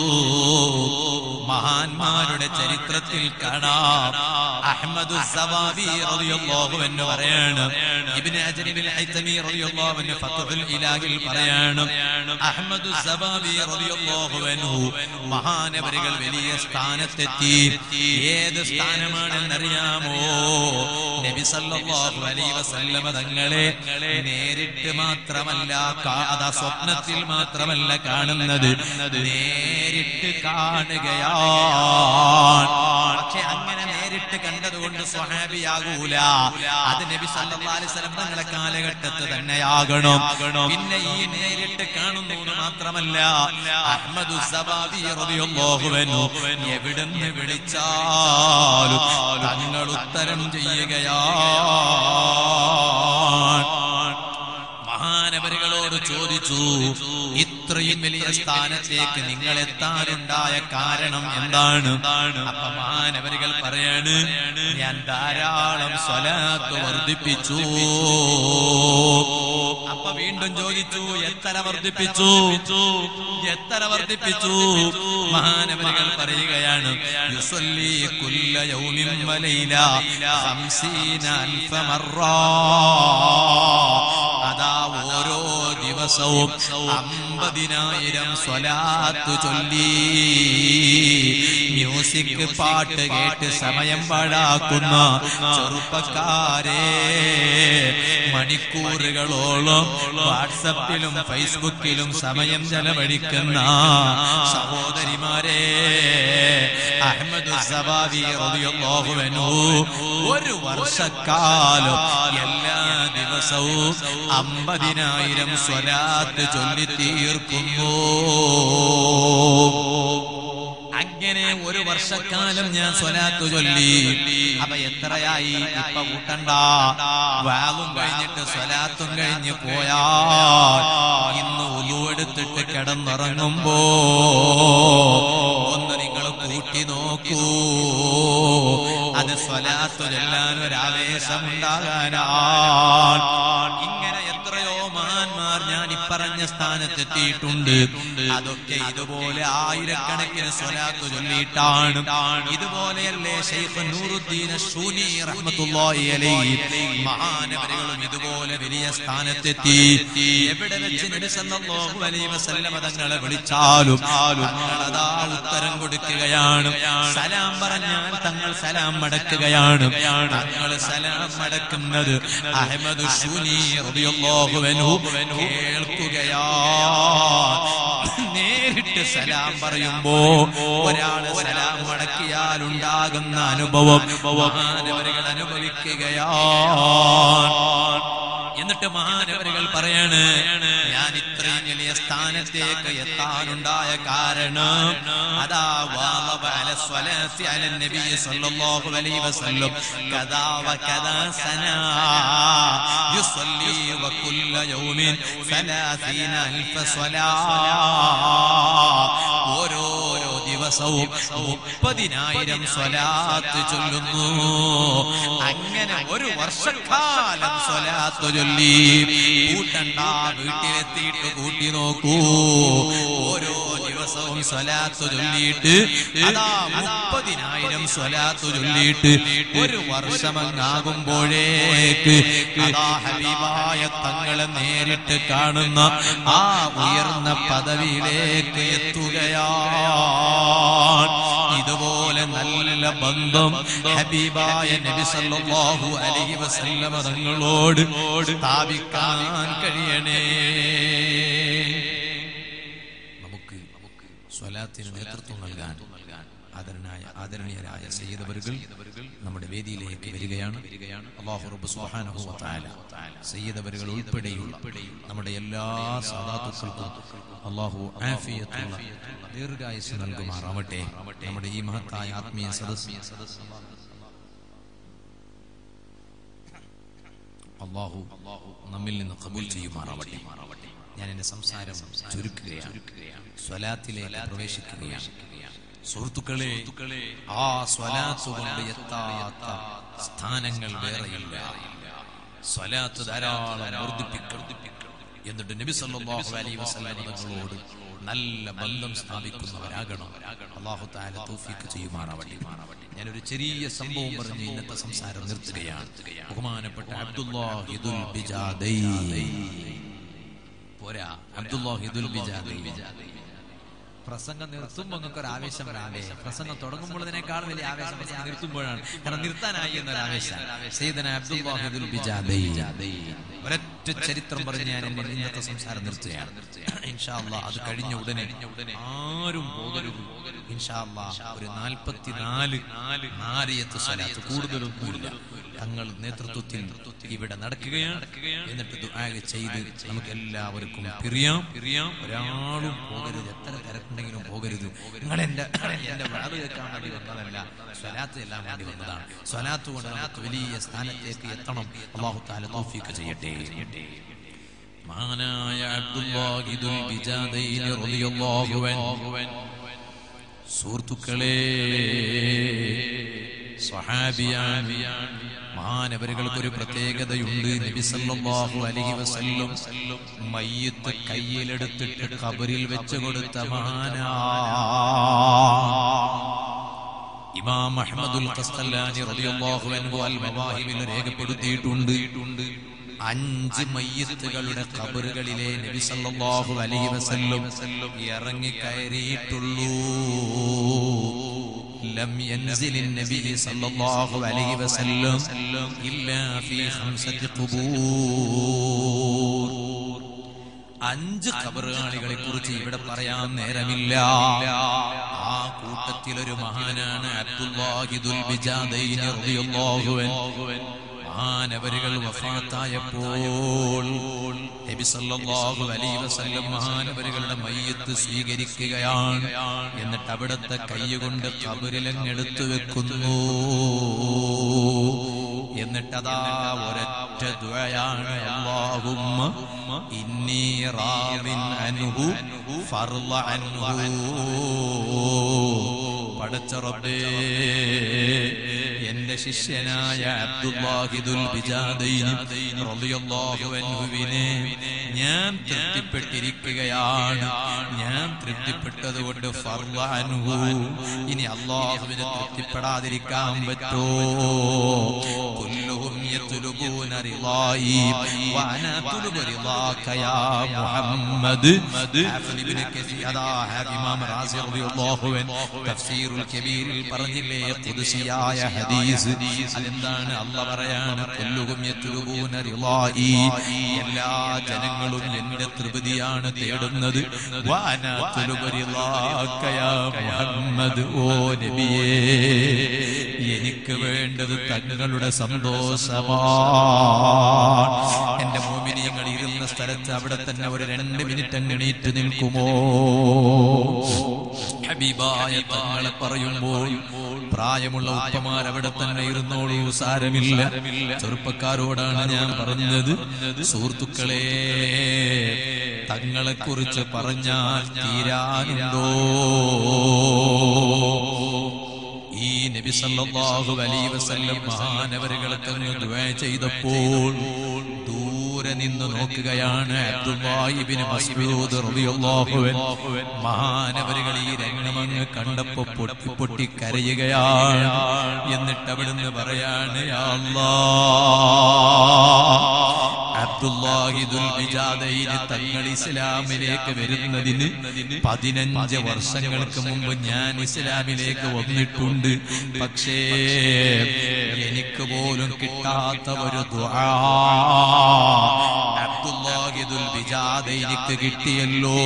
മഹാന്മാരുടെ ചരിത്രത്തിൽ കാണാം അഹ്മദു സവാബി റളിയല്ലാഹു അൻഹു പറയാണ് ഇബ്നു അജ്രിബിൽ ഹൈതമി റളിയല്ലാഹു അൻഹു ഫത്ഹുൽ ഇലാഹിൽ പറയാണ് അഹ്മദു സവാബി റളിയല്ലാഹു അൻഹു മഹാനവരുകൾ വലിയ സ്ഥാനത്തെത്തി ഏത് സ്ഥാനമാണെന്നറിയാമോ നബി സല്ലല്ലാഹു അലൈഹി വസല്ലമ തങ്ങളെ നേരിട്ട് മാത്രമല്ല കാ- അതാ സ്വപ്നത്തിൽ മാത്രമല്ല കാണുന്നത് നേരിട്ട് കാണുകയാണ് പക്ഷെ അങ്ങനെ നേരിട്ട് കണ്ടതുകൊണ്ട് സ്വഹാബിയാകൂല അത് നബി സല്ലല്ലാഹു അലൈഹി വസല്ലം തങ്ങളെ കാലഘട്ടത്ത് തന്നെയാകണം പിന്നെ ഈ നേരിട്ട് കാണുന്നു എന്ന് മാത്രമല്ല അഹ്മദു സബാബി റളിയല്ലാഹു അൻഹു എവിടുന്ന് വിളിച്ചാലും തങ്ങൾ ഉത്തരം ചെയ്യുകയാണ് മഹാനവരുകളോട് ചോദിച്ചു ഇത്രയും വലിയ സ്ഥാനത്തേക്ക് നിങ്ങൾ എത്താനുണ്ടായ കാരണം എന്താണ് അപ്പൊ മഹാനവരുകൾ പറയാണ് ഞാൻ ധാരാളം സ്വലാത്ത് വർദ്ധിപ്പിച്ചു അപ്പൊ വീണ്ടും ചോദിച്ചു എത്ര വർദ്ധിപ്പിച്ചു എത്ര വർദ്ധിപ്പിച്ചു മഹാനവരുകൾ പറയുകയാണ് യുസല്ലി കുല്ല യൗമിൻ വലൈല ഖംസീന അൽഫ മർറാ അതാ ഓരോ ദിവസവും അമ്പതിനായിരം സ്വലാത്ത് ചൊല്ലി മ്യൂസിക് പാട്ട് കേട്ട് സമയം പാഴാക്കുന്ന ചെറുപ്പക്കാരെ മണിക്കൂറുകളോളം വാട്സപ്പിലും ഫേസ്ബുക്കിലും സമയം ചെലവഴിക്കുന്ന സഹോദരിമാരെ അഹമ്മദ് സബാവി റളിയല്ലാഹു അൻഹു ഒരു വർഷക്കാലം എല്ലാ ദിവസവും അമ്പതിനായിരം സ്വലാത്ത് ചൊല്ലി തീർക്കുന്നു അങ്ങനെ ഒരു വർഷക്കാലം ഞാൻ സ്വലാത്ത് ചൊല്ലി അപ്പൊ എത്രയായി ഇപ്പൊ കൂട്ടണ്ട വാവും കഴിഞ്ഞിട്ട് സ്വലാത്തും കഴിഞ്ഞ് പോയാൽ ഇന്ന് ഉലുവെടുത്തിട്ട് കിടന്നുറങ്ങുമ്പോ ഒന്ന് നിങ്ങൾ കൂട്ടി നോക്കൂ അത് സ്വലാത്തു ചൊല്ലാൻ ഒരു ആവേശമുണ്ടാകാനാണ് ഇങ്ങനെ എത്രയോ മഹാന്മാർ ഞാൻ ഇപ്പറഞ്ഞ സ്ഥാനത്തെത്തിയിട്ടുണ്ട് അതൊക്കെ ഇതുപോലെ ആയിരക്കണക്കിന് സ്വലാത്ത് ചൊല്ലിയിട്ടാണ് ഇതുപോലെയല്ലേ ഷെയ്ഖ് നൂറുദ്ദീൻ ഷൂനി റഹ്മത്തുള്ളാഹി അലൈഹി മഹാനവരുകളും ഇതുപോലെ വലിയ സ്ഥാനത്തെത്തി എവിടെ വെച്ച് നബി സല്ലല്ലാഹു അലൈഹി വസല്ലമ തങ്ങളെ വിളിച്ചാലും തങ്ങളതാ ഉത്തരം കൊടുക്കുകയാണ് സലാം പറഞ്ഞാൽ തങ്ങൾ സലാം മടക്കുകയാണ് തങ്ങൾ സലാം മടക്കുന്നത് അഹമ്മദ് ഷൂനി റളിയല്ലാഹു അൻഹു കേൾക്കുകയാണ് നേരിട്ട് വിട്ട് സലാം പറയുമ്പോ ഒരാള് സലാം മടക്കിയാൽ ഉണ്ടാകുന്ന അനുഭവം മഹാനവരുകൾ അനുഭവിക്കുകയാണ് എന്നിട്ട് മഹാനവരുകൾ പറയാണ് ഞാൻ ഇത്രയും വലിയ സ്ഥാനത്തേക്ക് എത്താനുണ്ടായ കാരണം അതാ വാളവ അല സ്വലാത്തി അല നബി സല്ലല്ലാഹു അലൈഹി വസല്ലം കദാ വകദാ സനാ യുസല്ലി വകുല്ല യൗമിൻ 30 അൽഫ സ്വലാ ഓരോ ദിവസവും മുപ്പതിനായിരം സ്വലാത്ത് ചൊല്ലുന്നു അങ്ങനെ ഒരു വർഷക്കാലം സ്വലാത്ത് ചൊല്ലി കൂട്ടണ്ട വീട്ടിലെത്തിയിട്ട് കൂട്ടി നോക്കൂ ഓരോ ദിവസവും സ്വലാത്ത് ചൊല്ലിയിട്ട് അതാ മുപ്പതിനായിരം സ്വലാത്ത് ചൊല്ലിയിട്ട് ഒരു വർഷമങ്ങാകുമ്പോഴേക്ക് അതാ ഹബീബായ തങ്ങളെ നേരിട്ട് കാണുന്ന ആ ഉയർന്ന പദവിയിലേക്ക് എത്തുകയാണ് ഇതുപോലെ നല്ല ബന്ധം ഹബീബായ നബി സല്ലല്ലാഹു അലൈഹി വസല്ലമ തങ്ങളോട് സ്ഥാപിക്കാൻ കഴിയണേ നമുക്ക് നമുക്ക് സ്വലാത്തിന് നേതൃത്വം നൽകാൻ ആദരനായ ആദരണീയരായ സയ്യിദവരുകൾ നമ്മുടെ വേദിയിലേക്ക് വരികയാണ് അല്ലാഹു റബ്ബ് സുബ്ഹാനഹു വ തആല സയ്യിദവരുകൾ ഉൾപ്പെടെയുള്ള നമ്മുടെ എല്ലാ സാദാത്തുക്കൾക്കും അല്ലാഹു ആഫിയത്തുള്ള ദീർഘായുസ് നൽകുമാറാവട്ടെ നമ്മുടെ ഈ മഹത്തായ ആത്മീയ സദസ്സ് അള്ളാഹു നമ്മിൽ നിന്ന് കബൂൽ ചെയ്യുമാറാവട്ടെ ഞാൻ എന്റെ സംസാരം ചുരുക്കുകയാണ് സ്വലാത്തിലേക്ക് പ്രവേശിക്കുകയാണ് സുഹൃത്തുക്കളെ ആ സ്വലാത്ത് കൊണ്ട് എത്താത്ത സ്ഥാനങ്ങൾ വേറെയില്ല സ്വലാത്ത് ധാരാളം വർദ്ധിപ്പിക്കണം എന്നിട്ട് നബി സല്ലല്ലാഹു അലൈഹി വസല്ലം തങ്ങളോട് നല്ല ബന്ധം സ്ഥാപിക്കുന്നവരാകണം അള്ളാഹു താല തൗഫീഖ് ചെയ്യുമാറാവട്ടെ ഞാനൊരു ചെറിയ സംഭവം പറഞ്ഞ് ഇന്നത്തെ സംസാരം നിർത്തുകയാണ് ബഹുമാനപ്പെട്ട അബ്ദുല്ലാഹിദുൽ ബിജാദൈ പോരാ അബ്ദുല്ലാഹിദുൽ ബിജാദൈ പ്രസംഗം നിർത്തുമ്പോൾ നിങ്ങൾക്ക് ഒരു ആവേശം വരാതെ പ്രസംഗം തുടങ്ങുമ്പോൾ ഇതിനേക്കാൾ വലിയ ആവേശം പ്രസംഗം നിർത്തുമ്പോഴാണ് കാരണം നിർത്താനായി എന്നൊരു ആവേശം സയ്യിദന അബ്ദുല്ലാഹിദുൽ ബിജാദൈ ഒരൊറ്റ ചരിത്രം പറഞ്ഞ് ഞാൻ എന്റെ ഇന്നത്തെ സംസാരം നിർത്തുകയാണ് ഇൻഷാ അല്ലാ അത് കഴിഞ്ഞ ഉടനെ ആരും പോകരുത് ഇൻഷാ അല്ലാ ഒരു നാൽപ്പത്തിനാല് നാരിയത്ത് സ്വലാത്ത് കൂടുതലൊന്നുമില്ല തങ്ങൾ നേതൃത്വത്തിൽ ഇവിടെ നടക്കുകയാണ് എന്നിട്ട് ദുആ ചെയ്ത് നമുക്ക് എല്ലാവർക്കും പിരിയാം പിരിയാം ഒരാളും പോകരുത് എത്ര തിരക്കുണ്ടെങ്കിലും പോകരുത് നിങ്ങൾ എന്റെ എന്റെ വാത് കേൾക്കാൻ വേണ്ടി വന്നതല്ല സ്വലാത്ത് എല്ലാം വേണ്ടി വന്നതാണ് സ്വലാത്ത് കൊണ്ട് നമുക്ക് വലിയ സ്ഥാനത്തേക്ക് എത്തണം അള്ളാഹു താല തൗഫീഖ് ചെയ്യട്ടെ മഹാനായ അബ്ദുല്ലാഹിദുൽ ബിജാദൈനി റളിയല്ലാഹു അൻഹു സുഹൃത്തുക്കളെ സ്വഹാബിയാണ് മഹാനവരുകൾക്ക് ഒരു പ്രത്യേകതയുണ്ട് നബി സല്ലല്ലാഹു അലൈഹി വസല്ലം മയ്യത്ത് കയ്യിലെടുത്തിട്ട് ഖബറിൽ വെച്ച് കൊടുത്ത മഹാനാ ഇമാം അഹ്മദുൽ ഖസ്തല്ലാനി റളിയല്ലാഹു അൻഹു അൽ മവാഹിബിൽ രേഖപ്പെടുത്തിയിട്ടുണ്ട് അഞ്ച് മയ്യത്തുകളുടെ ഖബറുകളിലെ നബി സല്ലല്ലാഹു അലൈഹി വസല്ലം ഇറങ്ങി കയറിയിട്ടുള്ളൂ لم ينزل النبي صلى الله عليه وسلم إلا في خمسة قبور അഞ്ച് ഖബറുകാളികളെ കുറിച്ച് ഇവിടെ പറയാൻ നേരമില്ല ആ കൂട്ടത്തിൽ ഒരു മഹാനാണ് അബ്ദുല്ലാഹിദുൽ ബിജാദൈനി റളിയല്ലാഹു അൻഹു മഹാനവരുകൾ വഫാത്തായപ്പോൾ നബി സല്ലല്ലാഹു അലൈഹി വസല്ലം മഹാനവരുകളുടെ മയ്യത്ത് സ്വീകരിക്കുകയാണ് എന്നിട്ട് അവിടുത്തെ കൈകൊണ്ട് കബറിലങ്ങെടുത്തു വെക്കുന്നു എന്നിട്ടതാ ഒരൊറ്റ ദുആയാണ് അല്ലാഹുമ്മ ഇന്നി റാദിൻ അൻഹു ഫർള അൻഹു പടച്ച റബ്ബേ എന്റെ ശിഷ്യനായ അബ്ദുല്ലാഹിദുൽ ബിജാദൈനി റളിയല്ലാഹു അൻഹുവിനെ ഞാൻ തൃപ്തിപ്പെട്ടിരിക്കുകയാണ് ഞാൻ തൃപ്തിപ്പെട്ടത് കൊണ്ട് ഫർള അൻഹു ഇനി അള്ളാഹുവിനെ തൃപ്തിപ്പെടാതിരിക്കാൻ പറ്റോ കുല്ലുഹും يطلبون رضائي وأنا أطلب رضاك يا محمد حافظ ابن كثير അതാ ഇമാം റാസി റളിയല്ലാഹു അൻഹു തഫ്സീറുൽ കബീറിൽ പറഞ്ഞില്ലേ ഖുദ്സിയായ ഹദീസ് അതെന്താണ് അല്ലാഹ് പറയാണ് കുല്ലുഹും യത്ലുബൂന റിളായി എല്ലാ ജനങ്ങളും എന്റെ തൃപ്തിയാണ് തേടുന്നത് വാന തുലുബു റിളാക യാ മുഹമ്മദ് ഓ നബിയേ എനിക്ക് വേണ്ടത് തങ്ങളുടെ സന്തോഷമാണ് എന്റെ മോമിനിയങ്ങൾ ഇരുന്ന സ്ഥലത്ത് അവിടെ തന്നെ ഒരു രണ്ട് മിനിറ്റ് അങ്ങ് എണീറ്റ് നിൽക്കുമോ ഹബീബായ തങ്ങളെ പറയുമ്പോൾ പ്രായമുള്ള ഉപ്പമാർ അവിടെ തന്നെ ഇരുന്നോളൂ സാരമില്ല ചെറുപ്പക്കാരോടാണ് ഞാൻ പറഞ്ഞത് സുഹൃത്തുക്കളെ തങ്ങളെ കുറിച്ച് പറഞ്ഞാൽ തീരാനുണ്ടോ ഈ നബി സല്ലല്ലാഹു അലൈഹി വസല്ലം മഹാനവരുകൾക്ക് അങ്ങ് ദുആ ചെയ്തപ്പോൾ ദൂരെ നിന്ന് നോക്കുകയാണ് അബ്ദുല്ലാഹി ഇബ്നു മസ്ഊദ് റളിയല്ലാഹു അൻഹു മഹാനവരുകൾ ഈ രംഗമങ്ങ് കണ്ടപ്പോ പൊട്ടി പൊട്ടി കരയുകയാണ് എന്നിട്ട് അവിടുന്ന് പറയാണ് യാ അല്ലാഹ് അബ്ദുല്ലാഹി ദുൽബിജാദയിന് തങ്ങൾ ഇസ്ലാമിലേക്ക് വരുന്നതിന് പതിനഞ്ച് വർഷങ്ങൾക്ക് മുമ്പ് ഞാൻ ഇസ്ലാമിലേക്ക് വന്നിട്ടുണ്ട് പക്ഷേ എനിക്ക് പോലും കിട്ടാത്ത ഒരു ദുആ അബ്ദുല്ലാഹി ദുൽബിജാദയിനിക്ക് കിട്ടിയല്ലോ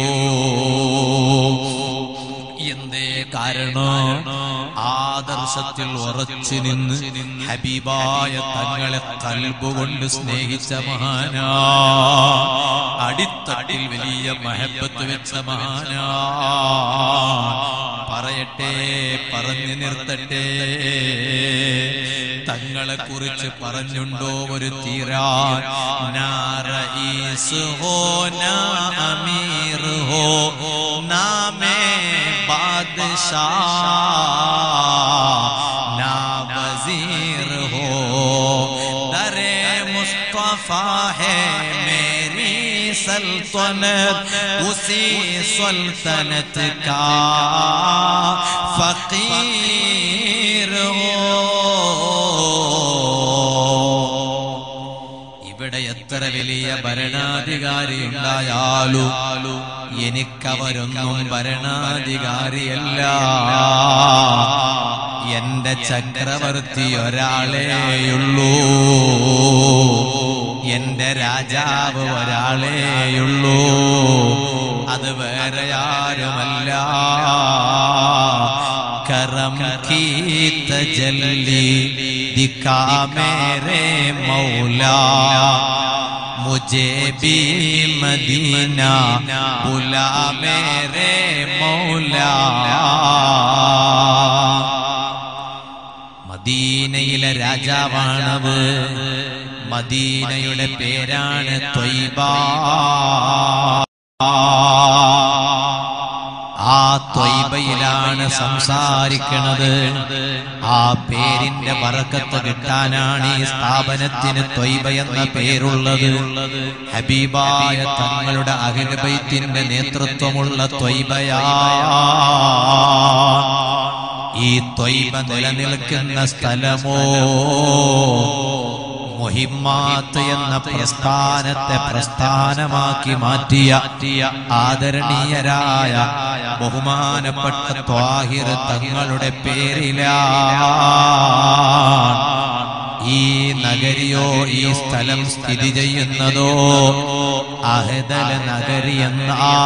എന്തേ കാരണം ആദർശത്തിൽ ഉറച്ചു നിന്ന് ഹബീബായ തങ്ങളെ കൽബുകൊണ്ട് സ്നേഹിച്ച മഹാനാ അടിത്തട്ടിൽ വലിയ മഹബത്ത് വെച്ച മഹാനാ പറയട്ടെ പറഞ്ഞു നിർത്തട്ടെ തങ്ങളെ കുറിച്ച് പറഞ്ഞുണ്ടോ ഒരു തീരാ നാ റഈസ് ഹോ നാ അമീർ ഹോ നാ മേ बादशाह ना वजीर हो दरे मुस्तफा है मेरी सल्तनत उसी सल्तनत का फकीर हो ഇവിടെ എത്ര വലിയ ഭരണാധികാരി ഉണ്ടായാലും എനിക്കവരൊന്നും ഭരണാധികാരിയല്ല എന്റെ ചക്രവർത്തി ഒരാളേയുള്ളൂ എന്റെ രാജാവ് ഒരാളേയുള്ളൂ അത് വേറെ ആരുമല്ല करम की तजल्ली दिखा मेरे मौला मुझे भी मदीना बुला मेरे मौला മദീനയിലെ രാജാവാണവ് മദീനയുടെ പേരാണ് ത്വയ്ബ ആ ത്വയ്ബയിലാണ് സംസാരിക്കണത് ആ പേരിന്റെ വറക്കത്ത് കിട്ടാനാണ് ഈ സ്ഥാപനത്തിന് ത്വയ്ബ എന്ന പേരുള്ളത് ഹബീബായ തങ്ങളുടെ അഖിലബൈത്തിന്റെ നേതൃത്വമുള്ള ത്വയ്ബയാ ഈ ത്വയ്ബ നിലനിൽക്കുന്ന സ്ഥലമോ മുഹിമ്മാത്ത് എന്ന പ്രസ്ഥാനത്തെ പ്രസ്ഥാനമാക്കി മാറ്റിയ ആദരണീയരായ ബഹുമാനപ്പെട്ട ത്വാഹിർ തങ്ങളുടെ പേരിലാ ഈ നഗരിയോ ഈ സ്ഥലം സ്ഥിതി ചെയ്യുന്നതോ അഹദല നഗരി എന്ന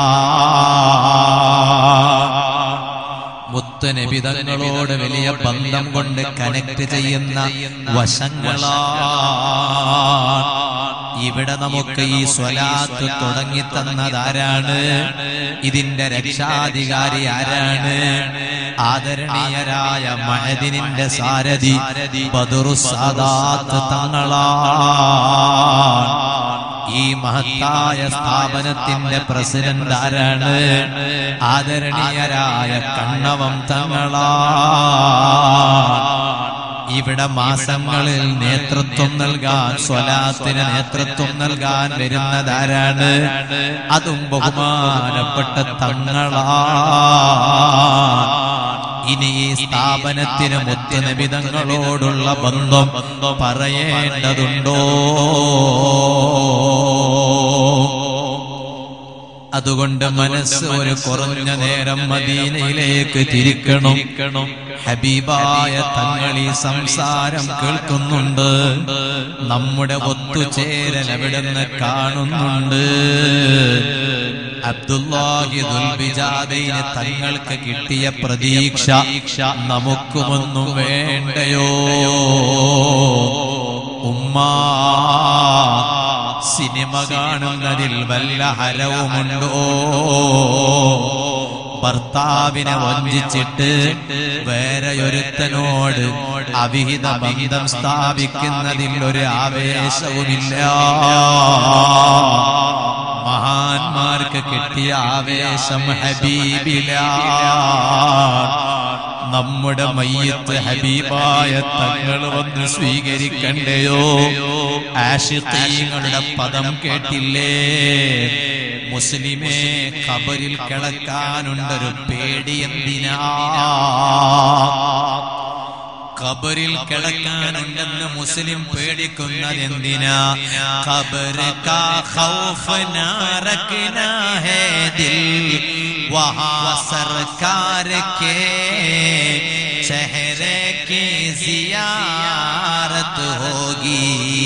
മുത്ത് നബിതങ്ങളോട് വലിയ ബന്ധം കൊണ്ട് കണക്ട് ചെയ്യുന്ന വശങ്ങളാ ഇവിടെ നമുക്ക് ഈ സ്വലാത്ത് തുടങ്ങി തന്നതാരാണ് ഇതിന്റെ രക്ഷാധികാരി ആരാണ് ആദരണീയരായ മഹദിനിന്റെ സാരഥി ബദറു സാദാത്ത് തങ്ങളാ ഈ മഹത്തായ സ്ഥാപനത്തിന്റെ പ്രസിഡന്റ് ആരാണ് ആദരണീയരായ കണ്ണവം തങ്ങളാ ഇവിടെ മാസങ്ങളിൽ നേതൃത്വം നൽകാൻ സ്വലാത്തിന് നേതൃത്വം നൽകാൻ വരുന്നതാരാണ് അതും ബഹുമാനപ്പെട്ട തങ്ങളാ ഇനി ഈ സ്ഥാപനത്തിന് മുത്തനബിതങ്ങളോടുള്ള ബന്ധം പറയേണ്ടതുണ്ടോ അതുകൊണ്ട് മനസ്സ് ഒരു കുറഞ്ഞ നേരം മദീനയിലേക്ക് തിരിക്കണം ഹബീബായ തങ്ങൾ ഈ സംസാരം കേൾക്കുന്നുണ്ട് നമ്മുടെ ഒത്തുചേരൽ എവിടുന്ന് കാണുന്നുണ്ട് അബ്ദുല്ലാഹി ദുൽബിജാദയിന് തങ്ങൾക്ക് കിട്ടിയ പ്രതീക്ഷ നമുക്കുമൊന്നും വേണ്ടയോ ഉമ്മാ സിനിമ കാണുന്നതിൽ വല്ല ഹരവുമുണ്ടോ ഭർത്താവിനെ വഞ്ചിച്ചിട്ട് വേറെ ഒരുത്തനോട് അവിഹിത ബന്ധം സ്ഥാപിക്കുന്നതിൽ ഒരു ആവേശവുമില്ല മഹാന്മാർക്ക് കിട്ടിയ ആവേശം ഹബീബില നമ്മുടെ മയ്യത്ത് ഹബീബായ തങ്ങൾ വന്ന് സ്വീകരിക്കണ്ടയോ ആഷിത്തീങ്ങളുടെ പദം കേട്ടില്ലേ മുസ്ലിമേ ഖബറിൽ കിടക്കാനുണ്ടൊരു പേടി എന്തിനാ ഖബറിൽ കിടക്കാനുണ്ടെന്ന് മുസ്ലിം പേടിക്കുന്നത് എന്തിനാ ഖബർ കാ ഖൗഫ് നാ റഖ്നാ ഹേ ദിൽ വഹാ സർക്കാർ കേ ചഹരെ की जियारत होगी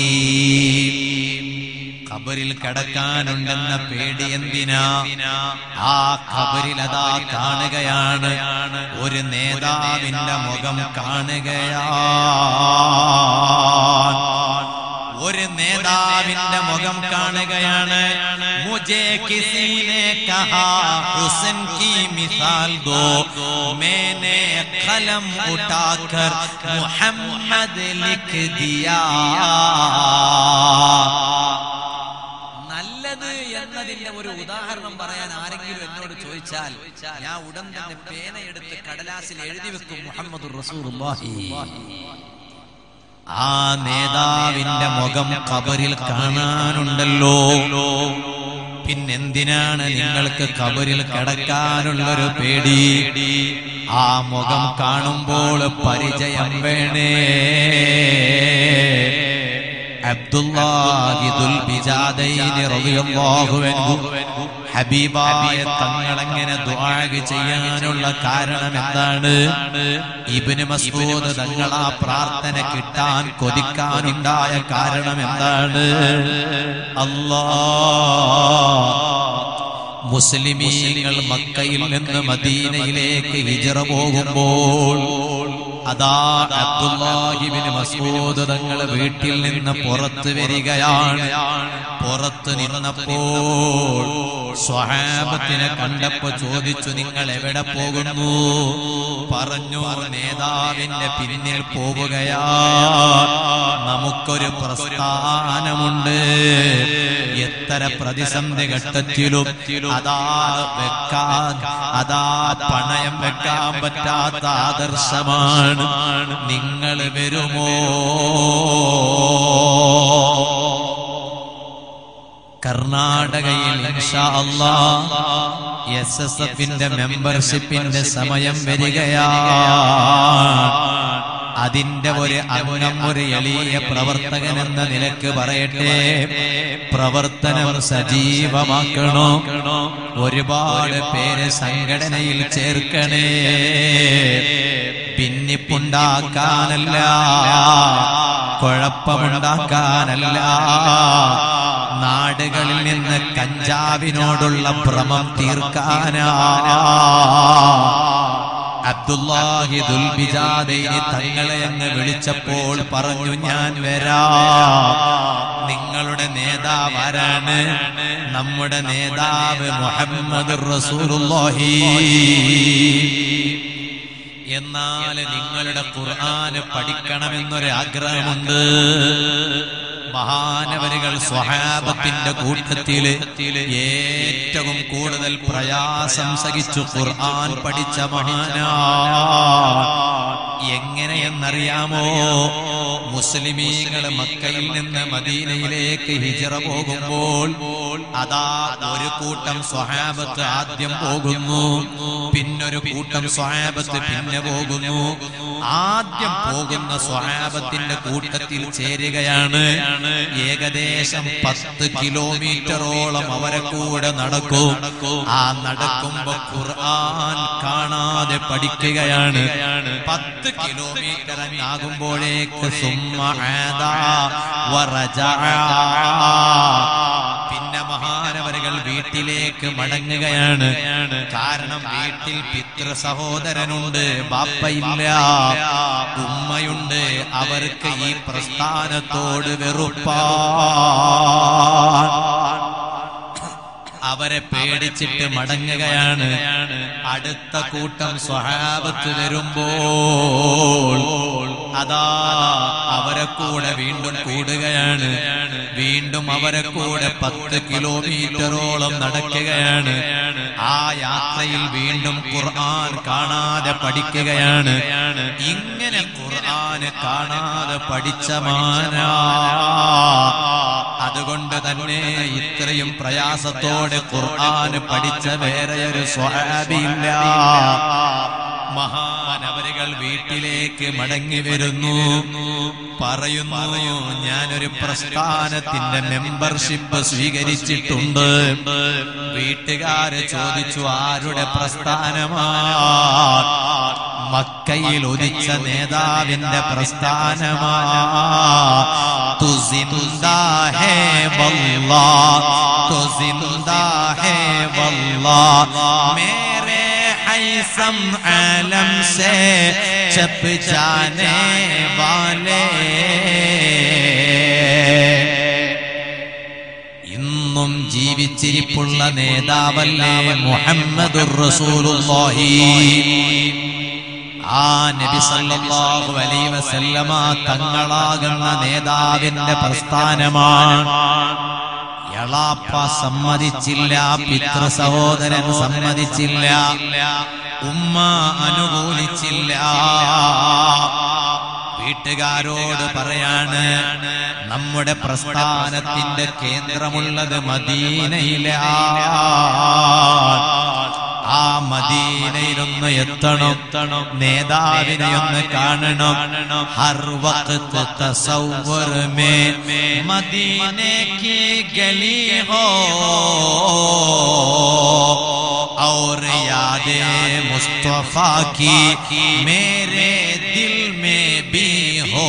ഖബറിൽ കിടക്കാനുണ്ടെന്ന പേടി എന്തിനാ ആ ഖബറിൽ അതാ കാണുകയാണ് ഒരു നേതാവിന്റെ മുഖം കാണുകയാണ് ഒരു നേതാവിന്റെ മുഖം കാണുകയാണ് മുझे किसी ने कहा हुसन की मिसाल दो मैंने कलम उठाकर मुहम्मद लिख दिया നല്ലത് എന്നതിന്റെ ഒരു ഉദാഹരണം പറയാൻ ആരെങ്കിലും എന്നോട് ചോദിച്ചാൽ ഞാൻ ഉടൻ തന്നെ പേനയെടുത്ത് കടലാസിൽ എഴുതി വെക്കും മുഹമ്മദ് റസൂലുള്ളാഹി ആ നേതാവിന്റെ മുഖം കബറിൽ കാണാനുണ്ടല്ലോ പിന്നെന്തിനാണ് നിങ്ങൾക്ക് കബറിൽ കിടക്കാനുള്ളൊരു പേടി ആ മുഖം കാണുമ്പോൾ പരിചയം വേണേ അബ്ദുല്ലാഹി ദുൽബിജാദൈനി റളിയല്ലാഹു അൻഹു ഹബീബായ തങ്ങളെങ്ങനെ ദുആ ചെയ്യാനുള്ള കാരണം എന്താണ് ഇബ്നു മസ്ഊദ് തങ്ങൾ ആ പ്രാർത്ഥന കിട്ടാൻ കൊതിക്കാനുണ്ടായ കാരണം എന്താണ് അല്ലാ മുസ്ലിമീങ്ങൾ മക്കയിൽ നിന്ന് മദീനയിലേക്ക് ഹിജറ പോകുമ്പോൾ അതാ അബ്ദുല്ലാഹിബിന് മസൂദ് തങ്ങൾ വീട്ടിൽ നിന്ന് പുറത്തു വരികയാണ് പുറത്തു നിന്നപ്പോൾ സ്വഹാബത്തിനെ കണ്ടപ്പോ ചോദിച്ചു നിങ്ങൾ എവിടെ പോകുന്നു പറഞ്ഞു നേതാവിന്റെ പിന്നിൽ പോവുകയാ നമുക്കൊരു പ്രസ്ഥാനമുണ്ട് എത്ര പ്രതിസന്ധി ഘട്ടത്തിലും അതാ വെക്കാൻ അതാ പണയം വെക്കാൻ പറ്റാത്ത ആദർശമാണ് നിങ്ങൾ വരുമോ കർണാടകയിൽ ഇൻഷാ അല്ലാ എസ് എസ് എഫിന്റെ മെമ്പർഷിപ്പിന്റെ സമയം വരികയാണ് അതിന്റെ ഒരു അംഗം ഒരു എളിയ പ്രവർത്തകൻ എന്ന നിലക്ക് പറയട്ടെ പ്രവർത്തനം സജീവമാക്കണോ ഒരുപാട് പേര് സംഘടനയിൽ ചേർക്കണേ ഭിന്നിപ്പുണ്ടാക്കാനല്ല കുഴപ്പമുണ്ടാക്കാനല്ല നാടുകളിൽ നിന്ന് കഞ്ചാവിനോടുള്ള ഭ്രമം തീർക്കാനാ അബ്ദുല്ലാഹി ദുൽബിജാദൈനി തങ്ങളെ അങ്ങ് വിളിച്ചപ്പോൾ പറഞ്ഞു ഞാൻ വരാം നിങ്ങളുടെ നേതാവ് ആരാണ് നമ്മുടെ നേതാവ് മുഹമ്മദ് റസൂലുള്ളാഹി എന്നാൽ നിങ്ങളുടെ ഖുർആന് പഠിക്കണമെന്നൊരു ആഗ്രഹമുണ്ട് മഹാനവരുകൾ സ്വഹാബത്തിന്റെ കൂട്ടത്തില് ഏറ്റവും കൂടുതൽ പ്രയാസം സഹിച്ചു ഖുർആൻ പഠിച്ച മഹാനാ എങ്ങനെയെന്നറിയാമോ മുസ്ലിമീങ്ങൾ മക്കയിൽ നിന്ന് മദീനയിലേക്ക് ഹിജറ പോകുമ്പോൾ അതാ ഒരു കൂട്ടം സ്വഹാബത്ത് ആദ്യം പോകുന്നു പിന്നൊരു കൂട്ടം സ്വഹാബത്ത് പിന്നെ പോകുന്നു ആദ്യം പോകുന്ന സ്വഹാബത്തിന്റെ കൂട്ടത്തിൽ ചേരുകയാണ് ഏകദേശം പത്ത് കിലോമീറ്ററോളം അവരെ കൂടെ നടക്കും ആ നടക്കുമ്പോ ഖുർആൻ കാണാതെ പഠിക്കുകയാണ് പത്ത് കിലോമീറ്റർ ആകുമ്പോഴേക്ക് സുമ്മ ആദാ വറജഅ. പിന്നെ മഹാനവരുകൾ വീട്ടിലേക്ക് മടങ്ങുകയാണ് കാരണം വീട്ടിൽ പിതൃ സഹോദരനുണ്ട് ബാപ്പയില്ല ഉമ്മയുണ്ട് അവർക്ക് ഈ പ്രസ്ഥാനത്തോട് വെറുപ്പാ അവരെ പേടിച്ചിട്ട് മടങ്ങുകയാണ് അടുത്ത കൂട്ടം സ്വഹാബത്ത് വരുമ്പോൾ അതാ അവരെ കൂടെ വീണ്ടും കൂടുകയാണ് വീണ്ടും അവരെ കൂടെ പത്ത് കിലോമീറ്ററോളം നടക്കുകയാണ് ആ യാത്രയിൽ വീണ്ടും ഖുർആൻ കാണാതെ പഠിക്കുകയാണ് ഇങ്ങനെ ഖുർആൻ കാണാതെ പഠിച്ച മാനാ അതുകൊണ്ട് തന്നെ ഇത്രയും പ്രയാസത്തോടെ ഖുർആൻ പഠിച്ച വേറെ ഒരു സ്വഹാബിയില്ല മഹാനവരുകൾ വീട്ടിലേക്ക് മടങ്ങി വരുന്നു പറയുന്നു ഞാനൊരു പ്രസ്ഥാനത്തിന്റെ മെമ്പർഷിപ്പ് സ്വീകരിച്ചിട്ടുണ്ട് വീട്ടുകാര് ചോദിച്ചു ആരുടെ പ്രസ്ഥാനമാ മക്കയിൽ ഉദിച്ച നേതാവിന്റെ പ്രസ്ഥാനമാ തു സിന്ദാ ഹേ വല്ലാ തു സിന്ദാ ഹേ വല്ലാ മേരെ हैसम आलम से छप जाने वाले ഇന്നും ജീവിച്ചിരിപ്പുള്ള നേതാവല്ലേ മുഹമ്മദുർ റസൂലുള്ളാഹി ആ നബി സല്ലല്ലാഹു അലൈഹി വസല്ലമ തങ്ങളാകുന്ന നേതാവിന്റെ പ്രസ്ഥാനമാണ് എളാപ്പ സമ്മതിച്ചില്ല പിതൃ സഹോദരൻ സമ്മതിച്ചില്ല ഉമ്മ അനുകൂലിച്ചില്ല വീട്ടുകാരോട് പറയാണ് നമ്മുടെ പ്രസ്ഥാനത്തിന്റെ കേന്ദ്രമുള്ളത് മദീനയിലാണ് ആ മദീനയിലൊന്ന് എത്തണം നേതാവിനെ ഒന്ന് കാണണം ഹർ വഖത്ത് തസവ്വർ മേ മദീനെ की गली हो और यादे मुस्तफा की मेरे दिल में भी हो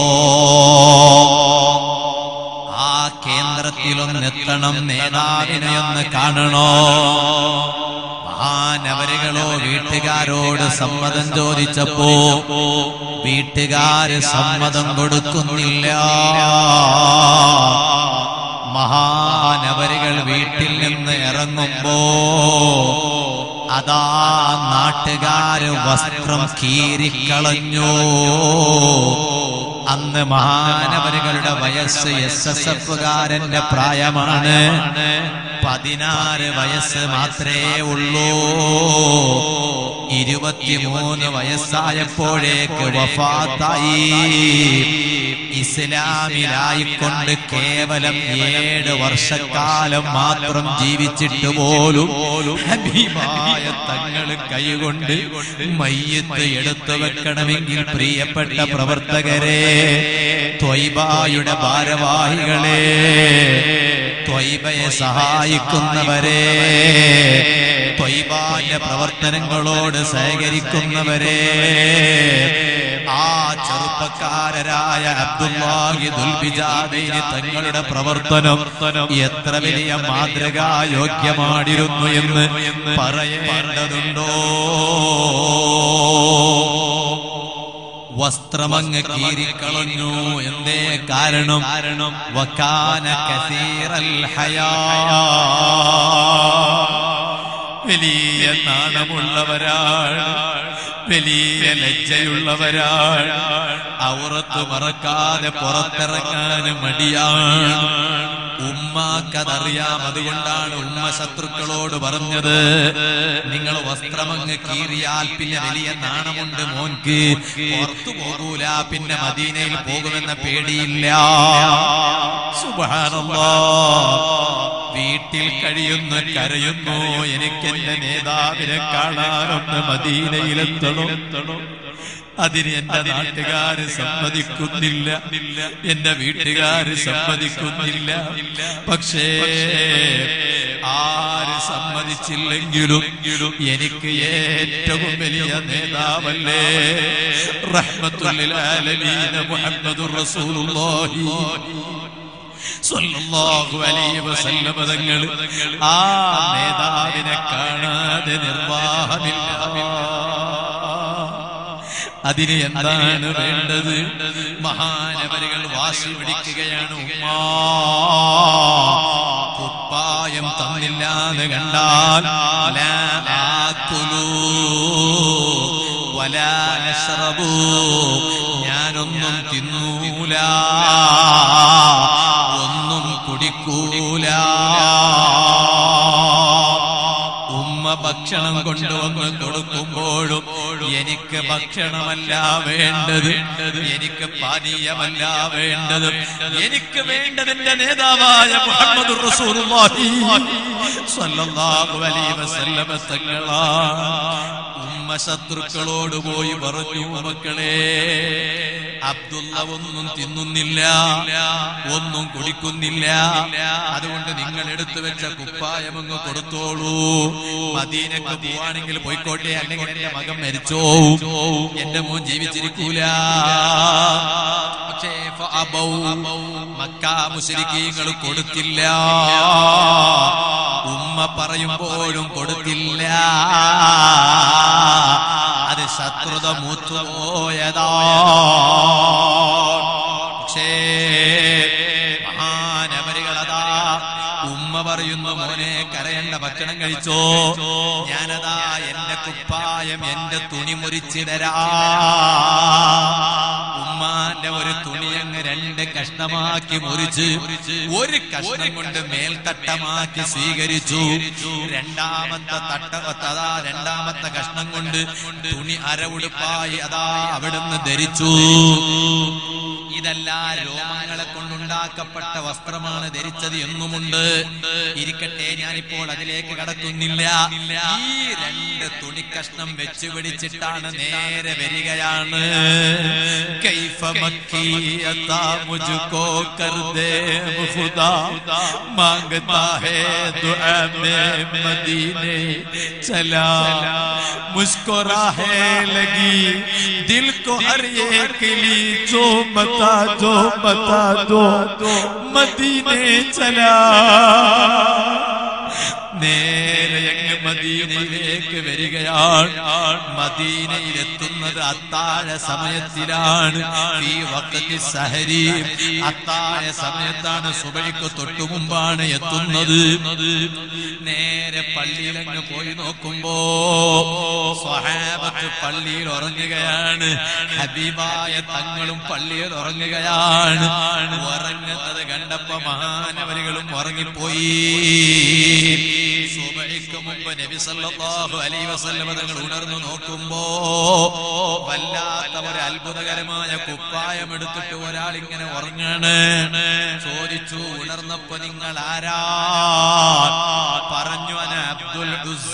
ആ കേന്ദ്രത്തിലൊന്നെത്തണം നേതാവിനെ ഒന്ന് കാണണോ മഹാനവരുകളോ വീട്ടുകാരോട് സമ്മതം ചോദിച്ചപ്പോ വീട്ടുകാര് സമ്മതം കൊടുക്കുന്നില്ല മഹാനവരുകൾ വീട്ടിൽ നിന്ന് ഇറങ്ങുമ്പോ അതാ നാട്ടുകാര് വസ്ത്രം കീറിക്കളഞ്ഞു അന്ന് മഹാനവരുകളുടെ വയസ്സ് എസ് എസ് എഫുകാരന്റെ പ്രായമാണ് പതിനാറ് വയസ്സ് മാത്രമേ ഉള്ളൂ ഇരുപത്തിമൂന്ന് വയസ്സായപ്പോഴേക്ക് വഫാത്തായി ഇസ്ലാമിലായിക്കൊണ്ട് കേവലം ഏഴ് വർഷക്കാലം മാത്രം ജീവിച്ചിട്ട് പോലും ഹബീബായ തങ്ങൾ കൈകൊണ്ട് മയ്യത്ത് എടുത്തു വെക്കണമെങ്കിൽ പ്രിയപ്പെട്ട പ്രവർത്തകരെ ത്വയ്ബായുടെ ഭാരവാഹികളെ ത്വയ്ബയെ സഹായിക്കുന്നവരെ ത്വയ്ബാന്റെ പ്രവർത്തനങ്ങളോട് സഹകരിക്കുന്നവരെ ആ ചെറുപ്പക്കാരരായ അബ്ദുല്ലാഹി ദുൽബിജാദൈനി തങ്ങളുടെ പ്രവർത്തനം എത്ര വലിയ മാതൃകായോഗ്യമായിരുന്നു എന്ന് പറയേണ്ടതുണ്ടോ വസ്ത്രമങ്ങ് കീറിക്കളഞ്ഞു എന്തേ കാരണം വക്കാന കസീറൽ ഹയാ വലിയ നാണമുള്ളവരാണ് വലിയ ലജ്ജയുള്ളവരാണ് ഔറത്ത് മറക്കാതെ പുറത്തിറങ്ങാൻ മടിയാണ് ഉമ്മാക്കതറിയാം അതുകൊണ്ടാണ് ഉമ്മ ശത്രുക്കളോട് പറഞ്ഞത് നിങ്ങൾ വസ്ത്രമങ്ങ് കീറിയാൽ പിന്നെ വലിയ നാണമുണ്ട് മോൻക്ക് പുറത്തു പോകൂല പിന്നെ മദീനയിൽ പോകുമെന്ന പേടിയില്ല സുബ്ഹാനല്ലാ വീട്ടിൽ കഴിയുന്നു കരയുന്നു എനിക്ക് എന്റെ നേതാവിനെ കാണാനൊന്ന് മദീനയിലെത്തണം അതിന് എന്റെ നാട്ടുകാര് സമ്മതിക്കുന്നില്ല എന്റെ വീട്ടുകാര് സമ്മതിക്കുന്നില്ല പക്ഷേ ആര് സമ്മതിച്ചില്ലെങ്കിലും എനിക്ക് ഏറ്റവും വലിയ നേതാവല്ലേ റഹ്മത്തുല്ലിൽ ആലമീന മുഹമ്മദുർ റസൂലുള്ളാഹി സ്വല്ലല്ലാഹു അലൈഹി വസല്ലമ തങ്ങൾ ആ നേതാവിനെ കാണാതെ നിർവാഹമില്ല അതിന് എന്താണ് വേണ്ടത് മഹാനവരുകൾ വാശി പിടിക്കുകയാണ് ഉമ്മാ കുപ്പായം തന്നില്ല എന്ന് കണ്ടാൽ ലാ ആക്കുലൂ വലാ അശ്റബൂ ഞാനൊന്നും തിന്നൂല ഒന്നും കുടിക്കൂല ഉമ്മ ഭക്ഷണം കൊണ്ടുവന്ന് കൊടുക്കുമ്പോഴും എനിക്ക് ഭക്ഷണമല്ല വേണ്ടത് എനിക്ക് പാനീയമല്ല വേണ്ടത് എനിക്ക് വേണ്ടത് എന്റെ നേതാവായ മുഹമ്മദ് റസൂലുള്ളാഹി സ്വല്ലല്ലാഹു അലൈഹി വസല്ലമ തങ്ങളാണ് ഉമ്മ ശത്രുക്കളോട് പോയി പറഞ്ഞു മക്കളെ അബ്ദുള്ള ഒന്നും തിന്നുന്നില്ല ഒന്നും കുടിക്കുന്നില്ല അതുകൊണ്ട് നിങ്ങൾ എടുത്തു വെച്ച കുപ്പായമങ്ങ് കൊടുത്തോളൂ മദീനക്ക് പോവാണെങ്കിൽ പോയിക്കോട്ടെ അല്ലെങ്കിൽ എന്റെ മകൻ മരിച്ചോ എന്റെ മോൻ ജീവിച്ചിരിക്കൂല പക്ഷേ ഫഅബൗ. മക്ക മുശ്രിക്കീങ്ങൾ കൊടുത്തില്ല ഉമ്മ പറയുമ്പോഴും കൊടുത്തില്ല അത് ശത്രുത മൂത്തുപോയതാ പക്ഷേ മഹാനവരികളതാ ഉമ്മ പറയുന്നു മോനെ കരയണ്ട ഭക്ഷണം കഴിച്ചോ ഞാനതാ എന്റെ കുപ്പായം എന്റെ തുണി മുറിച്ചു തരാ ഉമ്മാന്റെ ഒരു തുണി അങ്ങ് രണ്ട് കഷ്ണമാക്കി മുറിച്ച് ഒരു കഷ്ണം കൊണ്ട് മേൽത്തട്ടമാക്കി സ്വീകരിച്ചു രണ്ടാമത്തെ തട്ട അതാ രണ്ടാമത്തെ കഷ്ണം കൊണ്ട് തുണി അരവുടുപ്പായി അതാ അവിടുന്ന് ധരിച്ചു ഇതെല്ലാം രോമങ്ങളെ കൊണ്ടുണ്ടാക്കപ്പെട്ട വസ്ത്രമാണ് ധരിച്ചത് എന്നുമുണ്ട് ഇരിക്കട്ടെ ഞാനിപ്പോൾ അതിലേക്ക് കടക്കുന്നില്ല ഈ രണ്ട് തുണിക്കഷ്ണം വെച്ച് പിടിച്ചിട്ടാണ് നേരെ വരികയാണ് കൈഫ മക്കിയതാ മുझको कर दे खुदा मांगता है दुआ में मदीने चला मुझको राहें लगी दिल को हर एक ली जो बता दो बता दो मदीने चला നേരെ അങ്ങ് മദീനയിലേക്ക് വരികയാണ് മദീനയിലെത്തുന്നത് അത്താഴ സമയത്തിലാണ് ഈ വക്കത്തി സഹരി അത്താഴ സമയത്താണ് സുബൈക്ക് തൊട്ടു മുമ്പാണ് എത്തുന്നത് നേരെ പള്ളിയിലങ്ങ് പോയി നോക്കുമ്പോ സ്വഹാബത്ത് പള്ളിയിൽ ഉറങ്ങുകയാണ് ഹബീബായ തങ്ങളും പള്ളിയിൽ ഉറങ്ങുകയാണ് ഉറങ്ങുന്നത് കണ്ടപ്പോ മഹാനവരികളും ഉറങ്ങിപ്പോയി സുബഹിക്ക് മുമ്പ് നബി സല്ലല്ലാഹു അലൈഹി വസല്ലമ തങ്ങൾ ഉണർന്നു നോക്കുമ്പോ വല്ലാത്ത ഒരു അത്ഭുതകരമായ കുപ്പായം എടുത്തിട്ട് ഒരാൾ ഇങ്ങനെ ഉറങ്ങാണ് ചോദിച്ചു ഉണർന്നപ്പോ നിങ്ങൾ ആരാ പറഞ്ഞു അന അബ്ദുൽ ഉസ്സ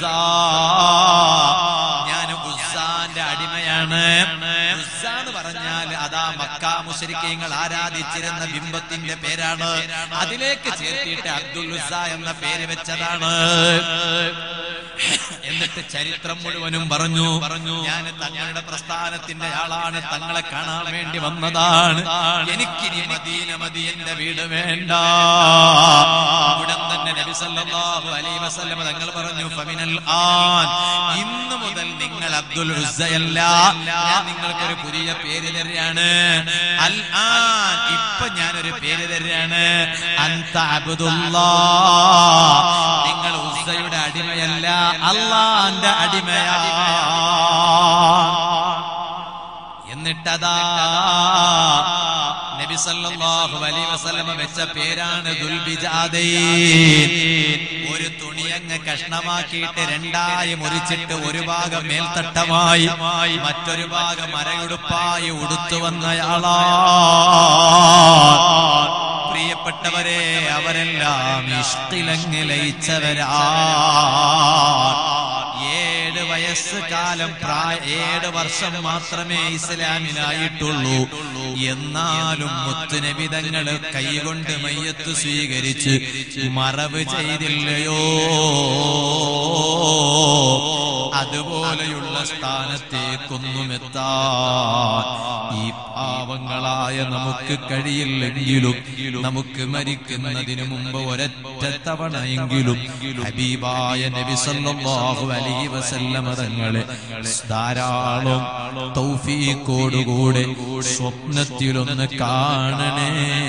ഞാൻ ഉസ്സാന്റെ അടിമയാണ് ഉസ്സ എന്ന് പറഞ്ഞാൽ അതാ മക്ക മുശരിക്കങ്ങൾ ആരാധിച്ചിരുന്ന ബിംബത്തിന്റെ പേരാണ് അതിലേക്ക് ചേർത്തിയിട്ട് അബ്ദുൽ ഉസ്സ എന്ന പേര് വെച്ചതാണ് എന്നിട്ട് ചരിത്രം മുഴുവനും പറഞ്ഞു പറഞ്ഞു ഞാൻ തങ്ങളുടെ പ്രസ്ഥാനത്തിന്റെ ആളാണ് തങ്ങളെ കാണാൻ വേണ്ടി വന്നതാണ് എനിക്കിനി മദീന മതി എന്റെ വീട് വേണ്ട ഉടൻ തന്നെ നബി സല്ലല്ലാഹു അലൈഹി വസല്ലമ തങ്ങൾ പറഞ്ഞു ഫമിനൽ ആൻ ഇന്ന് മുതൽ നിങ്ങൾ അബ്ദുൽ ഉസ്സയല്ല ഞാൻ നിങ്ങൾക്കൊരു പുതിയ പേര് തരികയാണ് അൽ ആൻ ഇപ്പൊ ഞാനൊരു പേര് തരികയാണ് അന്ത അബ്ദുല്ലാ നിങ്ങൾ ഉസ്സയുടെ അടിമയല്ല അള്ളാന്റെ അടിമയാ എന്നിട്ടതാ നബി സല്ലല്ലാഹു അലൈഹി വസല്ലമ വെച്ച പേരാണ് ദുൽബിജാദൈൻ ഒരു തുണിയങ്ങ് കഷ്ണമാക്കിയിട്ട് രണ്ടായി മുറിച്ചിട്ട് ഒരു ഭാഗം മേൽത്തട്ടമായി മറ്റൊരു ഭാഗം അരയുടുപ്പായി ഉടുത്തു വന്നയാളാ പ്രിയപ്പെട്ടവരെ അവരെല്ലാം ഇഷ്ടിലങ്ങ് ലയിച്ചവരാ ഏഴ് വയസ്സ് കാലം പ്രായ ഏഴ് വർഷം മാത്രമേ ഇസ്ലാമിലായിട്ടുള്ളൂ എന്നാലും മുത്തുനബിതങ്ങള് കൈകൊണ്ട് മയ്യത്ത് സ്വീകരിച്ച് മറവ് ചെയ്തില്ലയോ അതുപോലെയുള്ള സ്ഥാനത്തേക്കൊന്നും എത്താൻ ഈ പാവങ്ങളായ നമുക്ക് കഴിയില്ലെങ്കിലും നമുക്ക് മരിക്കുന്നതിന് മുമ്പ് ഒരൊറ്റ തവണയെങ്കിലും ഹബീബായ നബി സല്ലല്ലാഹു അലൈഹി വസല്ലമ തങ്ങളെ ധാരാളം തൗഫീഖോടുകൂടെ സ്വപ്നത്തിലൊന്ന് കാണണേ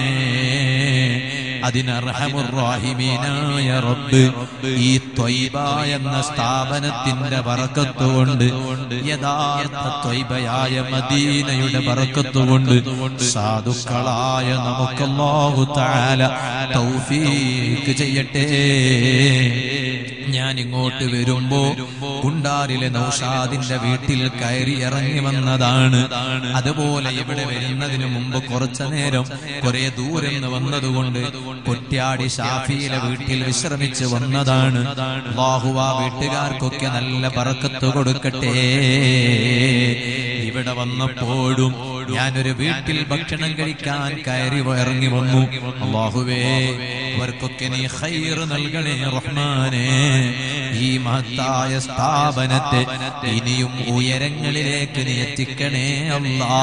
അതിനർഹമുറാഹിമീനായ റബ്ബ് ഈ ത്വയ്ബ എന്ന സ്ഥാപനത്തിന്റെ ബറക്കത്തുകൊണ്ട് യഥാർത്ഥ ത്വയ്ബയായ മദീനയുടെ ബറക്കത്തുകൊണ്ട് സാധുക്കളായ നമുക്കല്ലാഹു തആല തൗഫീഖ് ചെയ്യട്ടെ ഞാൻ ഇങ്ങോട്ട് വരുമ്പോ കുണ്ടാറിലെ നൗഷാദിന്റെ വീട്ടിൽ കയറി ഇറങ്ങി വന്നതാണ് അതുപോലെ ഇവിടെ വരുന്നതിന് മുമ്പ് കുറച്ചു നേരം കുറെ ദൂരം നിന്ന് വന്നതുകൊണ്ട് കൊറ്റ്യാടി ഷാഫിയിലെ വീട്ടിൽ വിശ്രമിച്ച് വന്നതാണ് അല്ലാഹു ആ വീട്ടുകാർക്കൊക്കെ നല്ല പറക്കത്ത് കൊടുക്കട്ടെ ഇവിടെ വന്നപ്പോഴും ഞാനൊരു വീട്ടിൽ ഭക്ഷണം കഴിക്കാൻ കയറി ഇറങ്ങി വന്നു അള്ളാഹുവേ അവർക്കൊക്കെ നീ ഖൈർ നൽകണേ റഹ്മാനെ ഈ മഹത്തായ സ്ഥാപനത്തെ ഇനിയും ഉയരങ്ങളിലേക്ക് നീ എത്തിക്കണേ അല്ലാ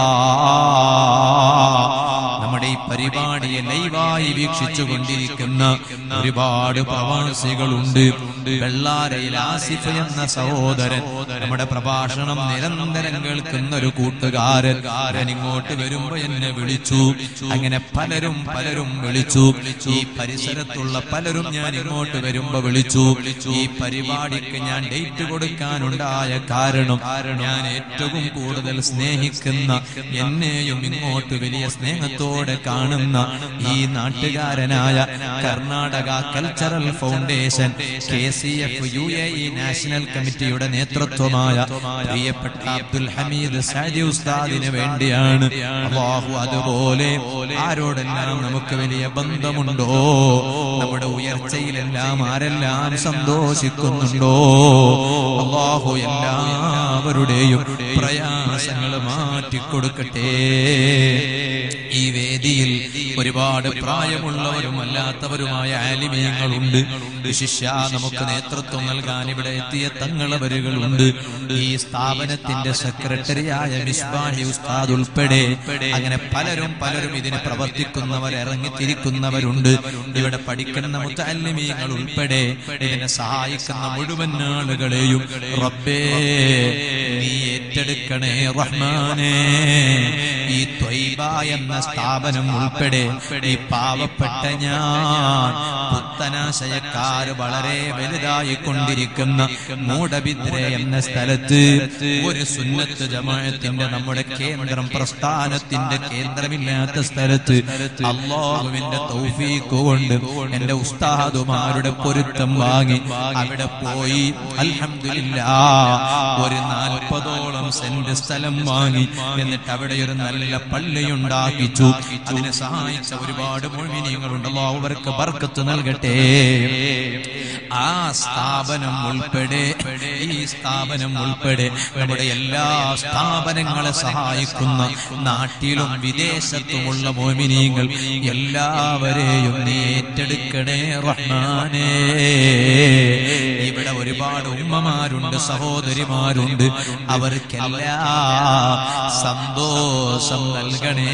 നമ്മുടെ ഈ പരിപാടിയെ ലൈവായി വീക്ഷിച്ചു കൊണ്ടിരിക്കുന്ന ഒരുപാട് പ്രവാസികളുണ്ട് വെള്ളാരയിൽ ആസിഫ് എന്ന സഹോദരൻ നമ്മുടെ പ്രഭാഷണം നിരന്തരം കേൾക്കുന്ന ഒരു കൂട്ടുകാരൻ ഞാൻ ഇങ്ങോട്ട് വരുമ്പോ എന്നെ വിളിച്ചു അങ്ങനെ പലരും പലരും വിളിച്ചു ഈ പരിസരത്തുള്ള പലരും ഞാൻ ഇങ്ങോട്ട് വരുമ്പോ വിളിച്ചു ഈ പരിപാടിക്ക് ഞാൻ ഡേറ്റ് കൊടുക്കാനുണ്ടായ കാരണം ഞാൻ ഏറ്റവും കൂടുതൽ സ്നേഹിക്കുന്ന എന്നെയും ഇങ്ങോട്ട് വലിയ സ്നേഹത്തോടെ കാണുന്ന ഈ നാട്ടുകാരനായ Karnataka cultural foundation K C F U A E national കമ്മിറ്റിയുടെ നേതൃത്വമായ പ്രിയപ്പെട്ട അബ്ദുൽ ഹമീദ് സാജി ഉസ്താദിന് വേണ്ടിയാണ് അള്ളാഹു അതുപോലെ ആരോടെല്ലാം നമുക്ക് വലിയ ബന്ധമുണ്ടോ നമ്മുടെ ഉയർച്ചയിലെല്ലാം ആരെല്ലാം സന്തോഷിക്കുന്നുണ്ടോ അള്ളാഹു എല്ലാവരുടെയും പ്രയാസങ്ങൾ മാറ്റിക്കൊടുക്കട്ടെ ഈ വേദിയിൽ ഒരുപാട് പ്രായമുള്ളവരും അല്ലാത്തവരുമായ ആലിമീങ്ങളുണ്ട് ശിഷ്യ നമുക്ക് നേതൃത്വം നൽകാൻ ഇവിടെ എത്തിയ തങ്ങളവരുകളുണ്ട് ഈ സ്ഥാപനത്തിന്റെ സെക്രട്ടറിയായ മിസ്ബാഹി ഉസ്താദ് ഉൾപ്പെടെ അങ്ങനെ പലരും പലരും ഇതിന് പ്രവർത്തിക്കുന്നവർ ഇറങ്ങിത്തിരിക്കുന്നവരുണ്ട് ഇവിടെ പഠിക്കുന്ന മുത്തല്ലിമീങ്ങൾ ഉൾപ്പെടെ ഇതിനെ സഹായിക്കുന്ന മുഴുവൻ ആളുകളെയും റബ്ബേ നീ ഏറ്റെടുക്കണേ റഹ്മാനേ ഈ ത്വയ്ബ എന്ന സ്ഥാപനം ഉൾപ്പെടെ ഈ പാവപ്പെട്ട ഞാൻ പുത്തനാശയക്കാര് വളരെ വലുതായി കൊണ്ടിരിക്കുന്ന മൂടബിദ്ര എന്ന സ്ഥലത്ത് ഒരു സുന്നത്ത് ജമാഅത്തിന്റെ നമ്മുടെ കേന്ദ്രം പ്രസ്ഥാനത്തിന്റെ കേന്ദ്രമില്ലാത്ത സ്ഥലത്ത് അള്ളാഹുവിന്റെ തൗഫീഖ് കൊണ്ട് എന്റെ ഉസ്താദുമാരുടെ പൊരുത്തം വാങ്ങി അവിടെ പോയി അൽഹംദുലില്ലാ ഒരു നാൽപ്പതോളം സെന്റ് സ്ഥലം വാങ്ങി എന്നിട്ട് അവിടെ ഒരു നല്ല പള്ളിയുണ്ടാക്കിച്ചു അതിനെ സഹായിച്ച ഒരുപാട് മുഴുവനീങ്ങളുണ്ട് അള്ളാഹു അവർക്ക് ബർക്കത്ത് നൽകട്ടെ ആ സ്ഥാപനം ഉൾപ്പെടെ ഈ സ്ഥാപനം ഉൾപ്പെടെ നമ്മുടെ എല്ലാ സ്ഥാപനങ്ങളെ സഹായിക്കുന്ന നാട്ടിലും വിദേശത്തുമുള്ള മോമിനീങ്ങൾ എല്ലാവരെയും നീ ഏറ്റെടുക്കണേ റഹ്മാനേ ഇവിടെ ഒരുപാട് ഉമ്മമാരുണ്ട് സഹോദരിമാരുണ്ട് അവർക്കെല്ലാം സന്തോഷം നൽകണേ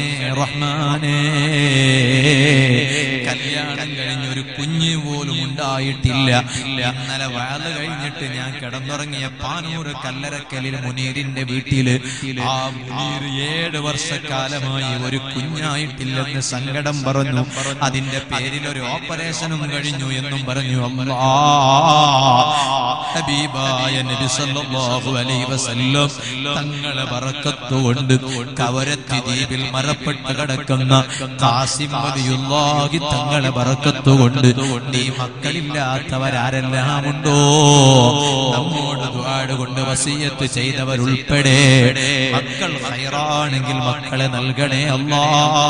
റഹ്മാനേ കല്യാണം കഴിഞ്ഞൊരു കുഞ്ഞ് പോലും ഉണ്ടായിട്ടില്ല ഇന്നലെ വാത് കഴിഞ്ഞിട്ട് ഞാൻ കിടന്നുറങ്ങിയ പാനൂർ കല്ലറക്കലിൽ മുനീറിന്റെ വീട്ടില് ആ മുനീർ ഏഴ് വർഷക്കാലമായി ഒരു കുഞ്ഞായിട്ടില്ലെന്ന് സങ്കടം പറഞ്ഞു അതിന്റെ പേരിൽ ഒരു ഓപ്പറേഷനും കഴിഞ്ഞു എന്നും പറഞ്ഞു അല്ലാ ഹബീബായ നബി സല്ലല്ലാഹു അലൈഹി വസല്ലം തങ്ങളെ ബറക്കത്തുകൊണ്ട് കവരത്തി ദ്വീപിൽ മറപ്പെട്ട് കിടക്കുന്ന കാസിം വലിയുള്ളാഹി തങ്ങളെ ബറക്കത്തുകൊണ്ട് നീ മക്കളില്ലാത്തവരാരെല്ലാം ഉണ്ടോ നമ്മോട് ദുആട് കൊണ്ട് വസിയത്ത് ചെയ്തവരുൾപ്പെടെ മക്കൾ ഹൈറാണെങ്കിൽ മക്കളെ നൽകണേ അല്ലാ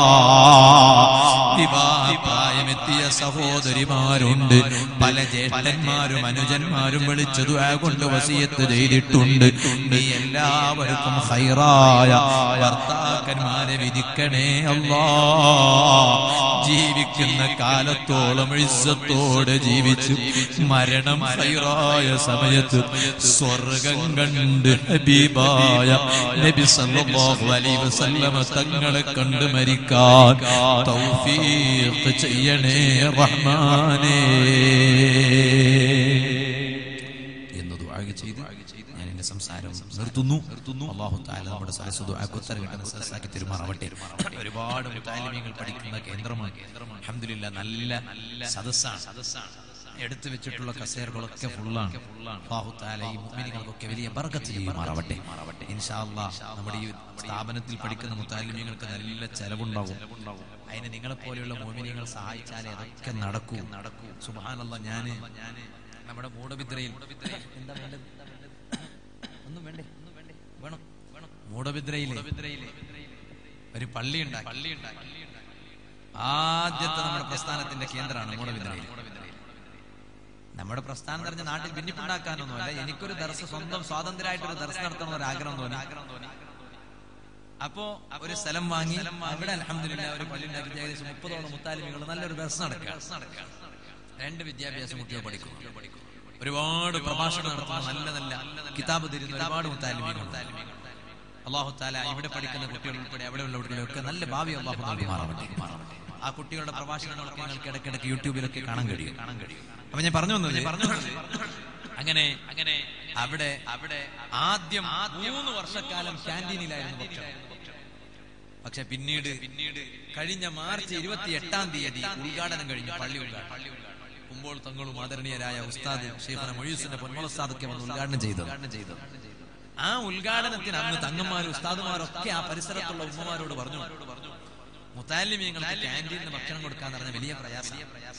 വിവാഹപ്രായമെത്തിയ സഹോദരിമാരുണ്ട് പല ജ്യേഷ്ഠന്മാരും അനുജന്മാരും വിളിച്ചു ദുആ കൊണ്ട് വസിയത്ത് ചെയ്തിട്ടുണ്ട് നീ എല്ലാവർക്കും ഹൈറായ ഭർത്താക്കന്മാരെ വിധിക്കണേ അല്ലാ ജീവിക്കുന്ന കാലത്തോളം ഇസ്സത്തോടെ ജീവിച്ചു മരണം ഹൈറായ സമയത്ത് സ്വർഗം കണ്ട് ഹബീബായ നബി സല്ലല്ലാഹു അലൈഹി വസല്ലമ തങ്ങളെ കണ്ട് മരിക്കാൻ തൗഫീഖ് ചെയ്യണേ റഹ്മാനേ എന്ന് ദുആ ചെയ്ത് ഞാൻ എന്റെ സംസാരം നിർത്തുന്നു നിർത്തുന്നു അല്ലാഹു തആല നമ്മുടെ സദസ്സ് ദുആക്ക് ഉത്തരം കിട്ടുന്ന സദസ്സാക്കി തെരുമാറാവട്ടെ ഒരുപാട് മുത്താലിമീങ്ങൾ പഠിക്കുന്ന കേന്ദ്രമാണ് അൽഹംദുലില്ലാ നല്ല സദസ്സാണ് സദസ്സാണ് എടുത്തു വെച്ചിട്ടുള്ള കസേരകളൊക്കെ ഫുള്ളാണ് അല്ലാഹു തആല ഈ മുഅ്മിനീങ്ങൾക്കൊക്കെ വലിയ ബർക്കത്ത് ചെയ്യുമാറാവട്ടെ ഇൻഷാ അല്ലാഹ് നമ്മുടെ ഈ സ്ഥാപനത്തിൽ പഠിക്കുന്ന മുത്താലിമീങ്ങൾക്ക് നല്ല ചെലവുണ്ടാവും അതിന് നിങ്ങളെ പോലെയുള്ള മോമിനിയങ്ങൾ സഹായിച്ചാലേ അതൊക്കെ നടക്കൂ നടക്കൂ സുബാനല്ല ഞാന് നമ്മുടെ മൂടബിദ്രയിൽ എന്താ വേണ്ടത് ഒന്നും വേണ്ടേ ഒന്നും വേണ്ടേ വേണം വേണം മൂടബിദ്രയിലെ ഒരു പള്ളി ഉണ്ടാക്കി പള്ളി ഉണ്ടാക്കി ആദ്യത്തെ നമ്മുടെ പ്രസ്ഥാനത്തിന്റെ കേന്ദ്രമാണ് മൂടബിദ്രയിൽ നമ്മുടെ പ്രസ്ഥാനം പറഞ്ഞ നാട്ടിൽ ഭിന്നിപ്പുണ്ടാക്കാനൊന്നുമല്ല എനിക്കൊരു ദർശ സ്വന്തം സ്വാതന്ത്ര്യമായിട്ടൊരു ദർശനം നടത്തണം ഒരു ആഗ്രഹം തോന്നി അപ്പോ ഒരു സ്ഥലം വാങ്ങി അവിടെ അലഹമില്ല ഒരു പള്ളി ഉണ്ടാക്കി ഏകദേശം മുപ്പതോളം മുത്താലിമികൾ നല്ലൊരു ദർശനം നടക്കുക രണ്ട് വിദ്യാഭ്യാസ കുട്ടികൾ പഠിക്കും ഒരുപാട് പ്രഭാഷണം നടത്തുന്ന നല്ല നല്ല കിതാബ് തരുന്ന ഒരുപാട് മുത്താലിമികൾ അള്ളാഹു താല ഇവിടെ പഠിക്കുന്ന കുട്ടികൾ ഉൾപ്പെടെ അവിടെയുള്ള കുട്ടികളൊക്കെ നല്ല ഭാവി അള്ളാഹു നൽകി മാറാവട്ടെ ആ കുട്ടികളുടെ പ്രഭാഷണങ്ങളൊക്കെ നിങ്ങൾക്ക് ഇടയ്ക്കിടയ്ക്ക് യൂട്യൂബിലൊക്കെ കാണാൻ കഴിയും കാണാൻ കഴിയും അപ്പൊ ഞാൻ പറഞ്ഞു വന്നത് പറഞ്ഞു അങ്ങനെ അങ്ങനെ അവിടെ അവിടെ ആദ്യം മൂന്ന് വർഷക്കാലം ക്യാൻറ്റീനിലായിരുന്നു ഭക്ഷണം പക്ഷെ പിന്നീട് പിന്നീട് കഴിഞ്ഞ മാർച്ച് ഇരുപത്തി എട്ടാം തീയതി ഉദ്ഘാടനം കഴിഞ്ഞു പള്ളി ഉദ്ഘാടനം കുമ്പോൾ തങ്ങളും ആദരണീയരായ ഉസ്താദ് ഷെയ്ഖന മൊയ്യൂസിന്റെ പൊന്മളസ്താദൊക്കെ വന്ന് ഉദ്ഘാടനം ചെയ്തു ചെയ്തു ആ ഉദ്ഘാടനത്തിന് അന്ന് തങ്ങന്മാരും ഉസ്താദുമാരൊക്കെ ആ പരിസരത്തുള്ള ഉമ്മമാരോട് പറഞ്ഞു മുത്താലിമീങ്ങൾക്ക് ക്യാൻറ്റീനിന് ഭക്ഷണം കൊടുക്കാൻ പറഞ്ഞ വലിയ പ്രയാസം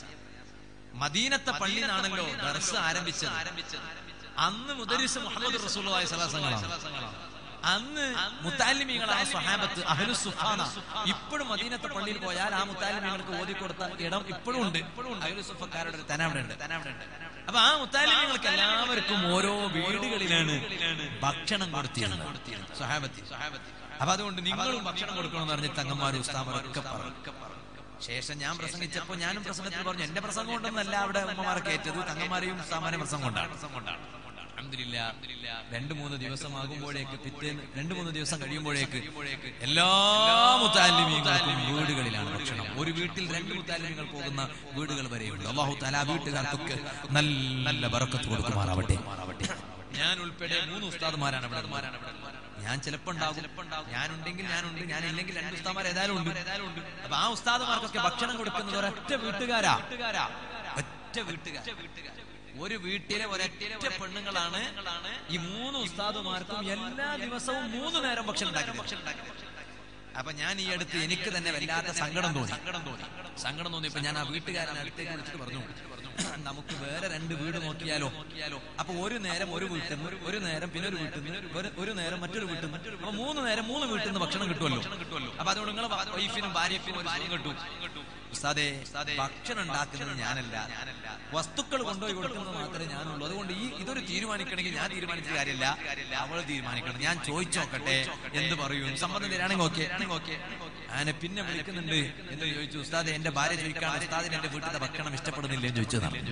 മദീനത്തെ പള്ളിയിലാണല്ലോ ദർസ് ആരംഭിച്ചത് അന്ന് മുദരിസ് മുഹമ്മദ് റസൂലുള്ളാഹി സ്വല്ലല്ലാഹു അലൈഹി വസല്ലം അന്ന് മുത്താലിമികളായ സ്വഹാബത്ത് അഹ്ലു സുഫാന ഇപ്പോഴും മദീനത്തെ പള്ളിയിൽ പോയാൽ ആ മുത്താലിമികൾക്ക് ഓതി കൊടുത്ത ഇടം ഇപ്പോഴും ഉണ്ട് അഹ്ലു സുഫക്കാരുടെ ഒരു തന അവിടെ ഉണ്ട് അപ്പൊ ആ മുത്താലിമികൾക്ക് എല്ലാവർക്കും ഓരോ വീടുകളിലാണ് ഭക്ഷണം കൊടുത്തിരുന്നത് സ്വഹാബത്തി അപ്പൊ അതുകൊണ്ട് നിങ്ങളും ഭക്ഷണം കൊടുക്കണമെന്ന് പറഞ്ഞ് തങ്ങന്മാരും ഉസ്താമരൊക്കെ പറഞ്ഞു ശേഷം ഞാൻ പ്രസംഗിച്ചപ്പോ ഞാനും പ്രസംഗത്തിൽ പറഞ്ഞു എന്റെ പ്രസംഗം കൊണ്ടൊന്നല്ല അവിടെ ഉമ്മമാരെ കയറ്റത് തങ്ങന്മാരെയും ഉസ്താമാരെ പ്രസംഗം കൊണ്ടാണ് അൽഹംദുലില്ലാ രണ്ടു മൂന്ന് ദിവസമാകുമ്പോഴേക്ക് പിറ്റേന്ന് രണ്ടു മൂന്ന് ദിവസം കഴിയുമ്പോഴേക്ക് എല്ലാ മുത്താലിമീങ്ങൾക്കും വീടുകളിലാണ് ഭക്ഷണം ഒരു വീട്ടിൽ രണ്ട് മുത്താലിമീങ്ങൾ പോകുന്ന വീടുകൾ വരെയുണ്ട് അള്ളാഹു തല വീട്ടുകാർക്കൊക്കെ നല്ല നല്ല ബറക്കത്ത് കൊടുക്കുമാറാവട്ടെ ഞാൻ ഉൾപ്പെടെ മൂന്ന് ഉസ്താദ്മാരാണ് അവിടെ ഞാൻ ചിലപ്പോ ഉണ്ടാകും ഞാനുണ്ടെങ്കിൽ ഞാനുണ്ട് ഞാനില്ലെങ്കിൽ രണ്ട് ഉസ്താദ്മാർ ഏതായാലും ഉണ്ട് അപ്പൊ ആ ഉസ്താദ്മാർക്കൊക്കെ ഭക്ഷണം കൊടുക്കുന്നത് ഒരൊറ്റ വീട്ടുകാരാ ഒറ്റ വീട്ടുകാർ ഒരു വീട്ടിലെ ഒരൊറ്റ പെണ്ണുങ്ങളാണ് ഈ മൂന്ന് ഉസ്താദുമാർക്കും എല്ലാ ദിവസവും മൂന്ന് നേരം ഭക്ഷണം ഉണ്ടാക്കി അപ്പൊ ഞാൻ ഈ അടുത്ത് എനിക്ക് തന്നെ വല്ലാത്ത സങ്കടം തോന്നി സങ്കടം തോന്നി സങ്കടം തോന്നിയപ്പോ ഞാൻ ആ വീട്ടുകാരനെ അടുത്തേക്ക് വിളിച്ചിട്ട് പറഞ്ഞു നമുക്ക് വേറെ രണ്ട് വീട് നോക്കിയാലോ അപ്പൊ ഒരു നേരം ഒരു വീട്ടിൽ നിന്ന് ഒരു നേരം പിന്നെ ഒരു വീട്ടിൽ നിന്ന് ഒരു- ഒരു നേരം മറ്റൊരു വീട്ടിൽ നിന്ന് അപ്പൊ മൂന്ന് നേരം മൂന്ന് വീട്ടിൽ നിന്ന് ഭക്ഷണം കിട്ടുമല്ലോ അപ്പൊ അതുകൊണ്ട് നിങ്ങൾ വൈഫിനും ഭാര്യക്കും ഒരു സുഖം കിട്ടും ഉസ്താദേ ഭക്ഷണം ഉണ്ടാക്കുന്നത് ഞാനല്ല വസ്തുക്കൾ കൊണ്ടുപോയി കൊടുക്കുന്നത് മാത്രമേ ഞാനുള്ളൂ അതുകൊണ്ട് ഈ ഇതൊരു തീരുമാനിക്കണമെങ്കിൽ ഞാൻ തീരുമാനിച്ച കാര്യമല്ല അവൾ തീരുമാനിക്കണം ഞാൻ ചോദിച്ചോക്കട്ടെ എന്ത് പറയും സമ്മതം തരാണെങ്കിൽ ഓക്കെ ഓക്കെ ആനെ പിന്നെ വിളിക്കുന്നുണ്ട് എന്ന് ചോദിച്ചു ഉസ്താദെ എന്റെ ഭാര്യ ചോദിക്കാണ് ഉസ്താദിന് എന്റെ വീട്ടിലെ ഭക്ഷണം ഇഷ്ടപ്പെടുന്നില്ലേ എന്ന് ചോദിച്ചതാണ് ചോദിച്ചതാണ്. ചോദിച്ചതാണ്. സുബ്ഹാനല്ലാഹ് എന്റെ മനസ്സ് വേദനിച്ചു പോയി ഞാൻ കരുതി സുബ്ഹാനല്ലാഹ്. ഞാൻ ഉൾപ്പെടെ മൂന്ന് ഉസ്താദുമാരാണ് അവിടെ മൂന്ന് ഉസ്താദുമാരാണ് അവിടെ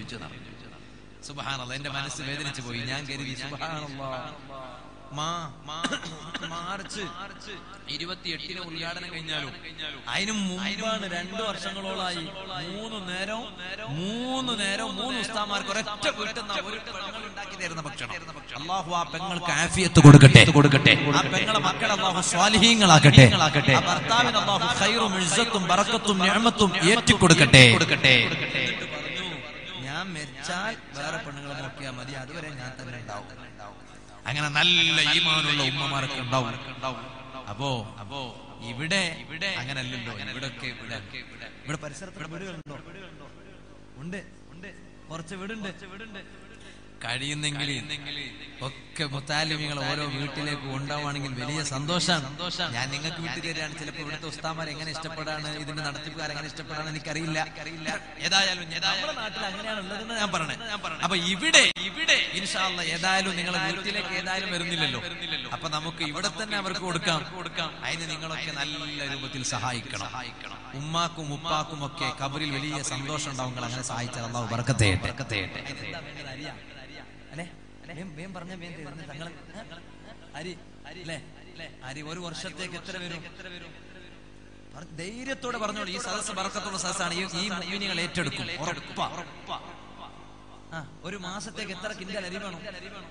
മാർച്ച് ഇരുപത്തിയെട്ടിന് ഉദ്ഘാടനം കഴിഞ്ഞാലും അതിനു മുമ്പാണ് രണ്ടു വർഷങ്ങളോളായി മൂന്ന് നേരം മൂന്ന് നേരം മൂന്ന് ഉസ്താമാർക്ക് ഒരൊറ്റ വീട്ടിൽ നിന്ന് ഒരു പെങ്ങൾ ഉണ്ടാക്കി തരുന്ന ഭക്ഷണം അള്ളാഹു ആ പെങ്ങൾക്ക് ആഫിയത്ത് കൊടുക്കട്ടെ കൊടുക്കട്ടെ ആ പെങ്ങളെ മക്കളെ അള്ളാഹു സ്വാലിഹീങ്ങളാക്കട്ടെ ആ ഭർത്താവിന് അള്ളാഹു ഖൈറും ഇസ്സത്തും ബറക്കത്തും നിഅമത്തും ഏറ്റി കൊടുക്കട്ടെ കൊടുക്കട്ടെ ഞാൻ മരിച്ചാൽ വേറെ പെണ്ണുങ്ങളെ നോക്കിയാൽ മതി അതുവരെ ഞാൻ തന്നെ ഉണ്ടാവും അങ്ങനെ നല്ല ഈമാനുള്ള ഉമ്മമാരൊക്കെ ഉണ്ടാവും അപ്പോ അപ്പോ ഇവിടെ ഇവിടെ അങ്ങനല്ലല്ലോ ഇവിടൊക്കെ ഇവിടെ ഇവിടെ പരിസരത്ത് വീടുകളുണ്ടോ ഉണ്ട് ഉണ്ട് കുറച്ച് വീടുണ്ട് കഴിയുന്നെങ്കിൽ ഒക്കെ മുത്താലിമികൾ ഓരോ വീട്ടിലേക്ക് കൊണ്ടുപോവാണെങ്കിൽ വലിയ സന്തോഷമാണ് ഞാൻ നിങ്ങൾക്ക് വീട്ടിൽ തരികയാണ് ചിലപ്പോൾ ഇവിടുത്തെ ഉസ്താമാർ എങ്ങനെ ഇഷ്ടപ്പെടാണ് ഇതിന്റെ നടത്തിപ്പുകാർ എങ്ങനെ ഇഷ്ടപ്പെടാണ് എനിക്കറിയില്ല ഏതായാലും നമ്മുടെ നാട്ടിൽ അങ്ങനെയാണ് ഉള്ളതെന്ന് ഞാൻ പറഞ്ഞേ അപ്പൊ ഇവിടെ ഇവിടെ ഇൻഷാല്ല ഏതായാലും നിങ്ങളെ വീട്ടിലേക്ക് ഏതായാലും വരുന്നില്ലല്ലോ അപ്പൊ നമുക്ക് ഇവിടെ തന്നെ അവർക്ക് കൊടുക്കാം കൊടുക്കാം അതിന് നിങ്ങളൊക്കെ നല്ല രൂപത്തിൽ സഹായിക്കണം ഉമ്മാക്കും ഉപ്പാക്കും ഒക്കെ കബറിൽ വലിയ സന്തോഷം ഉണ്ടാവും നിങ്ങൾ അങ്ങനെ സഹായിച്ചാൽ അള്ളാഹു ബർക്കത്തെ ബർക്കത്തെ അല്ലേ വേം വേം പറഞ്ഞ വേം തീർന്ന് തങ്ങൾ അരി അല്ലേ അരി ഒരു വർഷത്തേക്ക് എത്ര വരും പറ- ധൈര്യത്തോടെ പറഞ്ഞോളൂ ഈ സദസ്സ് ബർക്കത്തുള്ള സദസ്സാണ് ഈ ഈ മുഅ്മിനീങ്ങൾ ഏറ്റെടുക്കും ഉറപ്പാ ആ ഒരു മാസത്തേക്ക് എത്ര കിൻഡൽ അരി വേണം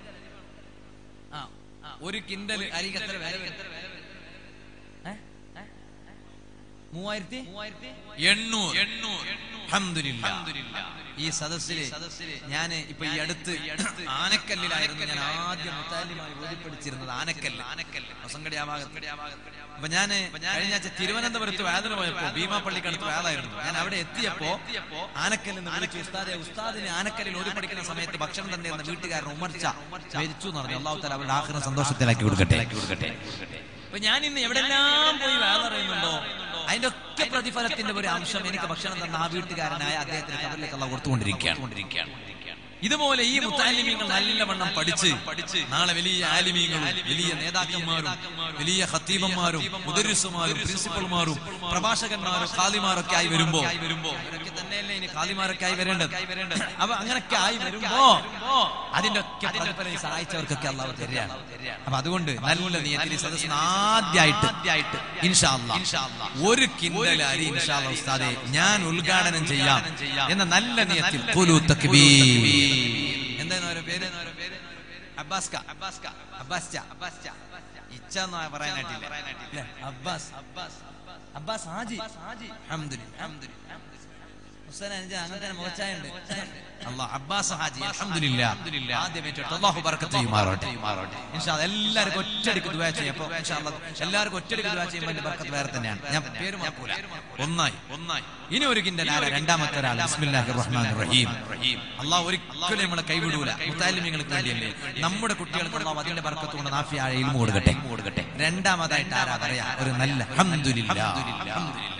ആ ഒരു കിൻഡൽ അരിക്ക് എത്ര വില വരും ഏ? ഏ? മൂവായിരത്തി എണ്ണൂറ് അൽഹംദുലില്ലാ. ഈ സദസ്സില് ഞാൻ ഇപ്പൊ ഈ അടുത്ത് ആനക്കല്ലിലായിരുന്നു ഞാൻ ആദ്യം മുത്താലിമായി ബോധ്യപ്പെടുത്തിയിരുന്നത് ആനക്കല്ല് ഹൊസങ്കടി ആ ഭാഗത്ത് അപ്പൊ ഞാൻ കഴിഞ്ഞ ആഴ്ച തിരുവനന്തപുരത്ത് വേദന പോയപ്പോ ഭീമാപ്പള്ളിക്കടുത്ത് വേദായിരുന്നു ഞാൻ അവിടെ എത്തിയപ്പോ ആനക്കല്ലിൽ നിന്ന് വിളിച്ചു ഉസ്താദെ ഉസ്താദിന് ആനക്കല്ലിൽ ഓതി പഠിക്കുന്ന സമയത്ത് ഭക്ഷണം തന്നിരുന്ന വീട്ടുകാരൻ ഉമർച്ച മരിച്ചു എന്ന് പറഞ്ഞു അള്ളാഹു താല അവരുടെ ആഹ്റം സന്തോഷത്തിലാക്കി കൊടുക്കട്ടെ കൊടുക്കട്ടെ അപ്പൊ ഞാൻ ഇന്ന് എവിടെല്ലാം പോയി വേദ അറിയുന്നുണ്ടോ അതിന്റെ ഒക്കെ പ്രതിഫലത്തിന്റെ ഒരു അംശം എനിക്ക് ഭക്ഷണം തന്ന ആ വീട്ടുകാരനായ അദ്ദേഹത്തിന് കബറിലേക്ക് അള്ള കൊടുത്തുകൊണ്ടിരിക്കുകയാണ് ഇതുപോലെ ഈ മുത്താലിമീങ്ങൾ നല്ലവണ്ണം പഠിച്ച് പഠിച്ച് നാളെ വലിയ ആലിമീങ്ങളും വലിയ നേതാക്കന്മാരും വലിയ ഹത്തീബന്മാരും മുദരിസുമാരും പ്രിൻസിപ്പൽമാരും പ്രഭാഷകന്മാരും ഖാദിമാരൊക്കെ ആയി വരുമ്പോ അവരൊക്കെ തന്നെയല്ലേ ഇനി ഖാദിമാരൊക്കെ ആയി വരേണ്ടത് അപ്പൊ അങ്ങനൊക്കെ ആയി വരുമ്പോ അതിന്റെ ഒക്കെ പ്രതിഫലം ഈ സഹായിച്ചവർക്കൊക്കെ അള്ളാഹു തരികയാണ് അപ്പൊ അതുകൊണ്ട് നല്ല നിയത്തിൽ ഈ സദസ്സിന് ആദ്യമായിട്ട് ഇൻഷാ അല്ലാ ഒരു കിൻഡൽ അരി ഇൻഷാ അല്ലാ ഉസ്താദെ ഞാൻ ഉദ്ഘാടനം ചെയ്യാം എന്ന നല്ല നിയത്തിൽ ഖുലു തക്ബീർ എന്തായിരുന്നു അവരുടെ പേര് അബ്ബാസ്ക അബ്ബാസ്ക അബ്ബാസ്ച അബ്ബാസ്ച ഇച്ച എന്ന് പറയാനായിട്ടില്ല അല്ലേ? അബ്ബാസ് അബ്ബാസ് അബ്ബാസ് ഹാജി അൽഹംദുലില്ലാ അൽഹംദുലില്ലാ ഹുസൈൻ അനുജ അങ്ങനെ തന്നെ മുഖച്ചായുണ്ട് അല്ലാഹ് അബ്ബാസ് ഹാജി അൽഹംദുലില്ലാ ആദ്യം ഏറ്റെടുത്തു അല്ലാഹു ബർക്കത്ത് ചെയ്യുമാറാവട്ടെ ഇൻഷാ അല്ലാഹ് എല്ലാവർക്കും ഒറ്റയടിക്ക് ദുആ ചെയ്യാം അപ്പോൾ ഇൻഷാ അല്ലാഹ് എല്ലാവർക്കും ഒറ്റയടിക്ക് ദുആ ചെയ്യുമ്പോൾ അതിന്റെ ബർക്കത്ത് വേറെ തന്നെയാണ് ഞാൻ പേര് മറക്കൂല ഒന്നായി ഒന്നായി ഇനി ഒരു കിൻഡൽ ആരാ രണ്ടാമത്തെ ഒരാൾ ബിസ്മില്ലാഹിർ റഹ്മാനിർ റഹീം അല്ലാഹ് ഒരിക്കലും നമ്മളെ കൈവിടൂല മുത്താലിമിങ്ങൾക്ക് വേണ്ടിയല്ലേ നമ്മുടെ കുട്ടികൾക്ക് അല്ലാഹ് അതിന്റെ ബർക്കത്ത് കൊണ്ട് നാഫിയായ ഇൽമു കൊടുക്കട്ടെ കൊടുക്കട്ടെ രണ്ടാമതായിട്ട് ആരാ പറയാ ഒരു നല്ല അൽഹംദുലില്ലാ അൽഹംദുലില്ലാ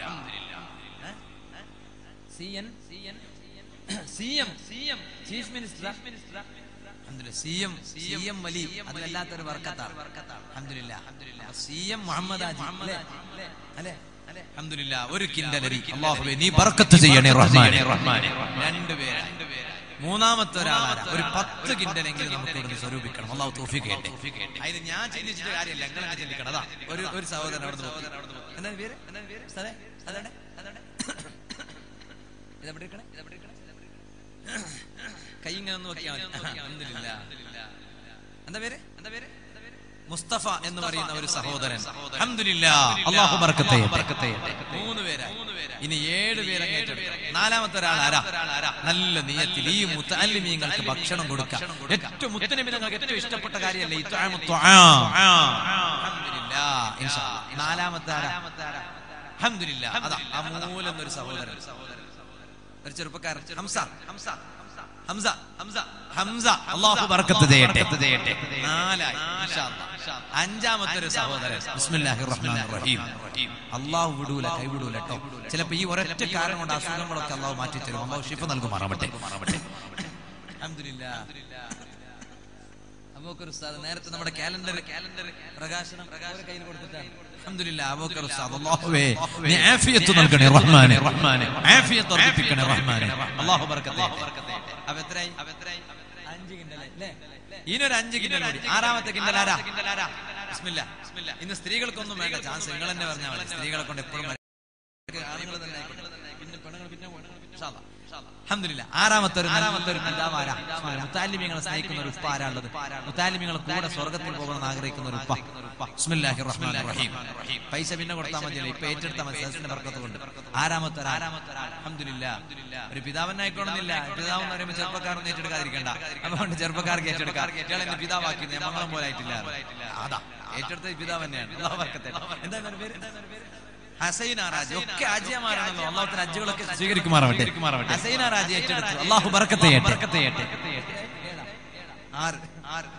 C N C M chief minister C M C M വലി അത് വല്ലാത്തൊരു വർക്കത്താണ് അൽഹംദുലില്ലാ സി എം മുഹമ്മദ് ആജി അല്ലേ അല്ലേ അൽഹംദുലില്ലാ ഒരു കിൻഡലരി അല്ലാഹുവേ നീ ബർക്കത്ത് ചെയ്യണേ റഹ്മാനെ റഹ്മാനെ രണ്ടുപേരായി മൂന്നാമത്തെ ഒരാളാരാ ഒരു പത്ത് കിൻഡലെങ്കിലും നമുക്ക് ഇവിടുന്ന് സ്വരൂപിക്കണം അള്ളാഹു തോഫിക്ക് കേട്ടെ അതിന് ഞാൻ ചിന്തിച്ചിട്ട് കാര്യമില്ല നിങ്ങൾ തന്നെ ചിന്തിക്കണം അതാ ഒരു ഒരു സഹോദരൻ അവിടെ നോക്കി എന്താണ് പേര് എന്താണ് പേര് സ്ഥലേ അതാണ് അതാണ് ഇതെവിടെ ഇരിക്കണേ ഇതെവിടെ ഇരിക്കണേ കൈ ഇങ്ങനെ ഒന്ന് നോക്കിയാൽ മതി അൽഹംദുലില്ലാ. എന്താ പേര് എന്താ പേര് മുസ്തഫ എന്ന് പറയുന്ന ഒരു സഹോദരൻ അൽഹംദുലില്ലാ. അല്ലാഹു ബർക്കത്തെ ബർക്കത്തെ മൂന്ന് പേരാ ഇനി ഏഴ് പേരെ നാലാമത്തെ ഒരാൾ ആരാ നല്ല നിയത്തിൽ ഈ മുത്തല്ലിമീങ്ങൾക്ക് ഭക്ഷണം കൊടുക്കാം ഏറ്റവും മുത്തലിമിനങ്ങൾക്ക് ഏറ്റവും ഇഷ്ടപ്പെട്ട കാര്യമല്ലേ ഈ ത്വാമു ത്വാം. അൽഹംദുലില്ലാ. ഇൻഷാ അല്ലാ. നാലാമത്തെ ആരാ അൽഹംദുലില്ലാ. അതാ ആ മൂലെന്നൊരു സഹോദരൻ ഒരു ചെറുപ്പക്കാരൻ ഹംസ ഹംസ ഹംസ ഹംസ ഹംസ അള്ളാഹു ബർക്കത്ത് ചെയ്യട്ടെ നാലായി ഇൻഷാ അല്ലാ. അഞ്ചാമത്തെ ഒരു സഹോദരൻ ബിസ്മില്ലാഹിർ റഹ്മാനിർ റഹീം അള്ളാഹു വിടൂല കൈവിടൂല കേട്ടോ ചിലപ്പോ ഈ ഒരൊറ്റ കാരണം കൊണ്ട് അസുഖങ്ങളൊക്കെ അള്ളാഹു മാറ്റി തരും അള്ളാഹു ഷിഫ നൽകുമാറാവട്ടെ അൽഹംദുലില്ലാ അബൂക്കർ ഉസ്താദ് നേരത്തെ നമ്മുടെ കാലണ്ടർ കാലണ്ടർ പ്രകാശനം ഒരു കയ്യിൽ കൊടുത്തിട്ടാണ് അൽഹംദുലില്ലാ അബൂക്കർ ഉസ്താദ് അല്ലാഹുവേ നീ ആഫിയത്ത് നൽകണേ റഹ്മാനെ റഹ്മാനെ ആഫിയത്ത് വർദ്ധിപ്പിക്കണേ റഹ്മാനെ അല്ലാഹു ബർക്കത്തെ അവ എത്രയായി അവ എത്രയായി അഞ്ച് കിൻഡൽ അല്ലേ ഇനൊരു അഞ്ച് കിൻഡൽ കൂടി ആറാമത്തെ കിൻഡൽ ആരാ ബിസ്മില്ലാ. ഇന്ന് സ്ത്രീകൾക്കൊന്നും വേണ്ട ചാൻസ് നിങ്ങൾ തന്നെ പറഞ്ഞാൽ മതി സ്ത്രീകളെ കൊണ്ട് എപ്പോഴും ആണുങ്ങൾ തന്നെ ആയിക്കോട്ടെ. പിന്നെ പെണ്ണുങ്ങൾ പിന്നെ പോട്ടെ. ഇൻഷാ അല്ലാ. അൽഹംദുലില്ലാ. ആറാമത്തെ ഒരു നല്ലാമത്തെ ഒരു പിതാവാരാ മുത്താലിമികളെ സ്നേഹിക്കുന്ന ഒരു ഉപ്പ ആരാളുള്ളത് മുത്താലിമികളെ കൂടെ സ്വർഗത്തിൽ പോകണമെന്ന് ആഗ്രഹിക്കുന്ന ഒരു ഉപ്പ ബിസ്മില്ലാഹിർ റഹ്മാനിർ റഹീം പൈസ പിന്നെ കൊടുത്താൽ മതിയല്ലോ ഇപ്പൊ ഏറ്റെടുത്താൽ മതി സദസ്സിന്റെ ബർക്കത്ത് കൊണ്ട് ആറാമത്തെ ഒരു ആറാമത്തെ അൽഹംദുലില്ലാ ഒരു പിതാവനായിക്കോണമെന്നില്ല പിതാവ് എന്ന് പറയുമ്പോൾ ചെറുപ്പക്കാരൊന്നും ഏറ്റെടുക്കാതിരിക്കണ്ട അതുകൊണ്ട് ചെറുപ്പക്കാർക്ക് ഏറ്റെടുക്കാം ഇയാൾ എന്റെ പിതാവാക്കി ഞാൻ മംഗളം പോലെ ആയിട്ടില്ല അതാ ഏറ്റെടുത്ത പിതാവ് തന്നെയാണ് അല്ലാഹു ബർക്കത്തെ എന്താ ഇതിന്റെ പേര് എന്താ ഇതിന്റെ പേര് ഹസൈന റാജി ഒക്കെ ആജിയമാരാണല്ലോ അള്ളാഹുത്തിന്റെ അജ്ജുകളൊക്കെ സ്വീകരിക്കുമാറാവട്ടെ ഹസൈന റാജി ഏറ്റെടുത്തു അള്ളാഹു ബർക്കത്ത് ചെയ്യട്ടെ. ബർക്കത്ത് ചെയ്യട്ടെ ആറ് ആറ്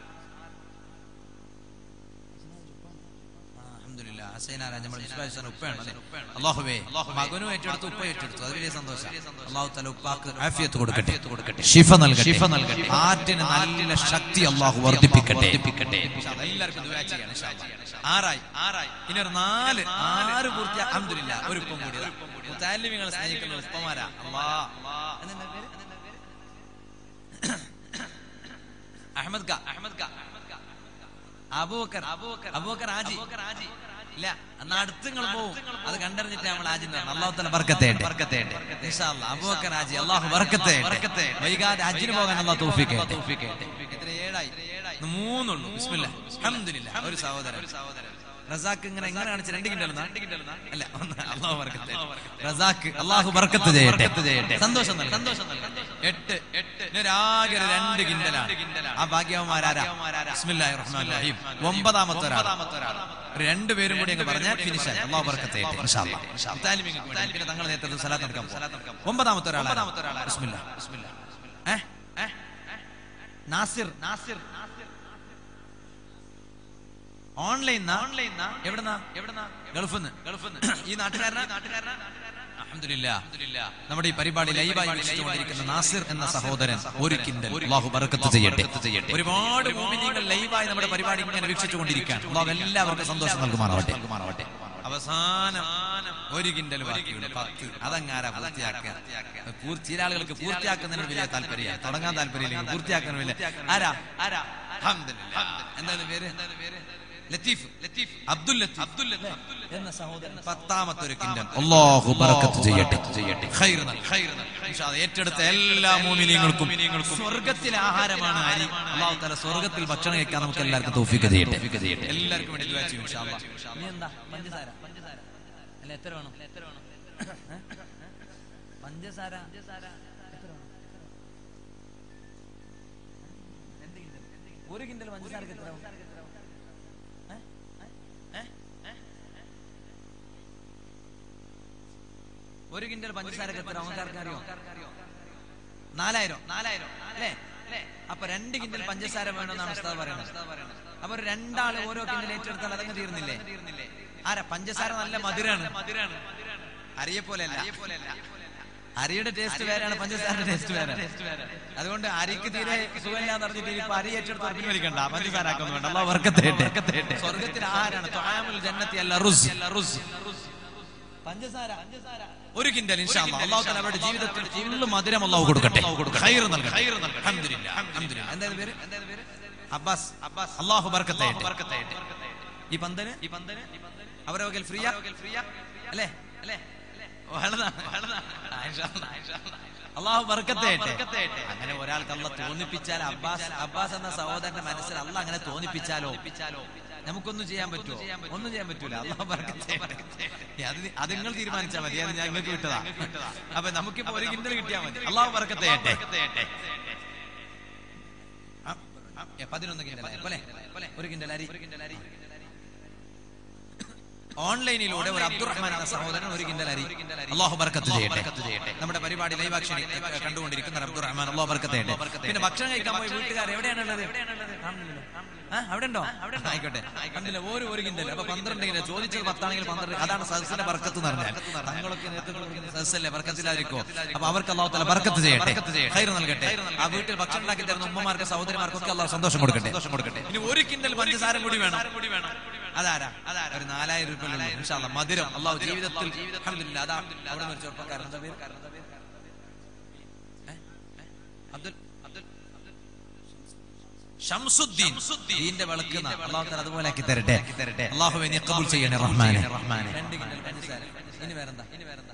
ആ, അൽഹംദുലില്ലാ. ഹസൈന റാജി നമ്മുടെ വിശ്വാസിയുടെ ഉപ്പയാണ് അല്ലേ? അള്ളാഹുവേ മകനും ഏറ്റെടുത്തു ഉപ്പ ഏറ്റെടുത്തു അത് വലിയ സന്തോഷം അള്ളാഹു തല ഉപ്പാക്ക് ആഫിയത്ത് കൊടുക്കട്ടെ ഷിഫ നൽകട്ടെ ഷിഫ നൽകട്ടെ ഹാർട്ടിന് നല്ല ശക്തി അള്ളാഹു വർദ്ധിപ്പിക്കട്ടെ എല്ലാവർക്കും ദുആ ചെയ്യണം ഇൻഷാ അല്ലാ. ആറായി ആറായി ഇനി ഒരു നാല് ആറ് പൂർത്തി അഹമ്മദില്ല ഒരു ഉപ്പം കൂടി മുത്താലിമികളെ സ്നേഹിക്കുന്ന ഉപ്പമാരാ അള്ളാ അതെന്താ പേര്? അഹമ്മദ് ക അഹമ്മദ് ക അബൂബക്കർ അബൂബക്കർ അബൂബക്കർ ആജി ഇല്ല എന്നാ അടുത്ത് നിങ്ങൾ പോവും അത് കണ്ടറിഞ്ഞിട്ട് നമ്മൾ ആജി അള്ളാഹു തല ബർക്കത്തേട്ടെ ബർക്കത്തേട്ടെ ഇൻഷാ അല്ലാ അബൂബക്കർ ആജി അള്ളാഹു ബർക്കത്തേട്ടെ വൈകാതെ ഹജ്ജിന് പോകാൻ അള്ളാഹു തൗഫീഖ് എത്ര ഏഴായി ഇന്ന് മൂന്നുള്ളൂ ബിസ്മില്ലാ അൽഹംദുലില്ലാ ഒരു സഹോദരൻ റസാഖ് ഇങ്ങനെ എങ്ങനെ കാണിച്ച് രണ്ട് കിണ്ടലെന്നാ അല്ല ഒന്ന് അള്ളാഹു ബർക്കത്ത് റസാഖ് അള്ളാഹു ബർക്കത്ത് ചെയ്യട്ടെ സന്തോഷം നൽകട്ടെ. സന്തോഷം നൽകട്ടെ. എട്ട് എട്ട് ഇതിനൊരാകെ ഒരു രണ്ട് കിണ്ടലാണ് ആ ഭാഗ്യവന്മാരാരാ ബിസ്മില്ലാഹിർ റഹ്മാനിർ റഹീം ഒമ്പതാമത്തെ ഒരാൾ ഒരു രണ്ടുപേരും കൂടി അങ്ങ് പറഞ്ഞാൽ ഫിനിഷ് ആയി അള്ളാഹു ബർക്കത്ത് ചെയ്യട്ടെ ഇൻഷാ അല്ലാ. മുത്താലിമിങ്ങൾക്ക് വേണ്ടി. പിന്നെ തങ്ങൾ നേതൃത്വത്തിൽ സലാത്ത് നടക്കാൻ പോകും ഒമ്പതാമത്തെ ഒരാൾ ബിസ്മില്ലാ ബിസ്മില്ലാ ഏ ഏ നാസിർ നാസിർ ഓൺലൈൻ ഓൺലൈൻ എവിടെന്നാ എവിടെന്നാ ഗൾഫിന്ന് ഗൾഫിന്ന് ഈ നാട്ടുകാരനാ നാട്ടുകാരനാ അൽഹംദുലില്ലാ. നമ്മുടെ ഈ പരിപാടി ലൈവായി വീക്ഷിച്ചുകൊണ്ടിരിക്കുന്ന നാസിർ എന്ന സഹോദരൻ ഒരു കിൻഡൽ അള്ളാഹു ബർക്കത്ത് ചെയ്യട്ടെ ഒരുപാട് മോമിനികൾ ലൈവായി നമ്മുടെ പരിപാടി ഇങ്ങനെ വീക്ഷിച്ചുകൊണ്ടിരിക്കുകയാണ് അള്ളാഹു എല്ലാവർക്കും സന്തോഷം നൽകുമാറാവട്ടെ അവസാനം ഒരു കിൻഡൽ ബാക്കിയുണ്ട് പത്ത് അതങ്ങാരാ പൂർത്തിയാക്കുക പൂർ- ചില ആളുകൾക്ക് പൂർത്തിയാക്കുന്നതിന് വലിയ താല്പര്യം തുടങ്ങാൻ താല്പര്യമില്ലെങ്കിൽ പൂർത്തിയാക്കാൻ വലിയ ആരാ ആരാ അൽഹംദുലില്ലാ. എന്താണ് പേര് ലത്തീഫ് ലത്തീഫ് അബ്ദുൽ ലത്തീഫ് അബ്ദുൽ എന്ന സഹോദരൻ പത്താമത്തെ ഒരു കിൻഡൽ അല്ലാഹു ബർക്കത്ത് ചെയ്യട്ടെ ചെയ്യട്ടെ ഖൈർ നൽ- ഖൈർ നൽ. ഇൻഷാ അല്ലാ. ഏറ്റെടുത്ത എല്ലാ മോമിനിയങ്ങൾക്കും സ്വർഗത്തിലെ ആഹാരമാണ് അരി അള്ളാഹു തആല സ്വർഗത്തിൽ ഭക്ഷണം കഴിക്കാൻ നമുക്ക് എല്ലാവർക്കും തൗഫീഖ് ചെയ്യട്ടെ എല്ലാവർക്കും വേണ്ടി ദുആ ചെയ്യും ഇൻഷാ അല്ലാ. ഇനി എന്താ പഞ്ചസാര പഞ്ചസാര അല്ല എത്ര വേണം എത്ര വേണം ഏ? പഞ്ചസാര പഞ്ചസാര എത്ര വേണം എന്ത് കിൻഡൽ? ഒരു കിൻഡൽ പഞ്ചസാരക്ക് എത്ര വേണം? ഏ? ഏ? ഏ? ഒരു കിൻഡൽ പഞ്ചസാരക്ക് എത്ര ആൾക്കാർക്ക് അറിയോ നാലായിരം നാലായിരം അല്ലേ അപ്പൊ രണ്ട് കിൻഡൽ പഞ്ചസാര വേണമെന്നാണ് ഉസ്താദ് പറയുന്നത് അപ്പൊ ഒരു രണ്ടാള് ഓരോ കിൻഡൽ ഏറ്റെടുത്താൽ അതങ്ങ് തീർന്നില്ലേ ആരാ പഞ്ചസാര നല്ല മധുരാണ് മധുരാണ് അരിയെ പോലെയല്ല അരിയുടെ ടേസ്റ്റ് വേറെയാണ് പഞ്ചസാരയുടെ ടേസ്റ്റ് വേറെ അതുകൊണ്ട് അരിക്ക് തീരെ സുഖമില്ലാന്ന് പറഞ്ഞിട്ട് ഇപ്പൊ അരി ഏറ്റെടുത്ത് പിൻവലിക്കണ്ട പഞ്ചസാര ആക്കൊന്നും വേണ്ട അള്ളാഹു വർക്കത്തേട്ടെ സ്വർഗത്തിൽ ആഹാരാണ് ത്വാമുൽ ജന്നത്തി അല്ല റുസ് റുസ് പഞ്ചസാര ഒരു കിൻഡൽ ഇൻഷാ അല്ലാഹ് അല്ലാഹു തആല അവരുടെ ജീവിതത്തിൽ ഫുള്ള് മധുരം അല്ലാഹു കൊടുക്കട്ടെ ഖൈർ നൽകട്ടെ അൽഹംദുലില്ലാ അൽഹംദുലില്ലാ എന്താ പേര് അബ്ബാസ് അബ്ബാസ് അല്ലാഹു ബർക്കത്തെ ഈ പന്തന് ഈ പന്തന് അവരെ വകൽ ഫ്രീയാ ഫ്രീയാ അല്ലേ അല്ലേ അള്ളാഹു ബർക്കത്തെ അങ്ങനെ ഒരാൾക്ക് അല്ല തോന്നിപ്പിച്ചാൽ അബ്ബാസ് അബ്ബാസ് എന്ന സഹോദരന്റെ മനസ്സിൽ അല്ല അങ്ങനെ തോന്നിപ്പിച്ചാലോ നമുക്കൊന്നും ചെയ്യാൻ പറ്റുമോ ഒന്നും ചെയ്യാൻ പറ്റൂല അള്ളാഹു ബർക്കത്തെ അത് നി- അത് നിങ്ങൾ തീരുമാനിച്ചാൽ മതി അത് ഞങ്ങൾക്ക് വിട്ടതാ അപ്പൊ നമുക്കിപ്പോ ഒരു കിണ്ടൽ കിട്ടിയാൽ മതി അള്ളാഹു ബർക്കത്തെ പതിനൊന്ന് കിണ്ടൽ പോലെ ഒരു കിണ്ടൽ അരി ഒരു കിണ്ടൽ അരി ഓൺലൈനിലൂടെ ഒരു അബ്ദുറഹ്മാൻ എന്ന സഹോദരൻ ഒരു കിണ്ടൽ അരി അള്ളാഹു ബർക്കത്ത് ചെയ്യട്ടെ നമ്മുടെ പരിപാടി ലൈവ് ആക്ഷൻ കണ്ടുകൊണ്ടിരിക്കുന്ന ഒരു അബ്ദുറഹ്മാൻ അള്ളാഹു ബർക്കത്ത് ചെയ്യട്ടെ പിന്നെ ഭക്ഷണം കഴിക്കാൻ പോയി വീട്ടുകാർ എവിടെയാണുള്ളത് ആ, അവിടെ ഉണ്ടോ ആയിക്കോട്ടെ കണ്ടില്ല ഓരോ ഒരു കിണ്ടൽ അപ്പൊ പന്ത്രണ്ട് കിലോ ചോദിച്ചത് പത്താണെങ്കിൽ പന്ത്രണ്ട് അതാണ് സദസ്സിന്റെ ബർക്കത്ത് എന്ന് പറഞ്ഞാൽ തങ്ങളൊക്കെ നേതൃത്വം കൊടുക്കുന്ന സദസ്സല്ലേ ബർക്കത്തിലായിരിക്കോ അപ്പൊ അവർക്ക് അള്ളാഹു തല ബർക്കത്ത് ചെയ്യട്ടെ ഹൈർ നൽകട്ടെ ആ വീട്ടിൽ ഭക്ഷണം ഉണ്ടാക്കി തരുന്ന ഉമ്മമാർക്ക് സഹോദരിമാർക്കും ഒക്കെ അള്ളാഹു സന്തോഷം കൊടുക്കട്ടെ സന്തോഷം കൊടുക്കട്ടെ ഇനി ഒരു കിണ്ടൽ പഞ്ചസാര കൂടി വേണം അതാരാ അതാരാ ഒരു നാലായിരം രൂപ മധുരം അള്ളാഹു ജീവിതത്തിൽ അൽഹംദുലില്ലാ, അതാ അവിടെ നിന്ന് ഒരു ചെറുപ്പക്കാരൻ എന്താ പേര് ഏ? ഏ? അബ്ദുൽ അബ്ദുൽ ഷംസുദ്ദീൻ ദീന്റെ വിളക്ക് എന്നാ. അള്ളാഹു തആല അതുപോലെ ആക്കി തരട്ടെ അള്ളാഹുവെ നീ കബൂൽ ചെയ്യണേ റഹ്മാനെ രണ്ട് കിലോ പഞ്ചസാര. ഇനി വേറെന്താ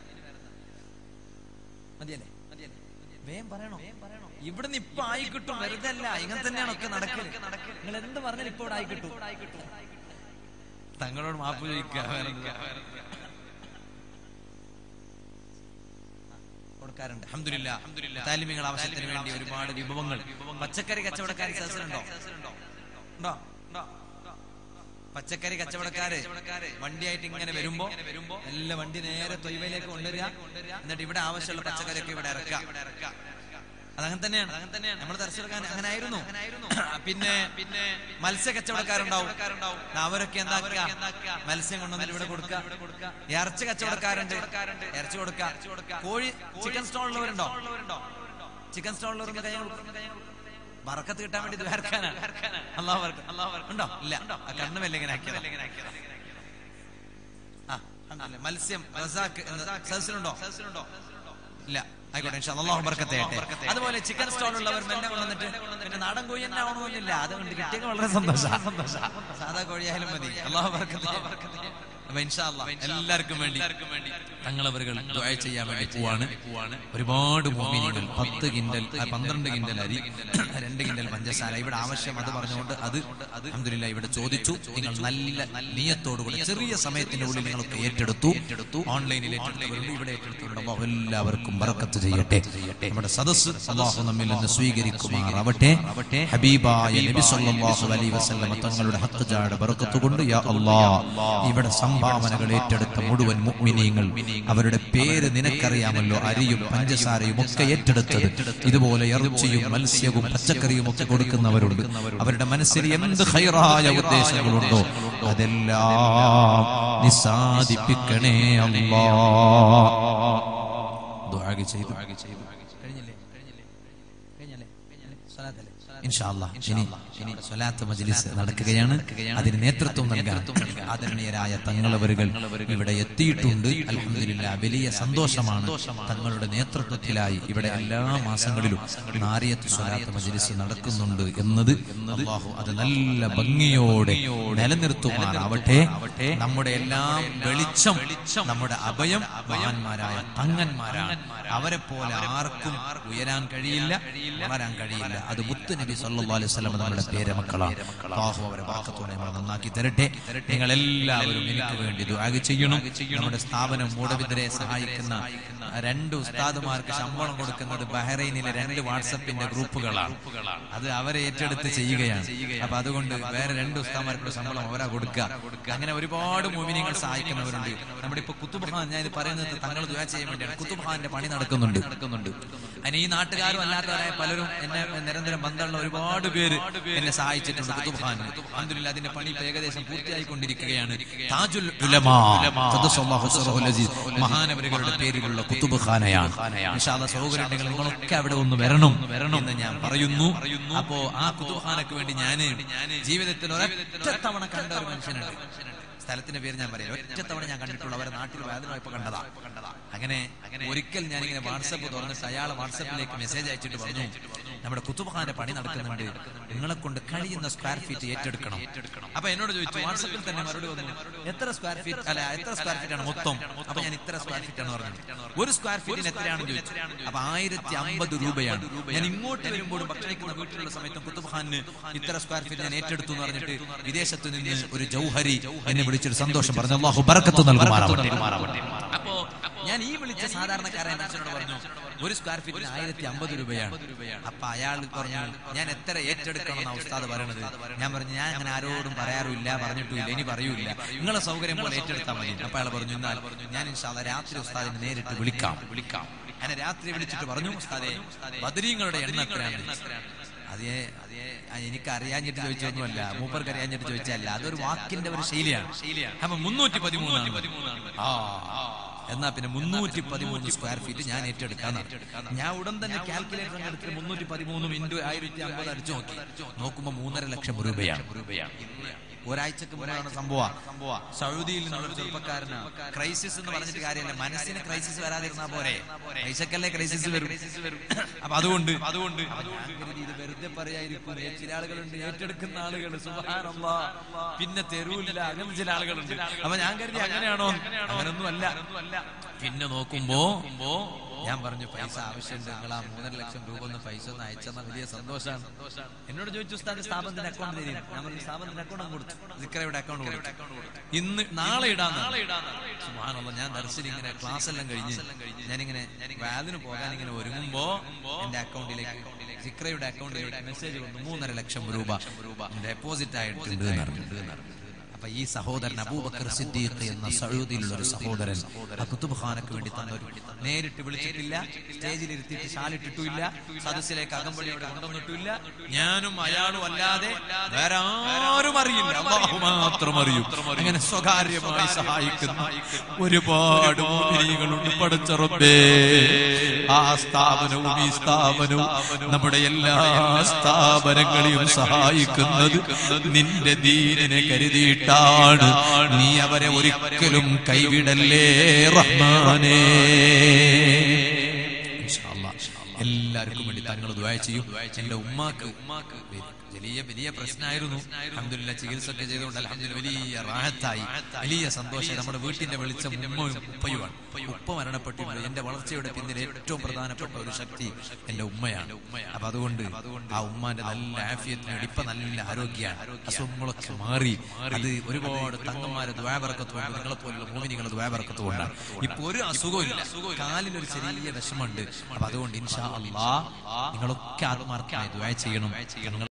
മതിയല്ലേ വേഗം പറയണോ ഇവിടുന്ന് ഇപ്പൊ ആയി കിട്ടും വെറുതെ അല്ല ഇങ്ങനെ തന്നെയാണ് ഒക്കെ നടക്കല് നിങ്ങൾ എന്ത് പറഞ്ഞാലും ഇപ്പൊ ഇവിടെ ആയി കിട്ടും തങ്ങളോട് മാപ്പ് ചോദിക്കുക വേറെന്താ? കൊടുക്കാറുണ്ട് അൽഹംദുലില്ലാ താലിമികൾ ആവശ്യത്തിന് വേണ്ടി ഒരുപാട് വിഭവങ്ങൾ പച്ചക്കറി കച്ചവടക്കാർ സദസ്സിലുണ്ടോ ഉണ്ടോ പച്ചക്കറി കച്ചവടക്കാര് വണ്ടിയായിട്ട് ഇങ്ങനെ വരുമ്പോ എല്ലാ വണ്ടി നേരെ തൊയ്വയിലേക്ക് കൊണ്ടുവരിക എന്നിട്ട് ഇവിടെ ആവശ്യമുള്ള പച്ചക്കറിയൊക്കെ ഇവിടെ ഇറക്കുക അതങ്ങനെ തന്നെയാണ് നമ്മൾ തരച്ചെടുക്കാൻ അങ്ങനെ ആയിരുന്നു പിന്നെ പിന്നെ മത്സ്യ കച്ചവടക്കാരുണ്ടാവും അവരൊക്കെ എന്താക്കുക മത്സ്യം കൊണ്ടുവന്നിട്ട് ഇവിടെ കൊടുക്കുക ഇറച്ചി കച്ചവടക്കാരുണ്ട് ഇറച്ചി കൊടുക്കുക കോഴി ചിക്കൻ സ്റ്റോളുള്ളവരുണ്ടോ ചിക്കൻ സ്റ്റോളുള്ളവർ കൈ കൊടുക്കും ബറക്കത്ത് കിട്ടാൻ വേണ്ടി ദ്വാരക്കാനാണ് അള്ളാഹു ബർക്കത്ത്. ഉണ്ടോ ഇല്ല ആ കണ്ണുമല്ല ഇങ്ങനെ ആക്കിയതാ ആ, അൽഹംദുലില്ലാ. മത്സ്യം റസാഖ് എന്ന സദസ്സിലുണ്ടോ ഇല്ല ആയിക്കോട്ടെ ഇൻഷാ അല്ലാഹ്. അള്ളാഹു ബർക്കത്ത് ചെയ്യട്ടെ അതുപോലെ ചിക്കൻ സ്റ്റോൾ ഉള്ളവർ മെല്ലെ കൊണ്ടുവന്നിട്ട് പിന്നെ നാടൻ കോഴി തന്നെ ആവണമെന്നില്ല അതുകൊണ്ട് കിട്ടിയെങ്കിൽ വളരെ സന്തോഷം സാധാ കോഴിയായാലും മതി അള്ളാഹു ബർക്കത്ത് ചെയ്യട്ടെ. അപ്പൊ ഇൻഷാ അല്ലാഹ് എല്ലാവർക്കും വേണ്ടി തങ്ങളവരുകൾ ദുആ ചെയ്യാൻ വേണ്ടി പോവാണ് ഒരുപാട് മോമിനികൾ പത്ത് കിൻഡൽ ആ, പന്ത്രണ്ട് കിൻഡൽ അരി രണ്ട് കിൻഡൽ പഞ്ചസാര ഇവിടെ ആവശ്യം അത് പറഞ്ഞുകൊണ്ട് അത് അൽഹംദുലില്ലാ ഇവിടെ ചോദിച്ചു നിങ്ങൾ നല്ല നീയത്തോടുകൂടി ചെറിയ സമയത്തിന്റെ ഉള്ളിൽ നിങ്ങളൊക്കെ ഏറ്റെടുത്തു ഓൺലൈനിൽ ഏറ്റെടുത്തവരുണ്ട് ഇവിടെ ഏറ്റെടുത്തിട്ടുണ്ട് അല്ലാഹു എല്ലാവർക്കും ബർക്കത്ത് ചെയ്യട്ടെ നമ്മുടെ സദസ്സ് അള്ളാഹു നമ്മിൽ നിന്ന് സ്വീകരിക്കുമാറാവട്ടെ ഹബീബായ നബി സല്ലല്ലാഹു അലൈഹി വസല്ലമ തങ്ങളുടെ ഹക്ക് ജാട ബർക്കത്ത് കൊണ്ട് യാ അല്ലാഹ് ഇവിടെ സംഭാവനകൾ ഏറ്റെടുത്ത മുഴുവൻ മുഅ്മിനീങ്ങൾ അവരുടെ പേര് നിനക്കറിയാമല്ലോ അരിയും പഞ്ചസാരയും ഒക്കെ ഏറ്റെടുത്തത് ഇതുപോലെ ഇറച്ചിയും മത്സ്യവും പച്ചക്കറിയും ഒക്കെ കൊടുക്കുന്നവരുണ്ട് അവരുടെ മനസ്സിൽ എന്ത് ഹൈറായ ഉദ്ദേശങ്ങളുണ്ടോ അതെല്ലാം നീ സാധിപ്പിക്കണേ അല്ലാ ദുആ ചെയ്തു കഴിഞ്ഞില്ലേ കഴിഞ്ഞല്ലേ സ്വലാത്തല്ലേ ഇൻഷാ അല്ലാഹ് ഇനി ഇനി സ്വലാത്ത് മജ്ലിസ് നടക്കുകയാണ് അതിന് നേതൃത്വം നൽകാൻ ആദരണീയരായ തങ്ങളവരുകൾ ഇവിടെ എത്തിയിട്ടുണ്ട് അൽഹംദുലില്ലാ വലിയ സന്തോഷമാണ് തങ്ങളുടെ നേതൃത്വത്തിലായി ഇവിടെ എല്ലാ മാസങ്ങളിലും നാരിയത്ത് സ്വലാത്ത് മജ്ലിസ് നടക്കുന്നുണ്ട് എന്നത് അല്ലാഹു അത് നല്ല ഭംഗിയോടെ നിലനിർത്തുമാറാവട്ടെ നമ്മുടെ എല്ലാം വെളിച്ചം നമ്മുടെ അഭയം മഹാന്മാരായ തങ്ങന്മാരാണ് അവരെ പോലെ ആർക്കും ഉയരാൻ കഴിയില്ല വളരാൻ കഴിയില്ല അത് മുത്ത് നബി സല്ലല്ലാഹു അലൈഹി വസല്ലം നമ്മുടെ പേരമക്കളാണ് അല്ലാഹു അവരെ ബർക്കത്തോടെ നമ്മളെ നന്നാക്കി തരട്ടെ നിങ്ങൾ എല്ലാവരും എനിക്ക് വേണ്ടി ദുആ ചെയ്യണം നമ്മുടെ സ്ഥാപനം മൂടവിതരെ സഹായിക്കുന്ന രണ്ട് ഉസ്താദുമാർക്ക് ശമ്പളം കൊടുക്കുന്നത് ബഹ്റൈനിലെ രണ്ട് വാട്സപ്പിന്റെ ഗ്രൂപ്പുകളാണ് അത് അവരെ ഏറ്റെടുത്ത് ചെയ്യുകയാണ് അപ്പൊ അതുകൊണ്ട് വേറെ രണ്ട് ഉസ്താദുമാർക്കുള്ള ശമ്പളം അവരാ കൊടുക്കുക അങ്ങനെ ഒരുപാട് മോമിനിയങ്ങൾ സഹായിക്കുന്നവരുണ്ട് നമ്മുടെ ഇപ്പൊ കുത്തുബഹാൻ ഞാൻ ഇത് പറയുന്നത് തങ്ങൾ ദുആ ചെയ്യാൻ വേണ്ടിയാണ് കുത്തുബഹാന്റെ പണി നടക്കുന്നുണ്ട് നടക്കുന്നുണ്ട് അതിന് ഈ നാട്ടുകാരും അല്ലാത്തവരായ പലരും എന്നെ നിരന്തരം ബന്ധമുള്ള ഒരുപാട് പേര് എന്നെ സഹായിച്ചിട്ടുണ്ട് കുത്തുബഹാൻ അൽഹംദുലില്ലാ അതിന്റെ പണി ഇപ്പൊ ഏകദേശം പൂർത്തിയായിക്കൊണ്ടിരിക്കുകയാണ് താജുൽ ഉലമാ ഖദ്ദസല്ലാഹു സിറഹുൽ അസീസ് മഹാനവരുകളുടെ പേരിലുള്ള കുത്തുബ് ഖാനയാണ് ഇൻഷാ അല്ലാഹ് സൗകര്യം ഉണ്ടെങ്കിൽ നിങ്ങളൊക്കെ അവിടെ ഒന്ന് വരണം വരണം എന്ന് ഞാൻ പറയുന്നു അപ്പോ ആ കുത്തുബ് ഖാനക്ക് വേണ്ടി ഞാൻ ജീവിതത്തിൽ ഒരൊറ്റ തവണ കണ്ട ഒരു മനുഷ്യനുണ്ട് സ്ഥലത്തിന്റെ പേര് ഞാൻ പറയാം ഒറ്റ തവണ ഞാൻ കണ്ടിട്ടുള്ള അവരെ നാട്ടിൽ വേദനയപ്പോ കണ്ടതാ അങ്ങനെ ഒരിക്കൽ ഞാൻ ഇങ്ങനെ വാട്സപ്പ് തുറന്നിട്ട് അയാൾ വാട്സപ്പിലേക്ക് മെസ്സേജ് അയച്ചിട്ട് പറഞ്ഞു നമ്മുടെ കുത്തുബഖാന്റെ പണി നടക്കുന്നുണ്ട് നിങ്ങളെ കൊണ്ട് കഴിയുന്ന സ്ക്വയർ ഫീറ്റ് ഏറ്റെടുക്കണം അപ്പൊ എന്നോട് ചോദിച്ചു വാട്സപ്പിൽ തന്നെ മറുപടി വന്നു എത്ര സ്ക്വയർ ഫീറ്റ് അല്ല എത്ര സ്ക്വയർ ഫീറ്റ് ആണ് മൊത്തം അപ്പൊ ഞാൻ ഇത്ര സ്ക്വയർ ഫീറ്റ് ആണ് പറഞ്ഞത് ഒരു സ്ക്വയർ ഫീറ്റിന് എത്രയാണെന്ന് ചോദിച്ചു അപ്പൊ ആയിരത്തി അമ്പത് രൂപയാണ് ഞാൻ ഇങ്ങോട്ട് വരുമ്പോഴും ഭക്ഷണിക്കുന്ന വീട്ടിലുള്ള സമയത്തും കുത്തുബഖാന് ഇത്ര സ്ക്വയർ ഫീറ്റ് ഞാൻ ഏറ്റെടുത്തു എന്ന് പറഞ്ഞിട്ട് വിദേശത്ത് നിന്ന് ഒരു ജൗഹരി എന്നെ വിളിച്ചൊരു സന്തോഷം പറഞ്ഞു അള്ളാഹു ബർക്കത്ത് നൽകുമാറാവട്ടെ അപ്പോ ഞാൻ ഈ വിളിച്ച സാധാരണക്കാരൻ മനുഷ്യനോട് പറഞ്ഞു ഒരു സ്ക്വയർ ഫീറ്റിന് ആയിരത്തി അമ്പത് രൂപയാണ് അപ്പൊ അയാൾ പറഞ്ഞു ഞാൻ എത്ര ഏറ്റെടുക്കണം എന്നാ ഉസ്താദ് പറയണത് ഞാൻ പറഞ്ഞു ഞാൻ അങ്ങനെ ആരോടും പറയാറില്ല പറഞ്ഞിട്ടില്ല ഇനി പറയൂല നിങ്ങളെ സൗകര്യം പോലെ ഏറ്റെടുത്താൽ മതി അപ്പൊ അയാൾ പറഞ്ഞു എന്നാൽ ഞാൻ ഇൻഷാല്ല രാത്രി ഉസ്താദിനെ നേരിട്ട് വിളിക്കാം വിളിക്കാം അങ്ങനെ രാത്രി വിളിച്ചിട്ട് പറഞ്ഞു ഉസ്താദെ ബദരീങ്ങളുടെ എണ്ണം എത്രയാണ് അതേ അതേ എനിക്ക് അറിയാഞ്ഞിട്ട് ചോദിച്ചൊന്നുമല്ല മൂപ്പർക്ക് അറിയാഞ്ഞിട്ട് ചോദിച്ചല്ല അതൊരു വാക്കിന്റെ ഒരു ശൈലിയാണ് അപ്പൊ മുന്നൂറ്റി പതിമൂന്നാണ് ആ എന്നാ പിന്നെ മുന്നൂറ്റി പതിമൂന്ന് സ്ക്വയർ ഫീറ്റ് ഞാൻ ഏറ്റെടുക്കാന്ന് ഞാൻ ഉടൻ തന്നെ കാൽക്കുലേറ്റർ അങ്ങ് എടുത്തിട്ട് മുന്നൂറ്റി പതിമൂന്നും ഇൻറ്റു ആയിരത്തി അമ്പത് അടിച്ചു നോക്കി നോക്കുമ്പോ മൂന്നര ലക്ഷം രൂപയാണ് ഒരാഴ്ചക്ക് മുമ്പാണ് സംഭവം സൗദിയിൽ നിന്നുള്ള ഒരു ചെറുപ്പക്കാരന് ക്രൈസിസ് എന്ന് പറഞ്ഞിട്ട് കാര്യമല്ല മനസ്സിന് ക്രൈസിസ് വരാതിരുന്നാ പോരെ പൈസക്കല്ലേ ക്രൈസിസ് വരും അപ്പൊ അതുകൊണ്ട് അതുകൊണ്ട് ഇത് വെറുതെ പറയായിരിക്കും ചില ആളുകളുണ്ട് ഏറ്റെടുക്കുന്ന ആളുകൾ സുബ്ഹാനല്ലാ പിന്നെ തെരുവില്ല അങ്ങനെ ചില ആളുകളുണ്ട് അപ്പൊ ഞാൻ കരുതി അങ്ങനെയാണോ അങ്ങനൊന്നും അല്ല പിന്നെ നോക്കുമ്പോ ഞാൻ പറഞ്ഞു പൈസ ആവശ്യമുണ്ട് നിങ്ങൾ ആ മൂന്നര ലക്ഷം രൂപ ഒന്ന് പൈസ ഒന്ന് അയച്ചെന്ന വലിയ സന്തോഷമാണ് എന്നോട് ചോദിച്ചു ഉസ്താദ് സ്ഥാപനത്തിന്റെ അക്കൗണ്ട് തരും ഞാൻ പറഞ്ഞു സ്ഥാപനത്തിന്റെ അക്കൗണ്ട് കൊടുത്തു സിക്കറയുടെ അക്കൗണ്ട് കൊടുത്തു ഇന്ന് നാളെ ഇടാൻ നാളെ സുബ്ഹാനല്ലാഹ് ഞാൻ ദർശനം ഇങ്ങനെ ക്ലാസ് എല്ലാം കഴിഞ്ഞ് ഞാനിങ്ങനെ വാതിന് പോകാൻ ഇങ്ങനെ ഒരുങ്ങുമ്പോ എന്റെ അക്കൗണ്ടിലേക്ക് സിക്രയുടെ അക്കൗണ്ടിലേക്ക് മെസ്സേജ് വന്നു മൂന്നര ലക്ഷം രൂപ ഡെപ്പോസിറ്റ് ആയിട്ടുണ്ട് എന്ന് പറഞ്ഞു. അപ്പൊ ഈ സഹോദരൻ അബൂബക്കർ സിദ്ദീഖ് എന്ന സൗദിയിലുള്ള ഒരു സഹോദരൻ ആ കുത്തുബ് ഖാനക്ക് വേണ്ടി തന്നൊരു നേരിട്ട് വിളിച്ചിട്ടില്ല സ്റ്റേജിൽ ഇരുത്തിയിട്ട് ഷാലിട്ടിട്ടില്ല സദസ്സിലേക്ക് അകമ്പടിയോടെ കൊണ്ടുവന്നിട്ടില്ല ഞാനും അയാളും അല്ലാതെ വേറെ ആരും അറിയില്ല അള്ളാഹു മാത്രം അറിയും അങ്ങനെ സ്വകാര്യമായി സഹായിക്കുന്ന ഒരുപാട് മുഅ്മിനീങ്ങളുണ്ട് പടച്ച റബ്ബേ ആ സ്ഥാപനവും ഈ സ്ഥാപനവും നമ്മുടെ എല്ലാ സ്ഥാപനങ്ങളെയും സഹായിക്കുന്നത് നിന്റെ ദീനിനെ കരുതിയിട്ടാണ് നീ അവരെ ഒരിക്കലും കൈവിടല്ലേ റഹ്മാനേ ഇൻഷാ അല്ലാ. എല്ലാവർക്കും വേണ്ടി തങ്ങൾ ദ്വായ ചെയ്യും എന്റെ ഉമ്മാക്ക് ഉമ്മാക്ക് വലിയ വലിയ പ്രശ്നമായിരുന്നു അഹമ്മദില്ല ചികിത്സ ഒക്കെ ചെയ്തുകൊണ്ട് അലഹമ്മദ് വലിയ റാഹത്തായി വലിയ സന്തോഷം നമ്മുടെ വീട്ടിന്റെ വെളിച്ചം ഉമ്മയും ഉപ്പയുമാണ് ഉപ്പ മരണപ്പെട്ടിട്ടുണ്ട് എന്റെ വളർച്ചയുടെ പിന്നിൽ ഏറ്റവും പ്രധാനപ്പെട്ട ഒരു ശക്തി എന്റെ ഉമ്മയാണ് അപ്പൊ അതുകൊണ്ട് ആ ഉമ്മാന്റെ നല്ല ആഫിയത്തിന് വേണ്ടി ഇപ്പൊ നല്ല ആരോഗ്യമാണ് അസുഖങ്ങളൊക്കെ മാറി അത് ഒരുപാട് തങ്ങന്മാരെ ദ്വാപറക്കത്തുകൊണ്ട് നിങ്ങളെ പോലുള്ള മോമിനികളെ ദ്വാപറക്കത്ത് കൊണ്ടാണ് ഇപ്പൊ ഒരു അസുഖവും ഇല്ല കാലിനൊരു ചെറിയ വിഷമുണ്ട് അപ്പൊ അതുകൊണ്ട് ഇൻഷാ അള്ളാ നിങ്ങളൊക്കെ ആത്മാർത്ഥമായി ദ്വാ ചെയ്യണം നിങ്ങൾ